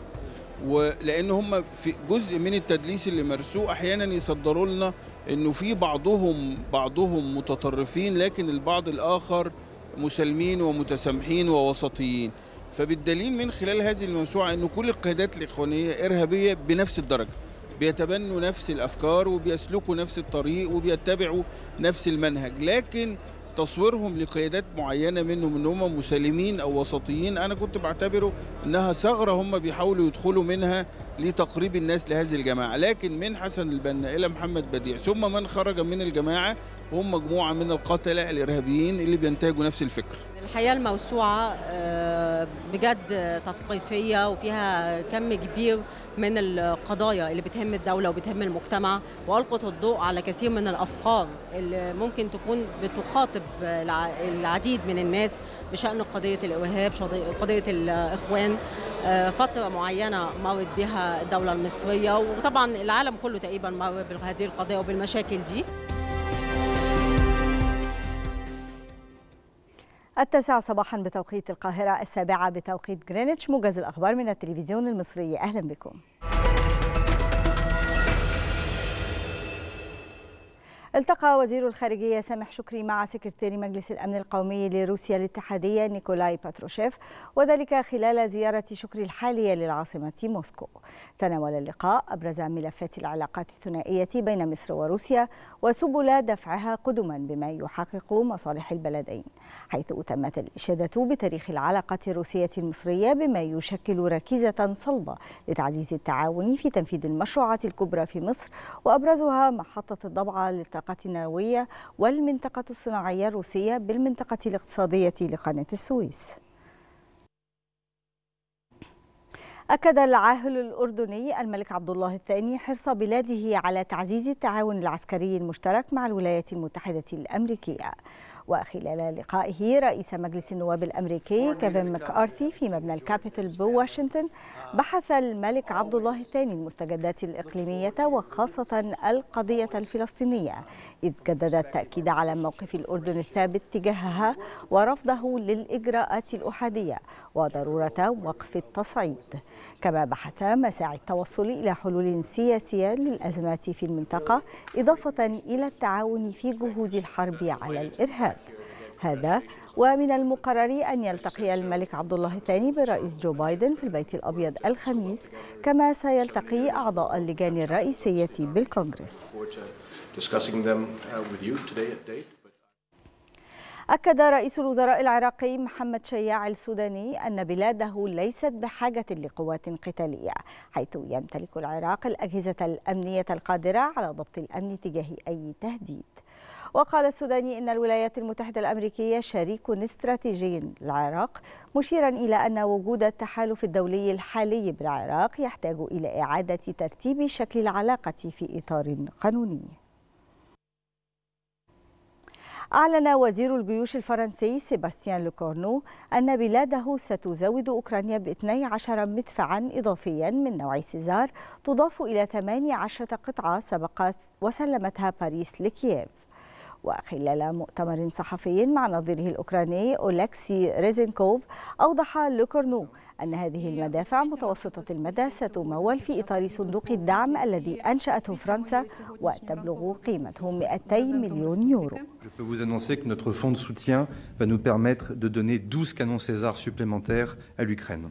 S: ولان هم في جزء من التدليس اللي مرسوه احيانا يصدروا لنا انه في بعضهم بعضهم متطرفين لكن البعض الاخر مسالمين ومتسامحين ووسطيين فبالدليل من خلال هذه الموسوعه انه كل القيادات الاخوانيه ارهابيه بنفس الدرجه بيتبنوا نفس الافكار وبيسلكوا نفس الطريق وبيتبعوا نفس المنهج لكن تصويرهم لقيادات معينه منهم ان هم مسالمين او وسطيين انا كنت بعتبره انها ثغره هم بيحاولوا يدخلوا منها لتقريب الناس لهذه الجماعه لكن من حسن البنا الى محمد بديع ثم من خرج من الجماعه هم مجموعه من القتله الارهابيين اللي بينتهجوا نفس الفكر
T: الحقيقه الموسوعه آه، بجد تثقيفيه وفيها كم كبير من القضايا اللي بتهم الدوله وبتهم المجتمع والقت الضوء على كثير من الافكار اللي ممكن تكون بتخاطب الع- العديد من الناس بشان قضيه الارهاب شضي- قضيه الاخوان آه، فتره معينه مرت بها الدوله المصريه وطبعا العالم كله تقريبا مر بهذه القضايا وبالمشاكل دي
G: التاسعة صباحا بتوقيت القاهرة السابعة بتوقيت جرينتش موجز الأخبار من التلفزيون المصري أهلا بكم التقى وزير الخارجية سامح شكري مع سكرتير مجلس الأمن القومي لروسيا الاتحادية نيكولاي باتروشيف وذلك خلال زيارة شكري الحالية للعاصمة موسكو تناول اللقاء أبرز ملفات العلاقات الثنائية بين مصر وروسيا وسبل دفعها قدما بما يحقق مصالح البلدين حيث تمت الإشادة بتاريخ العلاقة الروسية المصرية بما يشكل ركيزة صلبة لتعزيز التعاون في تنفيذ المشروعات الكبرى في مصر وأبرزها محطة الضبعة للطاقة النووية والمنطقة الصناعية الروسية بالمنطقة الاقتصادية لقناة السويس أكد العاهل الأردني الملك عبد الله الثاني حرص بلاده على تعزيز التعاون العسكري المشترك مع الولايات المتحدة الأمريكية وخلال لقائه رئيس مجلس النواب الأمريكي كيفن مكارثي في مبنى الكابيتول بواشنطن بحث الملك عبد الله الثاني المستجدات الإقليمية وخاصة القضية الفلسطينية إذ جدد التأكيد على موقف الأردن الثابت تجاهها ورفضه للإجراءات الأحادية وضرورة وقف التصعيد كما بحث مساعي التوصل إلى حلول سياسية للأزمات في المنطقة إضافة إلى التعاون في جهود الحرب على الإرهاب هذا ومن المقرر أن يلتقي الملك عبد الله الثاني بالرئيس جو بايدن في البيت الأبيض الخميس كما سيلتقي أعضاء اللجان الرئيسية بالكونغرس
U: discussing them uh, with you today at date.
G: أكد رئيس الوزراء العراقي محمد شياع السوداني أن بلاده ليست بحاجة لقوات قتالية حيث يمتلك العراق الأجهزة الأمنية القادرة على ضبط الأمن تجاه أي تهديد وقال السوداني إن الولايات المتحدة الأمريكية شريك استراتيجي للعراق مشيرا إلى أن وجود التحالف الدولي الحالي بالعراق يحتاج إلى إعادة ترتيب شكل العلاقة في إطار قانوني أعلن وزير الجيوش الفرنسي سيباستيان لوكورنو أن بلاده ستزود أوكرانيا ب 12 مدفعا إضافيا من نوع سيزار تضاف إلى 18 قطعة سبقت وسلمتها باريس لكييف وخلال مؤتمر صحفي مع نظيره الأوكراني أولكسي ريزينكوف أوضح لوكورنو أن هذه المدافع متوسطة المدى ستمول في إطار صندوق الدعم الذي أنشأته فرنسا وتبلغ قيمته 200 مليون يورو
V: Je peux vous annoncer que notre fonds de soutien va nous permettre de donner 12 canons César supplémentaires à l'Ukraine.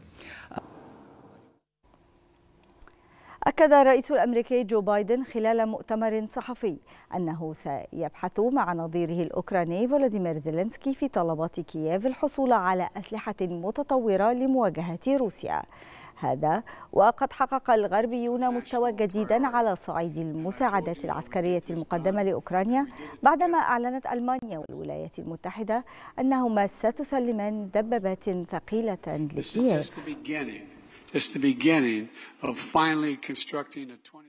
G: أكد الرئيس الأمريكي جو بايدن خلال مؤتمر صحفي أنه سيبحث مع نظيره الأوكراني فولوديمير زيلينسكي في طلبات كييف الحصول على أسلحة متطورة لمواجهة روسيا هذا وقد حقق الغربيون مستوى جديدا على صعيد المساعدات العسكرية المقدمة لأوكرانيا بعدما أعلنت ألمانيا والولايات المتحدة أنهما ستسلمان دبابات ثقيلة
M: This is
G: لكييف
M: just the beginning, just the beginning of finally constructing a 20.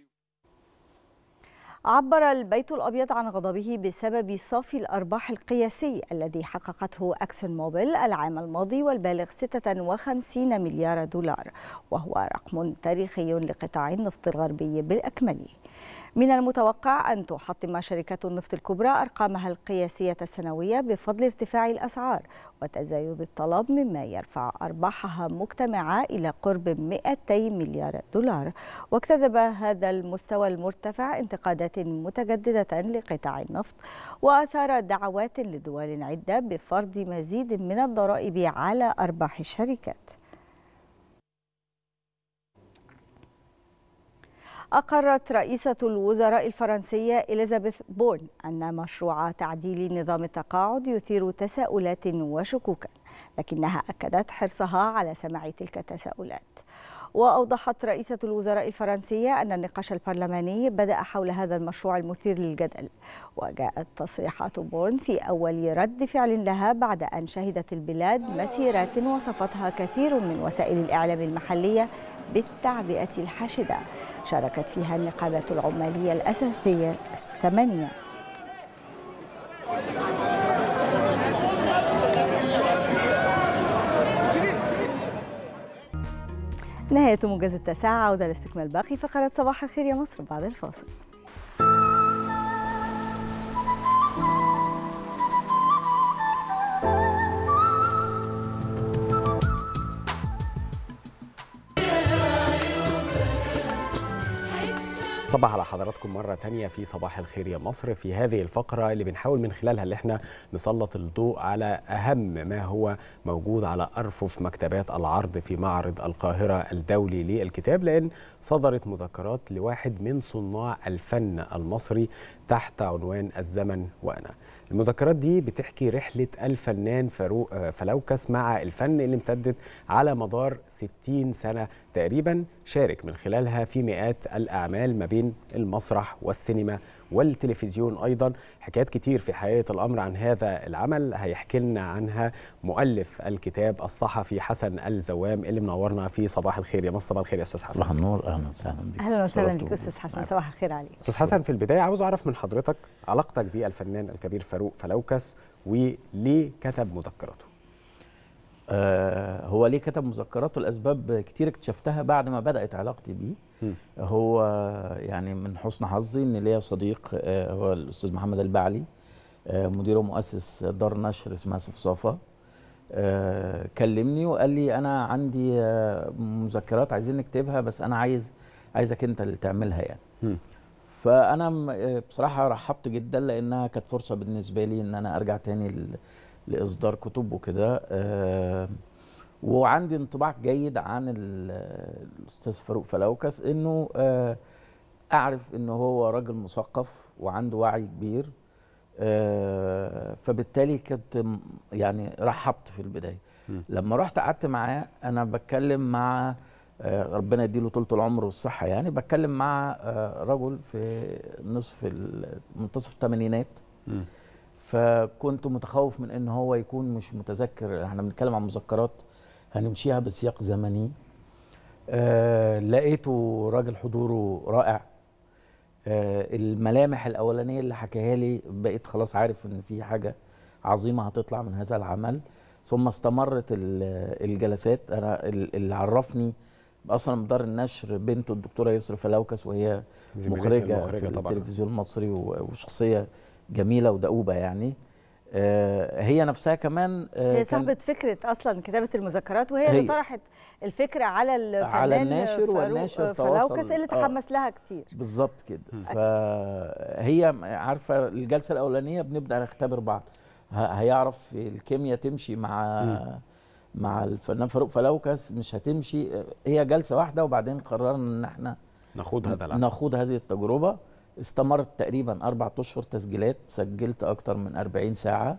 G: عبر البيت الأبيض عن غضبه بسبب صافي الأرباح القياسي الذي حققته أكسون موبيل العام الماضي والبالغ 56 مليار دولار وهو رقم تاريخي لقطاع النفط الغربي بالأكمل من المتوقع أن تحطم شركة النفط الكبرى أرقامها القياسية السنوية بفضل ارتفاع الأسعار وتزايد الطلب مما يرفع أرباحها مجتمعة إلى قرب 200 مليار دولار واكتسب هذا المستوى المرتفع انتقادات متجددة لقطاع النفط وأثار دعوات لدول عدة بفرض مزيد من الضرائب على أرباح الشركات أقرت رئيسة الوزراء الفرنسية إليزابيث بورن أن مشروع تعديل نظام التقاعد يثير تساؤلات وشكوكا لكنها أكدت حرصها على سماع تلك التساؤلات وأوضحت رئيسة الوزراء الفرنسية أن النقاش البرلماني بدأ حول هذا المشروع المثير للجدل وجاءت تصريحات بورن في أول رد فعل لها بعد أن شهدت البلاد مسيرات وصفتها كثير من وسائل الإعلام المحلية بالتعبئة الحاشدة شاركت فيها النقابات العمالية الأساسية الثمانية نهاية موجز التاسعة عودة لاستكمال باقي فقرات صباح الخير يا مصر بعد الفاصل
F: صباح على حضراتكم مرة تانية في صباح الخير يا مصر في هذه الفقرة اللي بنحاول من خلالها اللي احنا نسلط الضوء على أهم ما هو موجود على أرفف مكتبات العرض في معرض القاهرة الدولي للكتاب لأن صدرت مذكرات لواحد من صناع الفن المصري تحت عنوان الزمن وأنا المذكرات دي بتحكي رحلة الفنان فاروق آه، فلوكس مع الفن اللي امتدت على مدار 60 سنة تقريبا شارك من خلالها في مئات الأعمال ما بين المسرح والسينما والتلفزيون أيضا حكايات كتير في حقيقة الأمر عن هذا العمل هيحكي لنا عنها مؤلف الكتاب الصحفي حسن الزوام اللي منورنا في صباح الخير يا مصر صباح الخير يا أستاذ حسن
W: صباح النور اهلا وسهلا بك
G: أهلا وسهلا
W: شرفتوا
G: بك أستاذ حسن صباح الخير عليك
F: أستاذ حسن في البداية عاوز أعرف من حضرتك علاقتك بالفنان الكبير فاروق فلوكس وليه كتب مذكراته
W: آه هو ليه كتب مذكراته الاسباب كتير اكتشفتها بعد ما بدات علاقتي بيه هو يعني من حسن حظي ان ليا صديق آه هو الاستاذ محمد البعلي آه مدير ومؤسس دار نشر اسمها صفصافه آه كلمني وقال لي انا عندي آه مذكرات عايزين نكتبها بس انا عايز عايزك انت اللي تعملها يعني فانا م- آه، بصراحه رحبت جدا لانها كانت فرصه بالنسبه لي ان انا ارجع تاني ل- لاصدار كتب وكده آه، وعندي انطباع جيد عن ال- الاستاذ فاروق فلوكس انه آه، اعرف انه هو راجل مثقف وعنده وعي كبير آه، فبالتالي كنت م- يعني رحبت في البدايه لما رحت قعدت معاه انا بتكلم مع آه، ربنا يديله طولة العمر والصحة يعني بتكلم مع آه، رجل في نصف ال- منتصف الثمانينات فكنت متخوف من ان هو يكون مش متذكر احنا بنتكلم عن مذكرات هنمشيها بسياق زمني آه لقيته راجل حضوره رائع آه الملامح الاولانيه اللي حكاها لي بقيت خلاص عارف ان في حاجه عظيمه هتطلع من هذا العمل ثم استمرت ال- الجلسات انا ال- اللي عرفني اصلا مدار النشر بنته الدكتوره يسرا فلوكس وهي
F: زميلتنا
W: مخرجه
F: المخرجة
W: في
F: طبعاً.
W: التلفزيون المصري و- وشخصيه جميله ودؤوبه يعني آه هي نفسها كمان آه
G: هي
W: كان-
G: صاحبة فكرة أصلا كتابة المذكرات وهي
W: هي-
G: اللي طرحت الفكرة على الفنان
W: على الناشر
G: فاروق
W: والناشر
G: فلوكس
W: تواصل-
G: اللي
W: آه.
G: تحمس لها كتير
W: بالظبط كده فهي عارفه الجلسه الاولانيه بنبدا نختبر بعض ه- هيعرف الكيمياء تمشي مع مع الفنان فاروق فلوكس مش هتمشي هي جلسه واحده وبعدين قررنا ان احنا
F: نخوض هذا العمل.
W: نخوض هذه التجربه استمرت تقريبا اربع اشهر تسجيلات سجلت اكتر من 40 ساعه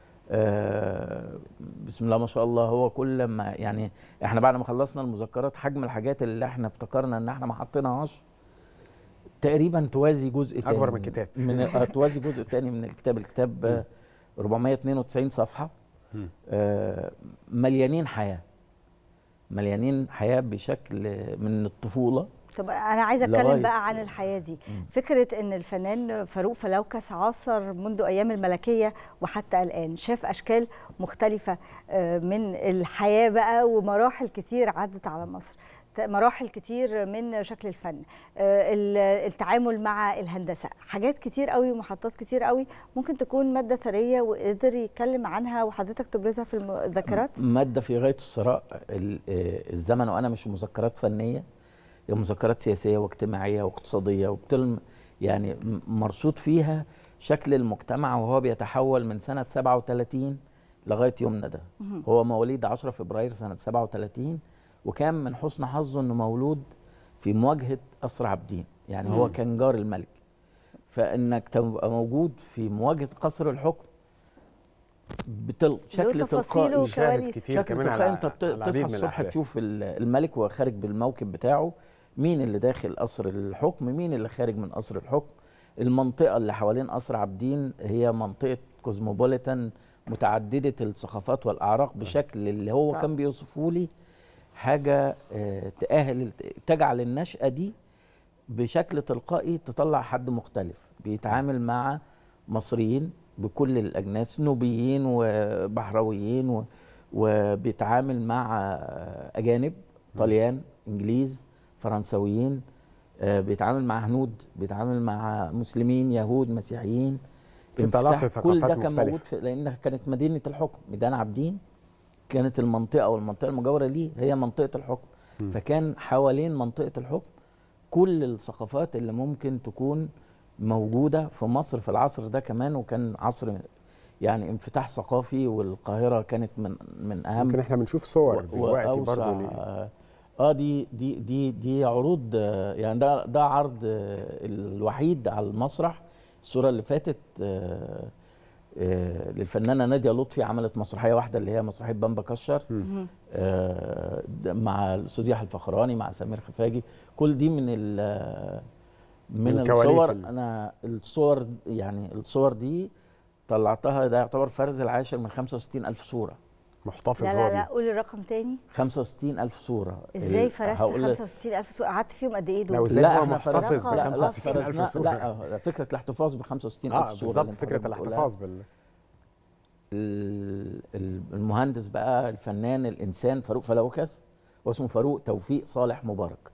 W: آه، بسم الله ما شاء الله هو كل ما يعني احنا بعد ما خلصنا المذكرات حجم الحاجات اللي احنا افتكرنا ان احنا ما حطيناهاش تقريبا توازي جزء تاني
F: أكبر من الكتاب.
W: من آه، توازي جزء تاني من الكتاب الكتاب آه، 492 صفحه
F: مم.
W: آه، مليانين حياه مليانين حياه بشكل من الطفوله
G: طب انا عايزه اتكلم
W: لغاية-
G: بقى عن الحياه دي فكره ان الفنان فاروق فلوكس عاصر منذ ايام الملكيه وحتى الان شاف اشكال مختلفه آه، من الحياه بقى ومراحل كتير عدت على مصر ت- مراحل كتير من شكل الفن آه، ال- التعامل مع الهندسه حاجات كتير قوي ومحطات كتير قوي ممكن تكون ماده ثريه وقدر يتكلم عنها وحضرتك تبرزها في المذكرات
W: ماده في غايه الثراء ال- آه، الزمن وانا مش مذكرات فنيه هي مذكرات سياسيه واجتماعيه واقتصاديه وبتلم يعني م- مرصود فيها شكل المجتمع وهو بيتحول من سنه 37 لغايه يومنا ده
A: مهم.
W: هو مواليد 10 فبراير سنه 37 وكان من حسن حظه انه مولود في مواجهه اسرى عابدين يعني هو
A: مم.
W: كان جار الملك فانك تبقى موجود في مواجهه قصر الحكم بتل... شكل
G: تفاصيل
W: تلقائي
G: وكواليس.
F: كتير
W: شكل
F: كمان
W: تلقائي
F: على-
W: انت بت-
F: على العديد
W: تصحى
F: من
W: الصبح
F: الأحداث.
W: تشوف ال- الملك وهو خارج بالموكب بتاعه مين اللي داخل قصر الحكم مين اللي خارج من قصر الحكم المنطقه اللي حوالين قصر عابدين هي منطقه كوزموبوليتان متعدده الثقافات والاعراق بشكل اللي هو
A: طبعا.
W: كان بيوصفه لي حاجه آه، تأهل تجعل النشأة دي بشكل تلقائي تطلع حد مختلف بيتعامل مع مصريين بكل الأجناس نوبيين وبحراويين و- وبيتعامل مع آه، أجانب طليان إنجليز فرنسويين آه، بيتعامل مع هنود بيتعامل مع مسلمين يهود مسيحيين
F: في
W: انفتاح.
F: تلاقي
W: كل ده
F: ثقافات
W: كان
F: مختلفة.
W: موجود في لأنها كانت مدينة الحكم ميدان عابدين كانت المنطقة والمنطقة المجاورة ليه هي منطقة الحكم
F: م.
W: فكان حوالين منطقة الحكم كل الثقافات اللي ممكن تكون موجودة في مصر في العصر ده كمان وكان عصر يعني انفتاح ثقافي والقاهرة كانت من من أهم
F: يمكن احنا بنشوف صور
W: و-
F: دلوقتي
W: وأوسع،
F: برضه ليه.
W: آه، اه دي دي دي دي عروض آه، يعني ده ده عرض آه، الوحيد على المسرح الصورة اللي فاتت آه، آه، للفنانة نادية لطفي عملت مسرحية واحدة اللي هي مسرحية بامبا كشر
A: مهم.
W: آه، ده مع الأستاذ يحيى الفخراني مع سمير خفاجي كل دي من ال من
F: الكواليس
W: الصور
F: ال-
W: انا الصور يعني الصور دي طلعتها ده يعتبر فرز العاشر من 65 ألف صورة
F: محتفظ
G: لا لا لا قول الرقم تاني
W: 65 ألف صورة
G: ازاي
W: ال-
G: فرست
W: هقول لك-
G: 65000 سوق قعدت فيهم قد ايه دول
F: لو ازاي
W: لا
F: هو
W: احنا
F: محتفظ
W: فرزنا-
F: ب
W: لا، لا،
F: 65 ألف
W: فرزنا-
F: صورة
W: لا فكره الاحتفاظ ب 65
F: اه
W: ألف صورة
F: بالظبط
W: اللي انت
F: فكرة
W: حضرتك بتقولها.
F: الاحتفاظ بال
W: ال- ال- المهندس بقى الفنان الانسان فاروق فلوكس واسمه فاروق توفيق صالح مبارك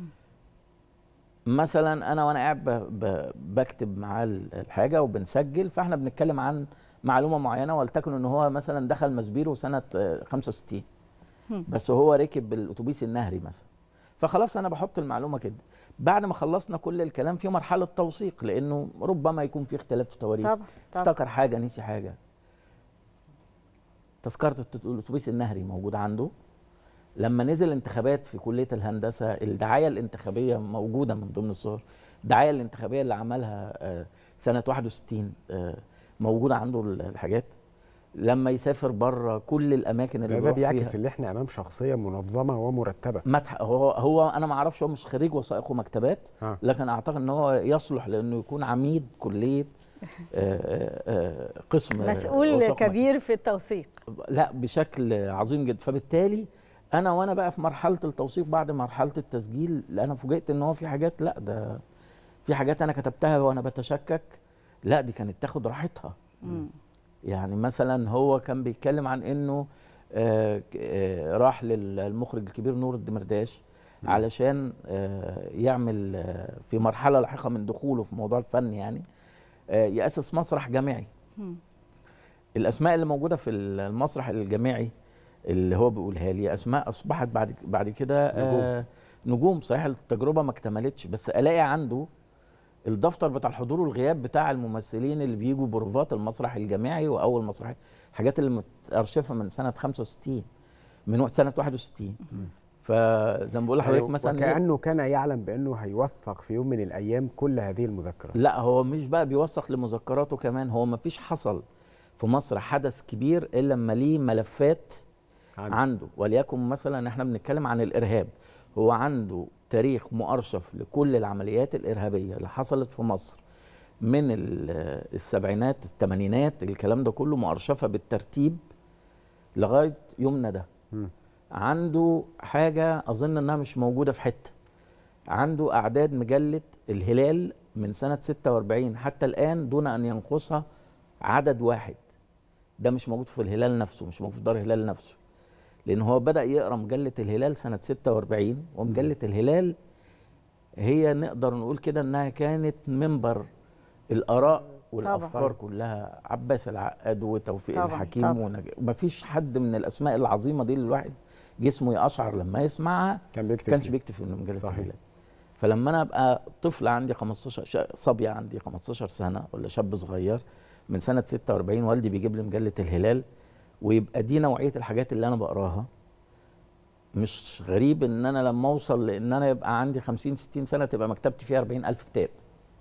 W: مثلا انا وانا قاعد ب- ب- بكتب معاه ال- الحاجه وبنسجل فاحنا بنتكلم عن معلومه معينه ولتكن ان هو مثلا دخل مسبيرو سنه آه، 65
A: هم.
W: بس هو ركب بالاتوبيس النهري مثلا فخلاص انا بحط المعلومه كده بعد ما خلصنا كل الكلام في مرحله توثيق لانه ربما يكون في اختلاف في تواريخ
G: طبعا طبعا
W: افتكر حاجه نسي حاجه تذكره الاتوبيس النهري موجود عنده لما نزل انتخابات في كليه الهندسه الدعايه الانتخابيه موجوده من ضمن الصور الدعايه الانتخابيه اللي عملها آه، سنه 61 آه، موجوده عنده الحاجات لما يسافر بره كل الاماكن اللي
F: ده, ده
W: بيروح
F: بيعكس
W: فيها
F: اللي احنا امام شخصيه منظمه ومرتبه
W: متح هو هو انا ما اعرفش هو مش خريج وثائق ومكتبات
F: آه.
W: لكن اعتقد ان هو يصلح لانه يكون عميد كليه آه، آه، قسم
G: مسؤول
W: وثائق
G: كبير في التوثيق
W: لا بشكل عظيم جدا فبالتالي انا وانا بقى في مرحله التوثيق بعد مرحله التسجيل لا انا فوجئت ان هو في حاجات لا ده في حاجات انا كتبتها وانا بتشكك لا دي كانت تاخد راحتها يعني مثلا هو كان بيتكلم عن انه آه، ك- آه، راح للمخرج الكبير نور الدمرداش علشان آه، يعمل آه، في مرحله لاحقه من دخوله في موضوع الفن يعني آه، ياسس مسرح جامعي الاسماء اللي موجوده في المسرح الجامعي اللي هو بيقولها لي اسماء اصبحت بعد بعد كده آه نجوم صحيح التجربه ما اكتملتش بس الاقي عنده الدفتر بتاع الحضور والغياب بتاع الممثلين اللي بيجوا بروفات المسرح الجامعي واول مسرح الحاجات اللي متارشفه من سنه 65 من وقت سنه 61 فزي ما بقول لحضرتك
F: يعني
W: مثلا
F: وكانه كان يعلم بانه هيوثق في يوم من الايام كل هذه المذكرات
W: لا هو مش بقى بيوثق لمذكراته كمان هو ما فيش حصل في مصر حدث كبير الا لما ليه ملفات عنده. عنده وليكن مثلا احنا بنتكلم عن الارهاب هو عنده تاريخ مؤرشف لكل العمليات الارهابيه اللي حصلت في مصر من ال- السبعينات الثمانينات الكلام ده كله مؤرشفه بالترتيب لغايه يومنا ده عنده حاجه اظن انها مش موجوده في حته عنده اعداد مجله الهلال من سنه 46 حتى الان دون ان ينقصها عدد واحد ده مش موجود في الهلال نفسه مش موجود في دار الهلال نفسه لان هو بدا يقرا مجله الهلال سنه 46 ومجله الهلال هي نقدر نقول كده انها كانت منبر الاراء والافكار
G: طبعاً.
W: كلها عباس العقاد وتوفيق
G: طبعاً،
W: الحكيم
G: طبعاً.
W: ونج... مفيش حد من الاسماء العظيمه دي اللي الواحد جسمه يقشعر لما يسمعها
F: كان بيكتب
W: كانش
F: فيه.
W: بيكتب في مجله
F: صحيح.
W: الهلال فلما انا ابقى طفل عندي 15 ش- صبي عندي 15 سنه ولا شاب صغير من سنه 46 والدي بيجيب لي مجله الهلال ويبقى دي نوعيه الحاجات اللي انا بقراها مش غريب ان انا لما اوصل لان انا يبقى عندي 50 60 سنه تبقى مكتبتي فيها 40 الف كتاب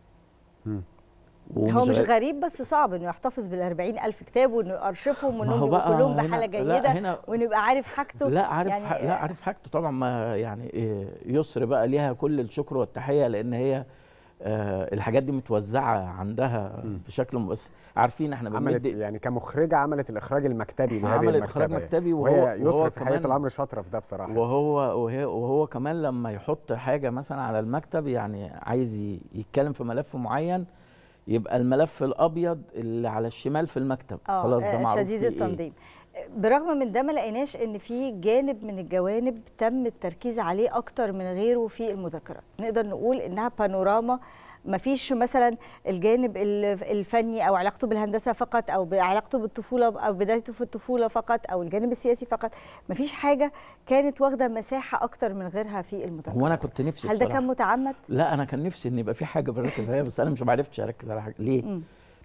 G: هو مش
W: غ-
G: غريب بس صعب انه يحتفظ بال 40000 كتاب وانه يرشفهم
W: ما
G: وانهم
W: هو
G: يبقوا
W: بقى
G: كلهم
W: هنا-
G: بحاله
W: لا،
G: جيده
W: هنا-
G: وانه يبقى عارف حاجته
W: لا عارف
G: يعني
W: يعني لا عارف حاجته طبعا ما يعني إيه، يسر بقى ليها كل الشكر والتحيه لان هي آه الحاجات دي متوزعه عندها بشكل م- بس عارفين احنا
F: عملت
W: بنمد
F: يعني كمخرجه عملت الاخراج المكتبي لهذه
W: عملت
F: المكتبة
W: إخراج
F: يعني.
W: مكتبي وهو-
F: وهي
W: وهو
F: يسر في حياه
W: كمان-
F: الامر شاطره في ده بصراحه
W: وهو وهي وهو كمان لما يحط حاجه مثلا على المكتب يعني عايز ي- يتكلم في ملف معين يبقى الملف الابيض اللي على الشمال في المكتب
G: اه
W: خلاص ده
G: آه،
W: معروف
G: شديد
W: فيه إيه.
G: التنظيم برغم من ده ما لقيناش ان في جانب من الجوانب تم التركيز عليه اكتر من غيره في المذكرات نقدر نقول انها بانوراما ما فيش مثلا الجانب ال- الفني او علاقته بالهندسه فقط او علاقته بالطفوله او بدايته في الطفوله فقط او الجانب السياسي فقط ما فيش حاجه كانت واخده مساحه اكتر من غيرها في المذكرات
W: هو انا كنت نفسي
G: هل ده
W: بصراحة.
G: كان متعمد
W: لا انا كان نفسي ان يبقى في حاجه بركز عليها بس انا مش معرفتش اركز على حاجه ليه
G: مم.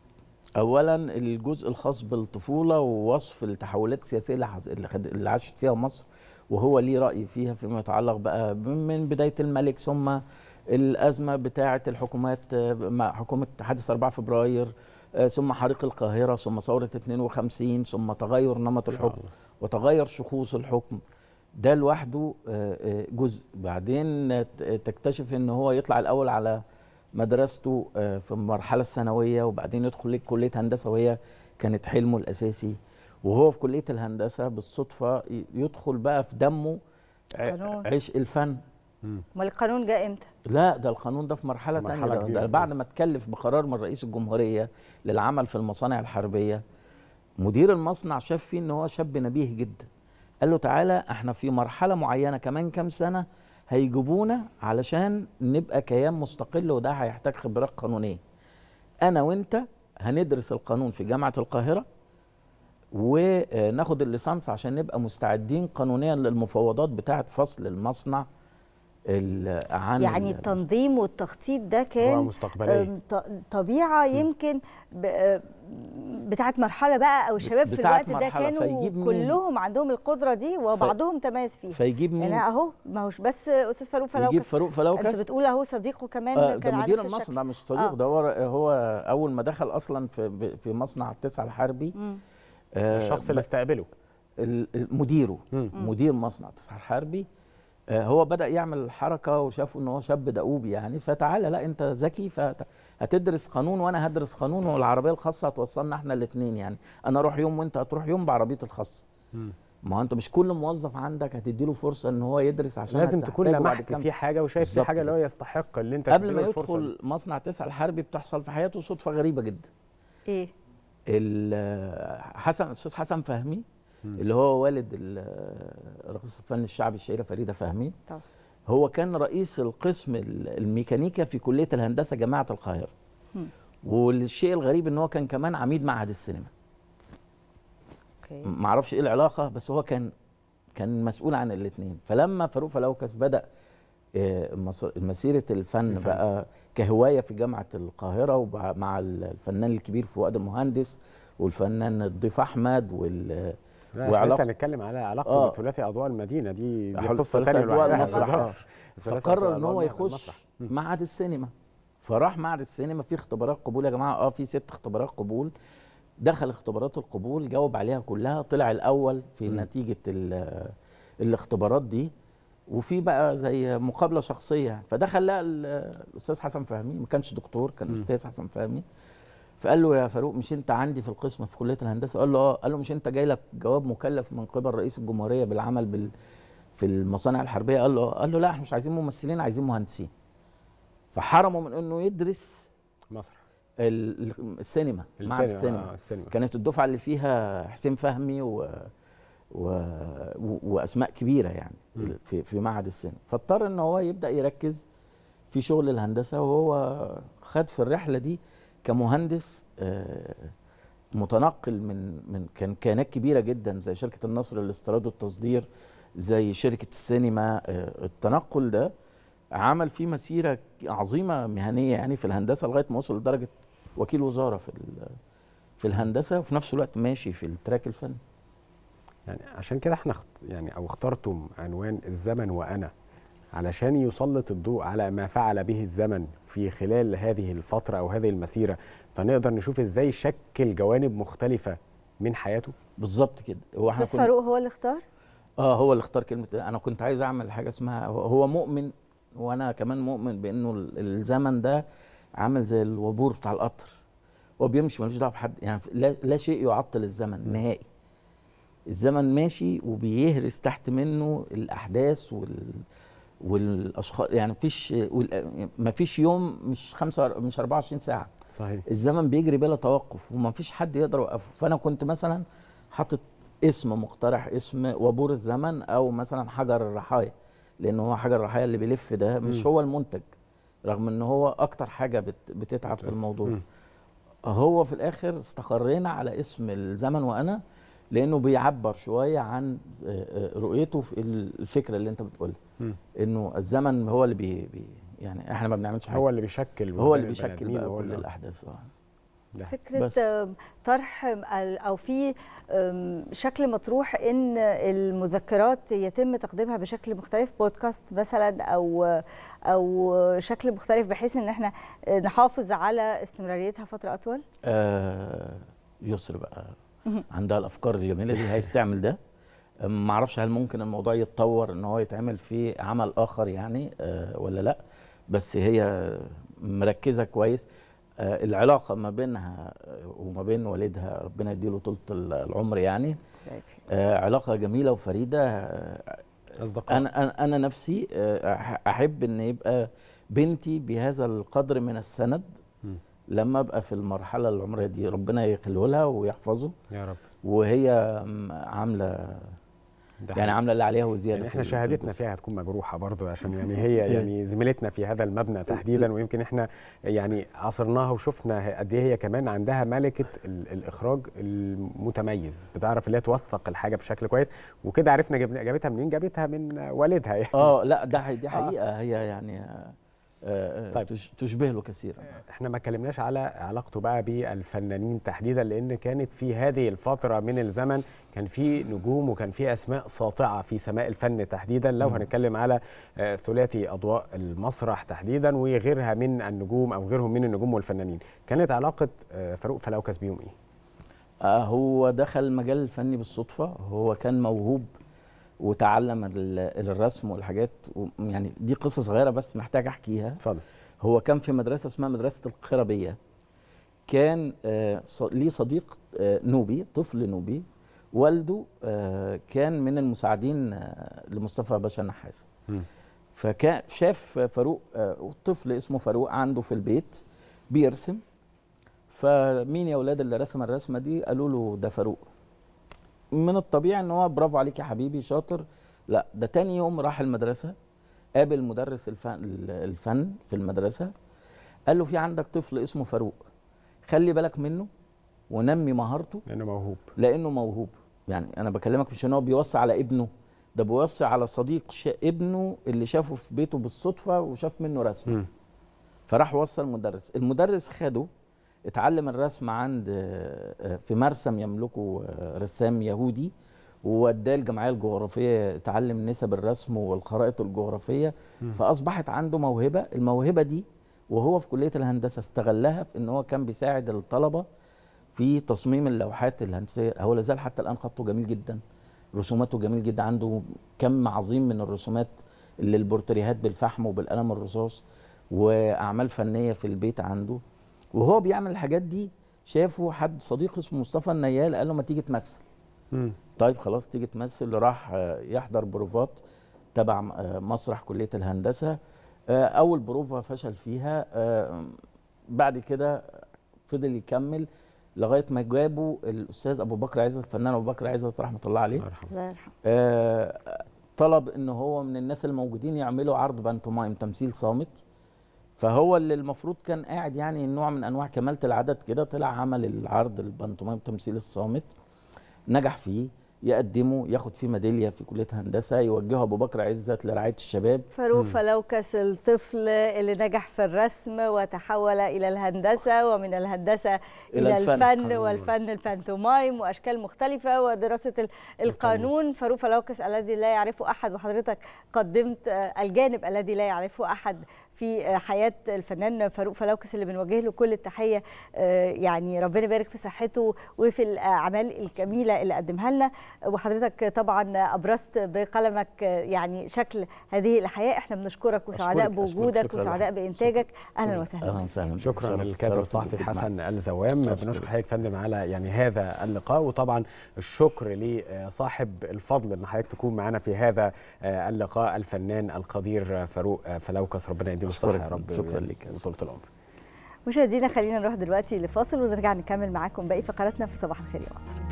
W: اولا الجزء الخاص بالطفوله ووصف التحولات السياسيه اللي حز- اللي, خد... اللي عاشت فيها مصر وهو ليه راي فيها فيما يتعلق بقى من من بدايه الملك ثم الازمه بتاعه الحكومات آه، مع حكومه حادث 4 فبراير آه، ثم حريق القاهره ثم ثوره 52 ثم تغير نمط الحكم وتغير شخوص الحكم ده لوحده آه، آه، جزء بعدين ت- تكتشف ان هو يطلع الاول على مدرسته آه، في المرحله الثانويه وبعدين يدخل ليه كليه هندسه وهي كانت حلمه الاساسي وهو في كليه الهندسه بالصدفه ي- يدخل بقى في دمه ع-
G: قانون.
W: عشق الفن
G: امال القانون جاء امتى
W: لا ده القانون ده في مرحله
F: في
W: ثانيه
F: مرحلة
W: ده,
F: كبيرة.
W: ده بعد ما اتكلف بقرار من رئيس الجمهوريه للعمل في المصانع الحربيه مدير المصنع شاف فيه ان هو شاب نبيه جدا قال له تعالى احنا في مرحله معينه كمان كام سنه هيجيبونا علشان نبقى كيان مستقل وده هيحتاج خبرات قانونيه انا وانت هندرس القانون في جامعه القاهره وناخد الليسانس عشان نبقى مستعدين قانونيا للمفاوضات بتاعه فصل المصنع ال- عن
G: يعني
W: ال-
G: التنظيم والتخطيط ده كان
W: هو مستقبلية.
G: آم، ط- طبيعه يمكن ب- آه، بتاعت مرحله بقى او الشباب في
W: بتاعت
G: الوقت ده
W: مرحلة،
G: كانوا
W: فيجيب مين؟
G: كلهم عندهم القدره دي وبعضهم تميز فيها
W: فيجيب مين؟
G: يعني اهو ما هوش بس استاذ فاروق فلوكس
W: يجيب فاروق فلوكس.
G: انت بتقول اهو صديقه كمان
W: آه،
G: كان
W: ده
G: على
W: مدير
G: نفس الشكل.
W: المصنع مش صديق
G: آه.
W: ده هو هو اول ما دخل اصلا في في مصنع التسعه الحربي
G: مم.
W: آه،
F: الشخص اللي
W: ب-
F: استقبله
W: ال- ال- مديره مدير مصنع التسعه الحربي آه، هو بدا يعمل حركه وشافوا ان هو شاب دؤوب يعني فتعالى لا انت ذكي فهتدرس قانون وانا هدرس قانون والعربيه الخاصه هتوصلنا احنا الاثنين يعني انا اروح يوم وانت هتروح يوم بعربيتي الخاصه ما هو انت مش كل موظف عندك هتدي له فرصه ان هو يدرس عشان
F: لازم تكون
W: هتحتاجه بعد
F: لمحت
W: كام-
F: في حاجه وشايف في
W: بالظبط
F: حاجه اللي
W: كده.
F: هو يستحق اللي انت
W: قبل
F: تديله
W: ما
F: الفرصة دي.
W: يدخل مصنع تسعة الحربي بتحصل في حياته صدفه غريبه جدا
G: ايه
W: ال- حسن الاستاذ حسن فهمي اللي هو والد ال- رئيس الفن الشعبي الشهيره فريده فهمي
G: طبعا
W: هو كان رئيس القسم ال- الميكانيكا في كليه الهندسه جامعه القاهره
G: مم.
W: والشيء الغريب ان هو كان كمان عميد معهد السينما
G: اوكي
W: ما اعرفش ايه العلاقه بس هو كان كان مسؤول عن الاثنين فلما فاروق فلوكس بدا آه، مص- مسيره الفن
F: الفن.
W: بقى كهوايه في جامعه القاهره ومع الفنان الكبير فؤاد المهندس والفنان الضيف احمد وال
F: لا لسه هنتكلم على علاقته
W: آه.
F: بثلاثي اضواء المدينه دي دي
W: حل-
F: قصه
W: ثلاثي
F: ثانيه
W: أضواء
F: لوحدها
W: المسرح
F: بالظبط.
W: آه.
F: ثلاثي
W: فقرر ان
F: أضواء
W: هو
F: المسرح.
W: يخش معهد السينما فراح معهد السينما في اختبارات قبول يا جماعه اه في ست اختبارات قبول دخل اختبارات القبول جاوب عليها كلها طلع الاول في
F: مم.
W: نتيجه ال- الاختبارات دي وفي بقى زي مقابله شخصيه يعني. فدخل لقى ال- الاستاذ حسن فهمي ما كانش دكتور كان
F: مم.
W: استاذ حسن فهمي فقال له يا فاروق مش انت عندي في القسم في كليه الهندسه قال له اه قال له مش انت جاي لك جواب مكلف من قبل رئيس الجمهوريه بالعمل بال في المصانع الحربيه قال له آه. قال له لا احنا مش عايزين ممثلين عايزين مهندسين فحرموا من انه يدرس
F: مسرح
W: ال- ال- السينما مع
F: السينما،
W: السينما
F: آه، السينما.
W: كانت الدفعه اللي فيها حسين فهمي و... و... و... واسماء كبيره يعني
F: مم.
W: في في معهد السينما فاضطر ان هو يبدا يركز في شغل الهندسه وهو خد في الرحله دي كمهندس آه، متنقل من من كان كيانات كبيره جدا زي شركه النصر للاستيراد والتصدير زي شركه السينما آه، التنقل ده عمل فيه مسيره عظيمه مهنيه يعني في الهندسه لغايه ما وصل لدرجه وكيل وزاره في ال- في الهندسه وفي نفس الوقت ماشي في التراك الفني
F: يعني عشان كده احنا اخت- يعني او اخترتم عنوان الزمن وانا علشان يسلط الضوء على ما فعل به الزمن في خلال هذه الفتره او هذه المسيره فنقدر نشوف ازاي شكل جوانب مختلفه من حياته
W: بالظبط كده هو احنا
G: استاذ
W: كنا
G: فاروق هو اللي اختار
W: اه هو اللي اختار كلمه انا كنت عايز اعمل حاجه اسمها هو- هو مؤمن وانا كمان مؤمن بانه ال- الزمن ده عامل زي الوابور بتاع القطر هو بيمشي ملوش دعوه بحد يعني لا, لا شيء يعطل الزمن نهائي الزمن ماشي وبيهرس تحت منه الاحداث وال والاشخاص يعني مفيش وال- مفيش يوم مش خمسة مش 24 ساعه
F: صحيح
W: الزمن بيجري بلا توقف ومفيش حد يقدر يوقفه فانا كنت مثلا حاطط اسم مقترح اسم وابور الزمن او مثلا حجر الرحايا لان هو حجر الرحايا اللي بيلف ده مش
F: مم.
W: هو المنتج رغم ان هو اكتر حاجه بت بتتعب في الموضوع
F: مم.
W: هو في الاخر استقرينا على اسم الزمن وانا لانه بيعبر شويه عن آه، آه، رؤيته في الفكره اللي انت بتقولها
F: مم.
W: انه الزمن هو اللي بي بي يعني احنا ما بنعملش حاجه
F: هو اللي بيشكل
W: هو اللي
F: وجدان
W: بيشكل
F: البني
W: بقى
F: آدمين وهو
W: كل
F: اللي-
W: الاحداث اه
F: ده.
G: فكره
W: بس.
G: آم، طرح ال- او في آم، شكل مطروح ان المذكرات يتم تقديمها بشكل مختلف بودكاست مثلا او او شكل مختلف بحيث ان احنا نحافظ على استمراريتها فتره اطول
W: آه يسر بقى عندها الافكار الجميله دي عايز تعمل ده ما اعرفش هل ممكن الموضوع يتطور ان هو يتعمل في عمل اخر يعني آه ولا لا بس هي مركزه كويس آه العلاقه ما بينها وما بين والدها ربنا يديله طولة العمر يعني آه علاقه جميله وفريده آه
F: اصدقاء
W: انا انا انا نفسي آه، أح- احب ان يبقى بنتي بهذا القدر من السند
F: مم.
W: لما ابقى في المرحله العمريه دي ربنا يخليه لها ويحفظه
F: يا رب
W: وهي م- عامله
F: ده
W: يعني
F: حقيقي.
W: عامله اللي عليها وزياده
F: يعني
W: في
F: احنا
W: ال- في
F: شهادتنا
W: الجزء.
F: فيها هتكون مجروحه برضو عشان يعني هي يعني زميلتنا في هذا المبنى تحديدا ويمكن احنا يعني عاصرناها وشفنا قد ايه هي كمان عندها ملكه ال- الاخراج المتميز بتعرف اللي هي توثق الحاجه بشكل كويس وكده عرفنا جاب- جابتها منين جابتها من والدها يعني
W: اه لا ده حقيقي- دي حقيقه هي يعني آه،
F: طيب.
W: تش- تشبه له كثيرا
F: احنا ما اتكلمناش على علاقته بقى بالفنانين تحديدا لان كانت في هذه الفتره من الزمن كان في نجوم وكان في اسماء ساطعه في سماء الفن تحديدا لو
W: مم.
F: هنتكلم على آه، ثلاثي اضواء المسرح تحديدا وغيرها من النجوم او غيرهم من النجوم والفنانين كانت علاقه آه، فاروق فلوكس بيهم ايه
W: آه هو دخل المجال الفني بالصدفة هو كان موهوب وتعلم ال- الرسم والحاجات و- يعني دي قصة صغيرة بس محتاج أحكيها
F: اتفضل
W: هو كان في مدرسة اسمها مدرسة القربية كان آه ص- ليه صديق آه نوبي طفل نوبي والده آه كان من المساعدين آه لمصطفى باشا النحاس فكان شاف فاروق آه، طفل اسمه فاروق عنده في البيت بيرسم فمين يا ولاد اللي رسم الرسمه دي قالوا له ده فاروق من الطبيعي ان هو برافو عليك يا حبيبي شاطر لا ده تاني يوم راح المدرسه قابل مدرس الفن, الفن في المدرسه قال له في عندك طفل اسمه فاروق خلي بالك منه ونمي مهارته
F: لانه موهوب
W: لانه موهوب يعني انا بكلمك مش ان هو بيوصي على ابنه ده بيوصي على صديق شا ابنه اللي شافه في بيته بالصدفه وشاف منه رسم فراح وصل المدرس المدرس خده اتعلم الرسم عند آه، آه، في مرسم يملكه آه، رسام يهودي ووداه الجمعيه الجغرافيه اتعلم نسب الرسم والخرائط الجغرافيه
A: مم.
W: فاصبحت عنده موهبه الموهبه دي وهو في كليه الهندسه استغلها في ان هو كان بيساعد الطلبه في تصميم اللوحات الهندسيه هو لازال حتى الان خطه جميل جدا رسوماته جميل جدا عنده كم عظيم من الرسومات اللي البورتريهات بالفحم وبالقلم الرصاص واعمال فنيه في البيت عنده وهو بيعمل الحاجات دي شافه حد صديق اسمه مصطفى النيال قال له ما تيجي تمثل طيب خلاص تيجي تمثل راح آه، يحضر بروفات تبع آه، مسرح كليه الهندسه آه، اول بروفه فشل فيها آه، بعد كده فضل يكمل لغايه ما جابوا الاستاذ ابو بكر عزت الفنان ابو بكر عزت رحمه الله عليه
G: الله يرحمه
W: آه، طلب ان هو من الناس الموجودين يعملوا عرض بانتومايم تمثيل صامت فهو اللي المفروض كان قاعد يعني نوع من انواع كمالة العدد كده طلع عمل العرض البانتومايم تمثيل الصامت نجح فيه يقدمه ياخد فيه ميداليه في كليه هندسه يوجهه ابو بكر عزت لرعايه الشباب
G: فاروق فلوكس الطفل اللي نجح في الرسم وتحول الى الهندسه ومن الهندسه الى,
W: إلى الفن.
G: الفن,
W: قانون.
G: والفن البانتومايم واشكال مختلفه ودراسه ال- القانون فاروق فلوكس الذي لا يعرفه احد وحضرتك قدمت آه، الجانب الذي لا يعرفه احد في آه، حياه الفنان فاروق فلوكس اللي بنوجه له كل التحيه آه، يعني ربنا يبارك في صحته وفي الاعمال الجميله اللي قدمها لنا وحضرتك طبعا ابرزت بقلمك آه، يعني شكل هذه الحياه احنا بنشكرك وسعداء
F: أشكرك، أشكرك.
G: بوجودك
F: شكراً
G: وسعداء
F: لك.
G: بانتاجك اهلا وسهلا
W: اهلا وسهلا
F: شكرا
W: شرف-
F: للكاتب
W: شرف
F: الصحفي
W: وجودك
F: حسن
W: معنا.
F: الزوام بنشكر حضرتك يا فندم على يعني هذا اللقاء وطبعا الشكر لصاحب الفضل ان حضرتك تكون معنا في هذا آه، اللقاء الفنان القدير فاروق آه، فلوكس ربنا يديله الصحه
W: أشكرك
F: يا
W: يا
F: رب
W: فندم. شكراً
F: يعني
W: لك.
F: وطولة العمر
G: مشاهدينا خلينا نروح دلوقتي لفاصل ونرجع نكمل معاكم باقي فقراتنا في صباح الخير يا مصر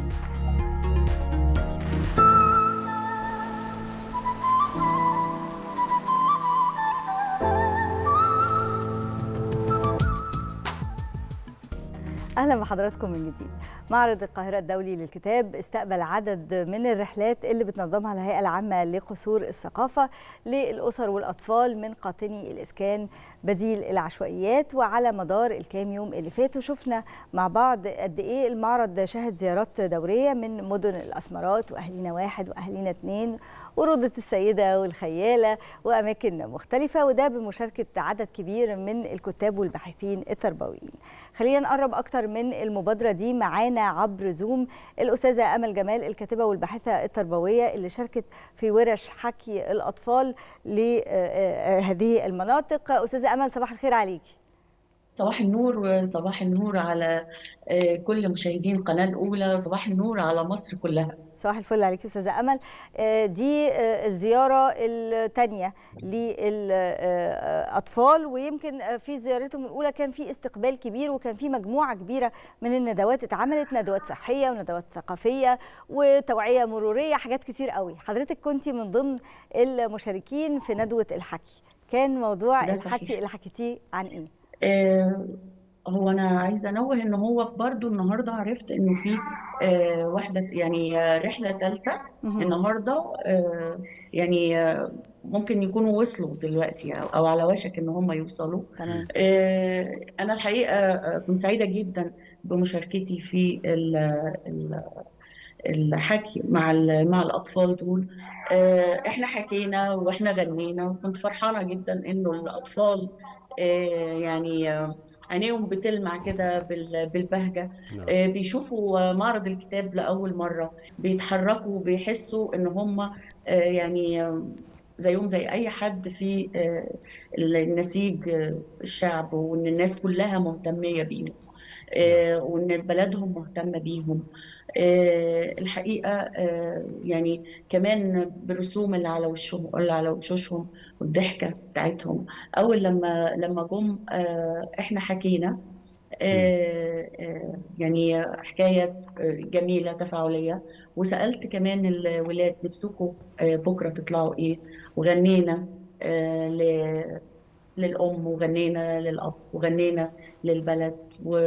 G: اهلا بحضراتكم من جديد معرض القاهره الدولي للكتاب استقبل عدد من الرحلات اللي بتنظمها الهيئه العامه لقصور الثقافه للاسر والاطفال من قاطني الاسكان بديل العشوائيات وعلى مدار الكام يوم اللي فاتوا شفنا مع بعض قد ايه المعرض شهد زيارات دوريه من مدن الاسمرات واهالينا واحد واهالينا اثنين وروضه السيده والخياله واماكن مختلفه وده بمشاركه عدد كبير من الكتاب والباحثين التربويين خلينا نقرب اكتر من المبادره دي معانا عبر زوم الاستاذه امل جمال الكاتبه والباحثه التربويه اللي شاركت في ورش حكي الاطفال لهذه المناطق استاذه امل صباح الخير عليكي
A: صباح النور وصباح النور على آه، كل مشاهدين القناة الأولى صباح النور على مصر كلها
G: صباح الفل عليك استاذه امل آه، دي آه، الزياره الثانيه للاطفال ويمكن آه، في زيارتهم الاولى كان في استقبال كبير وكان في مجموعه كبيره من الندوات اتعملت ندوات صحيه وندوات ثقافيه وتوعيه مروريه حاجات كتير قوي حضرتك كنتي من ضمن المشاركين في ندوه الحكي كان موضوع
A: ده
G: الحكي
A: صحيح.
G: اللي حكيتيه عن ايه
A: آه، هو أنا عايزة أنوه إن هو برضو النهاردة عرفت إنه في آه، واحدة يعني آه، رحلة ثالثة
G: مهم.
A: النهاردة آه، يعني آه، ممكن يكونوا وصلوا دلوقتي أو أو على وشك إن هم يوصلوا
G: تمام
A: آه، أنا الحقيقة آه، كنت سعيدة جدا بمشاركتي في ال ال الحكي مع ال- مع الأطفال دول آه، إحنا حكينا وإحنا غنينا وكنت فرحانة جدا إنه الأطفال آه، يعني آه، عينيهم بتلمع كده بال- بالبهجة
F: نعم.
A: آه، بيشوفوا معرض الكتاب لأول مرة بيتحركوا بيحسوا إن هم آه، يعني آه، زيهم زي أي حد في آه، النسيج آه، الشعب وإن الناس كلها مهتمية بيهم آه، وإن بلدهم مهتمة بيهم آه، الحقيقة آه، يعني كمان بالرسوم اللي على وشهم اللي على وشوشهم والضحكة بتاعتهم أول لما لما جم آه، إحنا حكينا آه، آه، يعني حكاية آه، جميلة تفاعلية وسألت كمان الولاد نفسكم آه، بكرة تطلعوا إيه وغنينا آه، ل- للأم وغنينا للأب وغنينا للبلد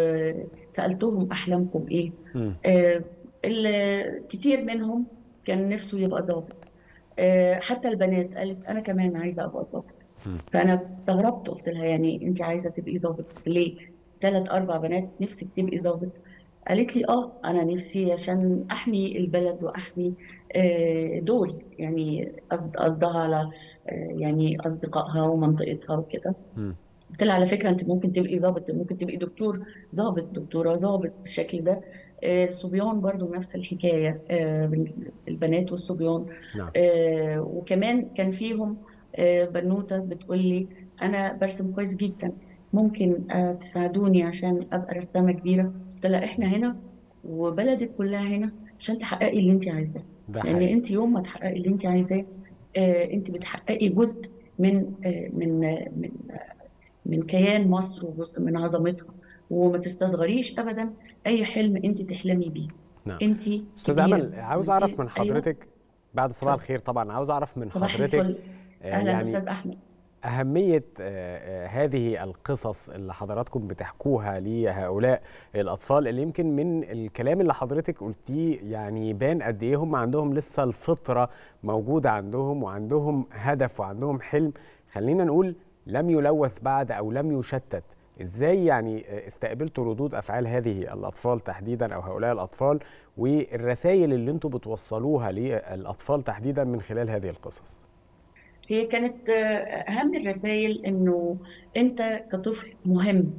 A: وسألتهم أحلامكم إيه
F: مم.
A: آه، ال- كتير منهم كان نفسه يبقى ضابط آه، حتى البنات قالت أنا كمان عايزة أبقى ضابط
F: مم.
A: فأنا استغربت قلت لها يعني أنت عايزة تبقي ضابط ليه؟ ثلاث أربع بنات نفسك تبقي ضابط قالت لي اه انا نفسي عشان احمي البلد واحمي آه، دول يعني قصد قصدها على آه، يعني اصدقائها ومنطقتها وكده
F: مم.
A: قلت لها على فكره انت ممكن تبقي ضابط ممكن تبقي دكتور ضابط دكتوره ضابط بالشكل ده آه، الصبيان برضو نفس الحكايه آه، البنات والصبيان
F: نعم.
A: آه، وكمان كان فيهم آه، بنوته بتقول لي انا برسم كويس جدا ممكن آه، تساعدوني عشان ابقى رسامه كبيره قلت لها احنا هنا وبلدك كلها هنا عشان تحققي اللي انت عايزاه
F: ده
A: لان
F: حقيقي
A: انت يوم ما تحققي اللي انت عايزاه آه، انت بتحققي جزء من آه، من آه، من آه، من كيان مصر وجزء من عظمتها وما تستصغريش ابدا اي حلم انت تحلمي بيه
F: نعم.
A: انت
F: استاذ
A: كبيرة.
F: امل عاوز اعرف من
A: أيوة.
F: حضرتك بعد صباح الخير طبعا عاوز اعرف من
A: صباح
F: حضرتك
A: الفل
F: آه،
A: اهلا
F: يعني
A: استاذ احمد
F: أهمية آه، آه، هذه القصص اللي حضراتكم بتحكوها لهؤلاء الأطفال اللي يمكن من الكلام اللي حضرتك قلتيه يعني بان قد إيه هم عندهم لسه الفطرة موجودة عندهم وعندهم هدف وعندهم حلم خلينا نقول لم يلوث بعد أو لم يشتت إزاي يعني آه، استقبلتوا ردود أفعال هذه الأطفال تحديدا أو هؤلاء الأطفال والرسائل اللي انتوا بتوصلوها للأطفال تحديدا من خلال هذه القصص
A: هي كانت آه، اهم الرسائل انه انت كطفل مهم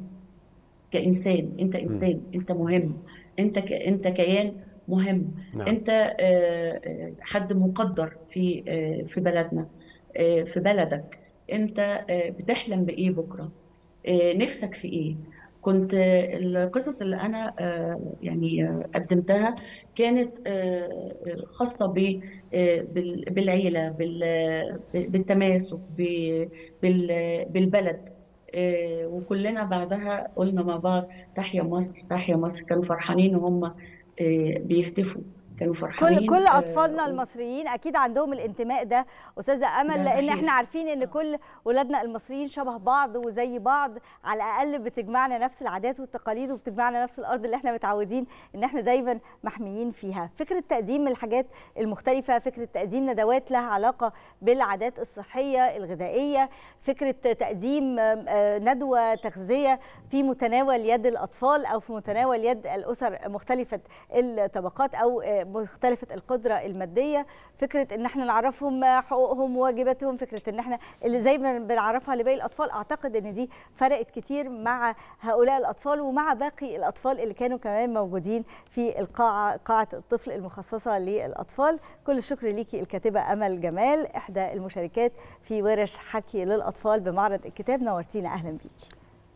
A: كانسان انت انسان انت مهم انت ك... انت كيان مهم
F: نعم.
A: انت آه، آه، حد مقدر في آه، في بلدنا آه، في بلدك انت آه، بتحلم بايه بكره آه، نفسك في ايه كنت آه، القصص اللي انا آه، يعني آه، قدمتها كانت آه، آه، خاصه ب آه، بال- بالعيله بال- بالتماسك ب- بال- بالبلد آه، وكلنا بعدها قلنا مع بعض تحيا مصر تحيا مصر كانوا فرحانين وهم آه، بيهتفوا كانوا فرحانين
G: كل كل
A: آه،
G: اطفالنا المصريين اكيد عندهم الانتماء ده استاذه امل
A: ده
G: لان
A: صحيح.
G: احنا عارفين ان كل ولادنا المصريين شبه بعض وزي بعض على الاقل بتجمعنا نفس العادات والتقاليد وبتجمعنا نفس الارض اللي احنا متعودين ان احنا دايما محميين فيها فكره تقديم الحاجات المختلفه فكره تقديم ندوات لها علاقه بالعادات الصحيه الغذائيه فكره تقديم آم، آه، ندوه تغذيه في متناول يد الاطفال او في متناول يد الاسر مختلفه الطبقات او آه، مختلفه القدره الماديه فكره ان احنا نعرفهم حقوقهم وواجباتهم فكره ان احنا اللي زي ما بنعرفها لباقي الاطفال اعتقد ان دي فرقت كتير مع هؤلاء الاطفال ومع باقي الاطفال اللي كانوا كمان موجودين في القاعه قاعه الطفل المخصصه للاطفال كل الشكر ليكي الكاتبه امل جمال احدى المشاركات في ورش حكي للاطفال بمعرض الكتاب نورتينا اهلا بيكي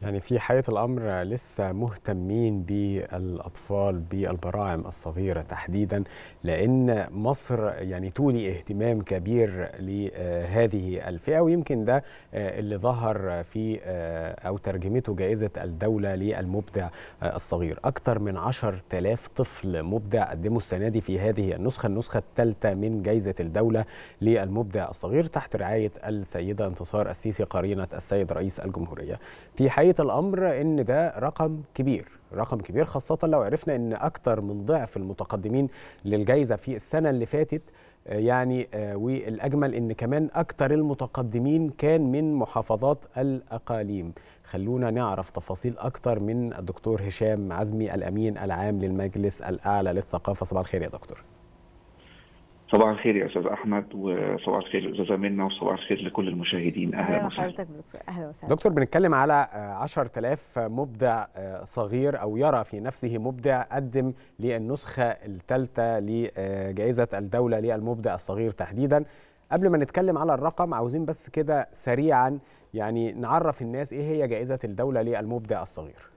F: يعني في حقيقة الأمر لسه مهتمين بالأطفال بالبراعم الصغيرة تحديدا لأن مصر يعني تولي اهتمام كبير لهذه الفئة ويمكن ده اللي ظهر في أو ترجمته جائزة الدولة للمبدع الصغير أكثر من عشر تلاف طفل مبدع قدموا السنة دي في هذه النسخة النسخة الثالثة من جائزة الدولة للمبدع الصغير تحت رعاية السيدة انتصار السيسي قرينة السيد رئيس الجمهورية في حقيقة الأمر إن ده رقم كبير رقم كبير خاصة لو عرفنا إن أكتر من ضعف المتقدمين للجائزة في السنة اللي فاتت يعني والأجمل إن كمان أكتر المتقدمين كان من محافظات الأقاليم خلونا نعرف تفاصيل أكتر من الدكتور هشام عزمي الأمين العام للمجلس الأعلى للثقافة صباح الخير يا دكتور
B: صباح الخير يا استاذ احمد وصباح الخير لاستاذه منى وصباح الخير لكل المشاهدين
G: اهلا وسهلا دكتور اهلا وسهلا
F: دكتور بنتكلم على 10000 مبدع صغير او يرى في نفسه مبدع قدم للنسخه الثالثه لجائزه الدوله للمبدع الصغير تحديدا قبل ما نتكلم على الرقم عاوزين بس كده سريعا يعني نعرف الناس ايه هي جائزه الدوله للمبدع الصغير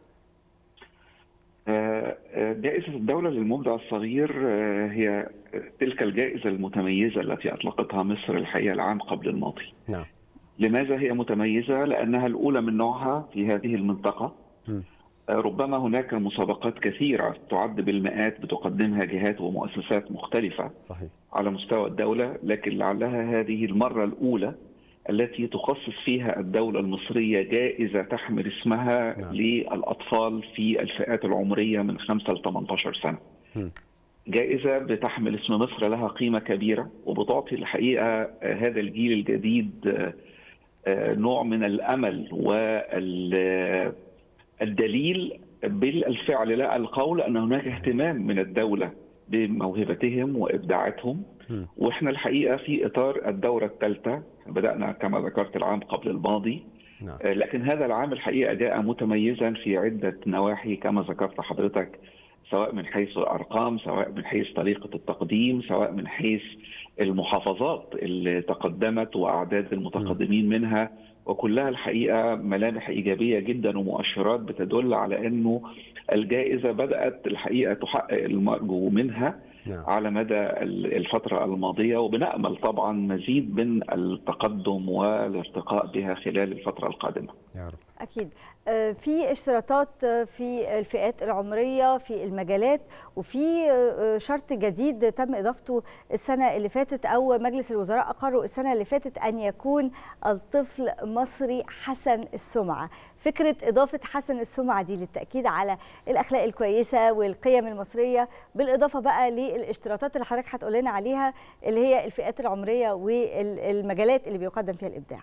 B: جائزة الدولة للمبدع الصغير هي تلك الجائزة المتميزة التي أطلقتها مصر الحقيقة العام قبل الماضي
F: نعم
B: لماذا هي متميزة؟ لأنها الأولى من نوعها في هذه المنطقة
F: م.
B: ربما هناك مسابقات كثيرة تعد بالمئات بتقدمها جهات ومؤسسات مختلفة
F: صحيح.
B: على مستوى الدولة لكن لعلها هذه المرة الأولى التي تخصص فيها الدولة المصرية جائزة تحمل اسمها
F: نعم.
B: للأطفال في الفئات العمرية من 5 ل 18 سنة
F: م.
B: جائزة بتحمل اسم مصر لها قيمة كبيرة وبتعطي الحقيقة هذا الجيل الجديد نوع من الأمل والدليل بالفعل لا القول أن هناك اهتمام من الدولة بموهبتهم وإبداعاتهم واحنا الحقيقه في اطار الدوره الثالثه بدانا كما ذكرت العام قبل الماضي
F: نعم.
B: لكن هذا العام الحقيقه جاء متميزا في عده نواحي كما ذكرت حضرتك سواء من حيث الارقام سواء من حيث طريقه التقديم سواء من حيث المحافظات اللي تقدمت واعداد المتقدمين منها وكلها الحقيقه ملامح ايجابيه جدا ومؤشرات بتدل على انه الجائزه بدات الحقيقه تحقق المرجو منها
F: نعم.
B: على مدى الفترة الماضية وبنأمل طبعا مزيد من التقدم والارتقاء بها خلال الفترة القادمة
F: يا رب.
G: أكيد في اشتراطات في الفئات العمرية في المجالات وفي شرط جديد تم إضافته السنة اللي فاتت أو مجلس الوزراء أقروا السنة اللي فاتت أن يكون الطفل مصري حسن السمعة فكرة إضافة حسن السمعة دي للتأكيد على الأخلاق الكويسة والقيم المصرية بالإضافة بقى للاشتراطات اللي حضرتك هتقول لنا عليها اللي هي الفئات العمرية والمجالات اللي بيقدم فيها الإبداع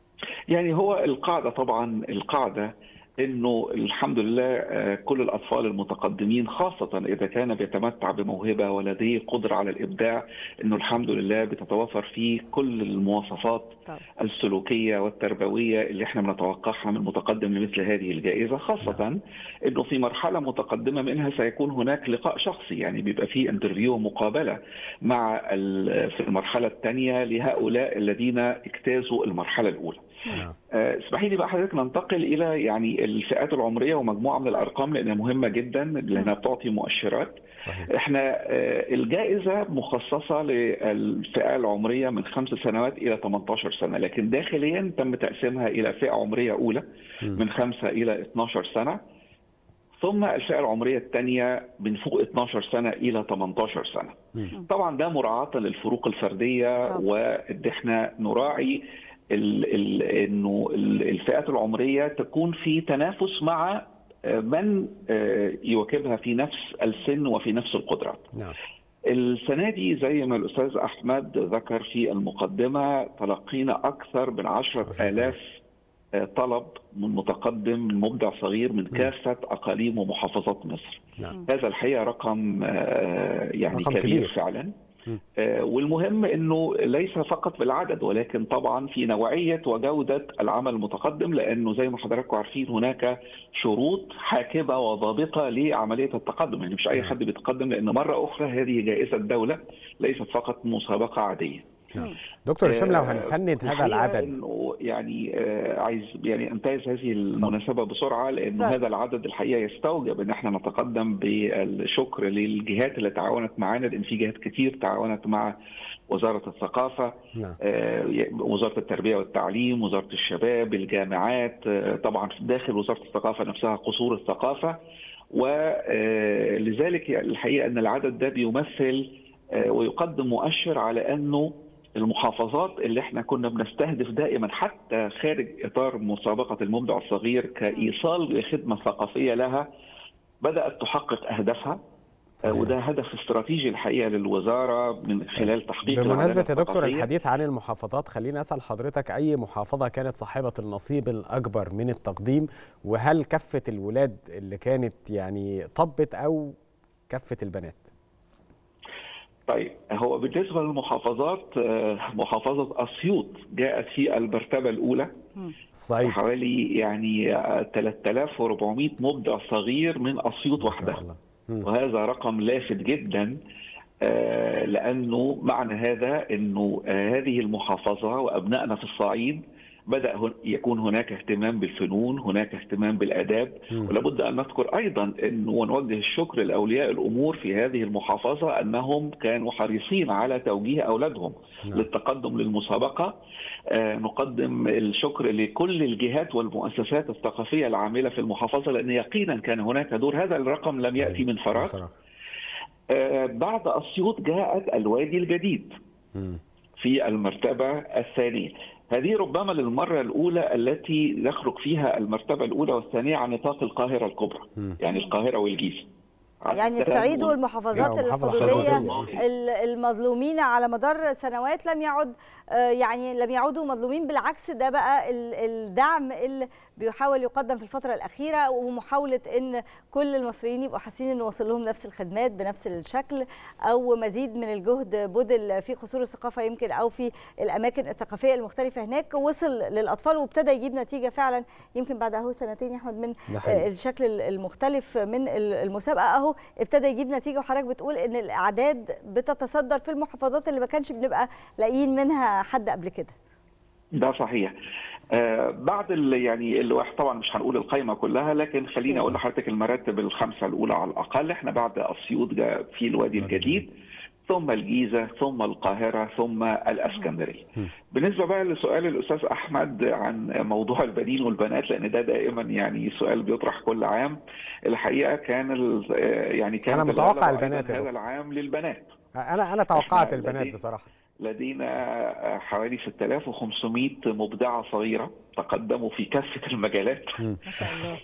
B: يعني هو القاعدة طبعا القاعدة انه الحمد لله كل الاطفال المتقدمين خاصه اذا كان بيتمتع بموهبه ولديه قدره على الابداع انه الحمد لله بتتوافر فيه كل المواصفات
G: طبعا.
B: السلوكيه والتربويه اللي احنا بنتوقعها من متقدم لمثل هذه الجائزه خاصه انه في مرحله متقدمه منها سيكون هناك لقاء شخصي يعني بيبقى فيه انترفيو مقابله مع في المرحله الثانيه لهؤلاء الذين اجتازوا المرحله الاولى. اسمحي لي بقى حضرتك ننتقل الى يعني الفئات العمريه ومجموعه من الارقام لانها مهمه جدا لانها بتعطي مؤشرات
F: صحيح.
B: احنا الجائزه مخصصه للفئه العمريه من خمس سنوات الى 18 سنه لكن داخليا تم تقسيمها الى فئه عمريه اولى من خمسه الى 12 سنه ثم الفئه العمريه الثانيه من فوق 12 سنه الى 18 سنه. طبعا ده مراعاه للفروق الفرديه وان احنا نراعي ال ال انه الفئات العمريه تكون في تنافس مع من يواكبها في نفس السن وفي نفس القدرات.
F: نعم.
B: السنه دي زي ما الاستاذ احمد ذكر في المقدمه تلقينا اكثر من 10000 طلب من متقدم من مبدع صغير من كافه اقاليم ومحافظات مصر.
F: نعم.
B: هذا الحقيقه رقم يعني
F: رقم
B: كبير,
F: كبير.
B: فعلا. والمهم انه ليس فقط بالعدد ولكن طبعا في نوعيه وجوده العمل المتقدم لانه زي ما حضراتكم عارفين هناك شروط حاكمه وضابطه لعمليه التقدم يعني مش اي حد بيتقدم لان مره اخرى هذه جائزه دوله ليست فقط مسابقه عاديه.
F: دكتور هشام لو
B: آه،
F: هنفند هذا
B: الحقيقة
F: العدد
B: انه يعني آه، عايز يعني انتهز هذه المناسبه بسرعه لانه
F: اتفضل.
B: هذا العدد الحقيقه يستوجب ان احنا نتقدم بالشكر للجهات اللي تعاونت معنا لان في جهات كتير تعاونت مع وزاره الثقافه
F: نعم
B: آه، وزاره التربيه والتعليم وزاره الشباب الجامعات آه، طبعا داخل وزاره الثقافه نفسها قصور الثقافه ولذلك الحقيقه ان العدد ده بيمثل آه، ويقدم مؤشر على انه المحافظات اللي احنا كنا بنستهدف دائما حتى خارج اطار مسابقه المبدع الصغير كايصال لخدمه ثقافيه لها بدات تحقق اهدافها آه، وده هدف استراتيجي الحقيقه للوزاره من خلال تحقيق
F: بمناسبة
B: العدالة
F: يا دكتور
B: الثقافية.
F: الحديث عن المحافظات خليني أسأل حضرتك أي محافظة كانت صاحبة النصيب الأكبر من التقديم وهل كفة الولاد اللي كانت يعني طبت أو كفة البنات؟
B: طيب هو بالنسبه للمحافظات آه، محافظه اسيوط جاءت في المرتبه الاولى
F: الصعيد
B: حوالي يعني آه، 3400 مبدع صغير من اسيوط وحدها وهذا رقم لافت جدا آه، لانه معنى هذا انه آه، هذه المحافظه وابنائنا في الصعيد بدا هن- يكون هناك اهتمام بالفنون هناك اهتمام بالاداب ولابد ان نذكر ايضا انه ونوجه الشكر لاولياء الامور في هذه المحافظه انهم كانوا حريصين على توجيه اولادهم للتقدم للمسابقه آه، نقدم الشكر لكل الجهات والمؤسسات الثقافيه العامله في المحافظه لان يقينا كان هناك دور هذا الرقم لم ياتي من فراغ آه، بعد اسيوط جاءت الوادي الجديد في المرتبه الثانيه هذه ربما للمره الاولى التي يخرج فيها المرتبه الاولى والثانيه عن نطاق القاهره الكبرى يعني القاهره والجيزه
G: يعني الصعيد والمحافظات الحدوديه ال- المظلومين على مدار سنوات لم يعد آه، يعني لم يعودوا مظلومين بالعكس ده بقى ال- الدعم اللي بيحاول يقدم في الفتره الاخيره ومحاوله ان كل المصريين يبقوا حاسين ان وصل لهم نفس الخدمات بنفس الشكل او مزيد من الجهد بذل في قصور الثقافه يمكن او في الاماكن الثقافيه المختلفه هناك وصل للاطفال وابتدى يجيب نتيجه فعلا يمكن بعد اهو سنتين يا احمد من
F: ده حقيقي.
G: آه، الشكل المختلف من المسابقه اهو ابتدى يجيب نتيجه وحضرتك بتقول ان الاعداد بتتصدر في المحافظات اللي ما كانش بنبقى لاقيين منها حد قبل كده
B: ده صحيح آه بعد ال- يعني الواحد طبعا مش هنقول القائمه كلها لكن خليني اقول لحضرتك المراتب الخمسه الاولى على الاقل احنا بعد اسيوط جاء في الوادي الجديد ثم الجيزه ثم القاهره ثم الاسكندريه. بالنسبه بقى لسؤال الاستاذ احمد عن موضوع البنين والبنات لان ده دائما يعني سؤال بيطرح كل عام الحقيقه كان ال- آه، يعني كان
F: أنا متوقع البنات يا
B: هذا
F: دكتور.
B: العام للبنات.
F: أنا أنا توقعت
B: إحنا
F: البنات
B: لدي-
F: بصراحة
B: لدينا حوالي 6500 مبدعة صغيرة تقدموا في كافة المجالات
G: ما شاء الله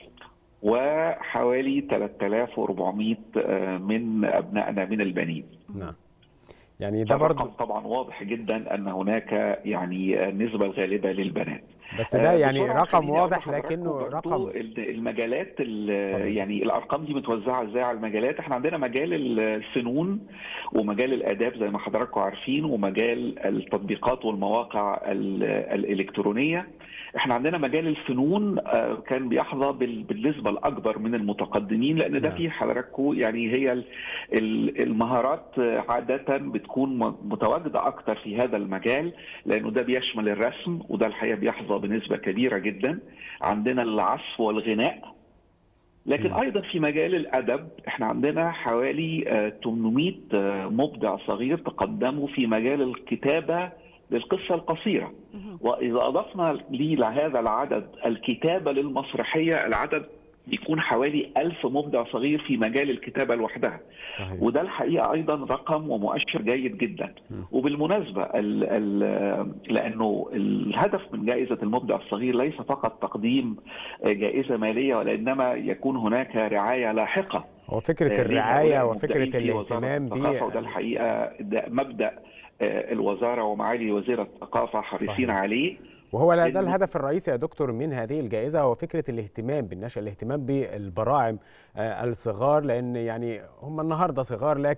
B: وحوالي 3400 من أبنائنا من البنين
F: نعم يعني ده
B: فالرقم
F: برضو
B: طبعا واضح جدا أن هناك يعني النسبة الغالبة للبنات
F: بس ده
B: آه،
F: يعني
B: بسرعة
F: رقم
B: خليني أقول
F: واضح
B: لحضراتكم
F: لكنه
B: برضو
F: رقم
B: ال- المجالات ال- يعني الارقام دي متوزعه ازاي على المجالات احنا عندنا مجال الفنون ومجال الاداب زي ما حضراتكم عارفين ومجال التطبيقات والمواقع ال- الالكترونيه احنا عندنا مجال الفنون آه، كان بيحظى بال- بالنسبه الاكبر من المتقدمين لان ده
F: نعم.
B: فيه حضراتكم يعني هي ال- ال- المهارات آه، عاده بتكون م- متواجده اكتر في هذا المجال لانه ده بيشمل الرسم وده الحقيقه بيحظى بنسبه كبيره جدا عندنا العزف والغناء لكن ايضا في مجال الادب احنا عندنا حوالي آه، 800 آه، مبدع صغير تقدموا في مجال الكتابه للقصه القصيره واذا اضفنا لي لهذا العدد الكتابه للمسرحيه العدد بيكون حوالي ألف مبدع صغير في مجال الكتابة لوحدها
F: صحيح.
B: وده الحقيقة أيضا رقم ومؤشر جيد جدا وبالمناسبة ال ال لأنه الهدف من جائزة المبدع الصغير ليس فقط تقديم جائزة مالية ولإنما يكون هناك رعاية لاحقة
F: هو فكرة
B: آه،
F: الرعاية
B: لهؤلاء
F: وفكرة
B: المبدعين في وزارة
F: الاهتمام
B: الثقافة وده
F: بيه
B: الحقيقة ده مبدأ آه، الوزارة ومعالي وزير الثقافة حريصين
F: صحيح.
B: عليه
F: وهو لا- ده
B: إنه-
F: الهدف الرئيسي يا دكتور من هذه الجائزة هو فكرة الاهتمام بالنشأة الاهتمام بالبراعم آه، الصغار لأن يعني هم النهاردة صغار لكن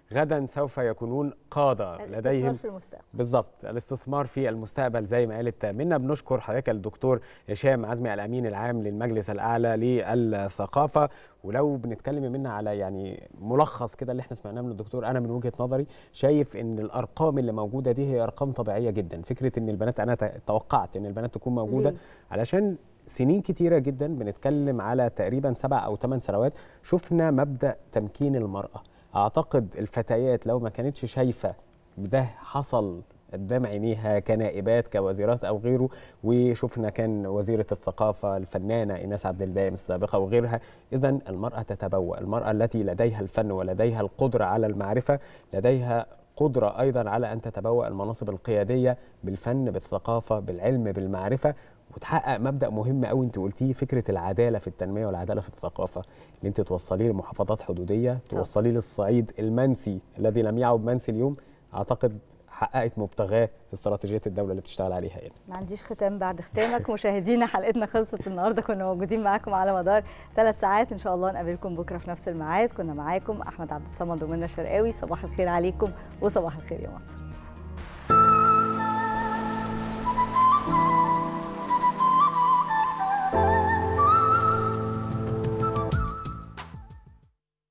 F: غدا سوف يكونون قاده لديهم
G: في المستقبل
F: بالظبط الاستثمار في المستقبل زي ما قالت منا بنشكر حضرتك الدكتور هشام عزمي الامين العام للمجلس الاعلى للثقافه ولو بنتكلم منا على يعني ملخص كده اللي احنا سمعناه من الدكتور انا من وجهه نظري شايف ان الارقام اللي موجوده دي هي ارقام طبيعيه جدا فكره ان البنات انا توقعت ان البنات تكون موجوده
G: ليه؟
F: علشان سنين كتيرة جدا بنتكلم على تقريبا سبع أو ثمان سنوات شفنا مبدأ تمكين المرأة أعتقد الفتيات لو ما كانتش شايفة ده حصل قدام عينيها كنائبات كوزيرات او غيره وشفنا كان وزيره الثقافه الفنانه ايناس عبد الدائم السابقه وغيرها اذا المراه تتبوأ المراه التي لديها الفن ولديها القدره على المعرفه لديها قدره ايضا على ان تتبوأ المناصب القياديه بالفن بالثقافه بالعلم بالمعرفه وتحقق مبدا مهم قوي انت قلتيه فكره العداله في التنميه والعداله في الثقافه ان انت توصليه لمحافظات حدوديه توصليه للصعيد المنسي الذي لم يعد منسي اليوم اعتقد حققت مبتغاه في استراتيجيه الدوله اللي بتشتغل عليها يعني.
G: ما عنديش ختام بعد ختامك مشاهدينا حلقتنا خلصت النهارده كنا موجودين معاكم على مدار ثلاث ساعات ان شاء الله نقابلكم بكره في نفس الميعاد كنا معاكم احمد عبد الصمد ومنى شرقاوي صباح الخير عليكم وصباح الخير يا مصر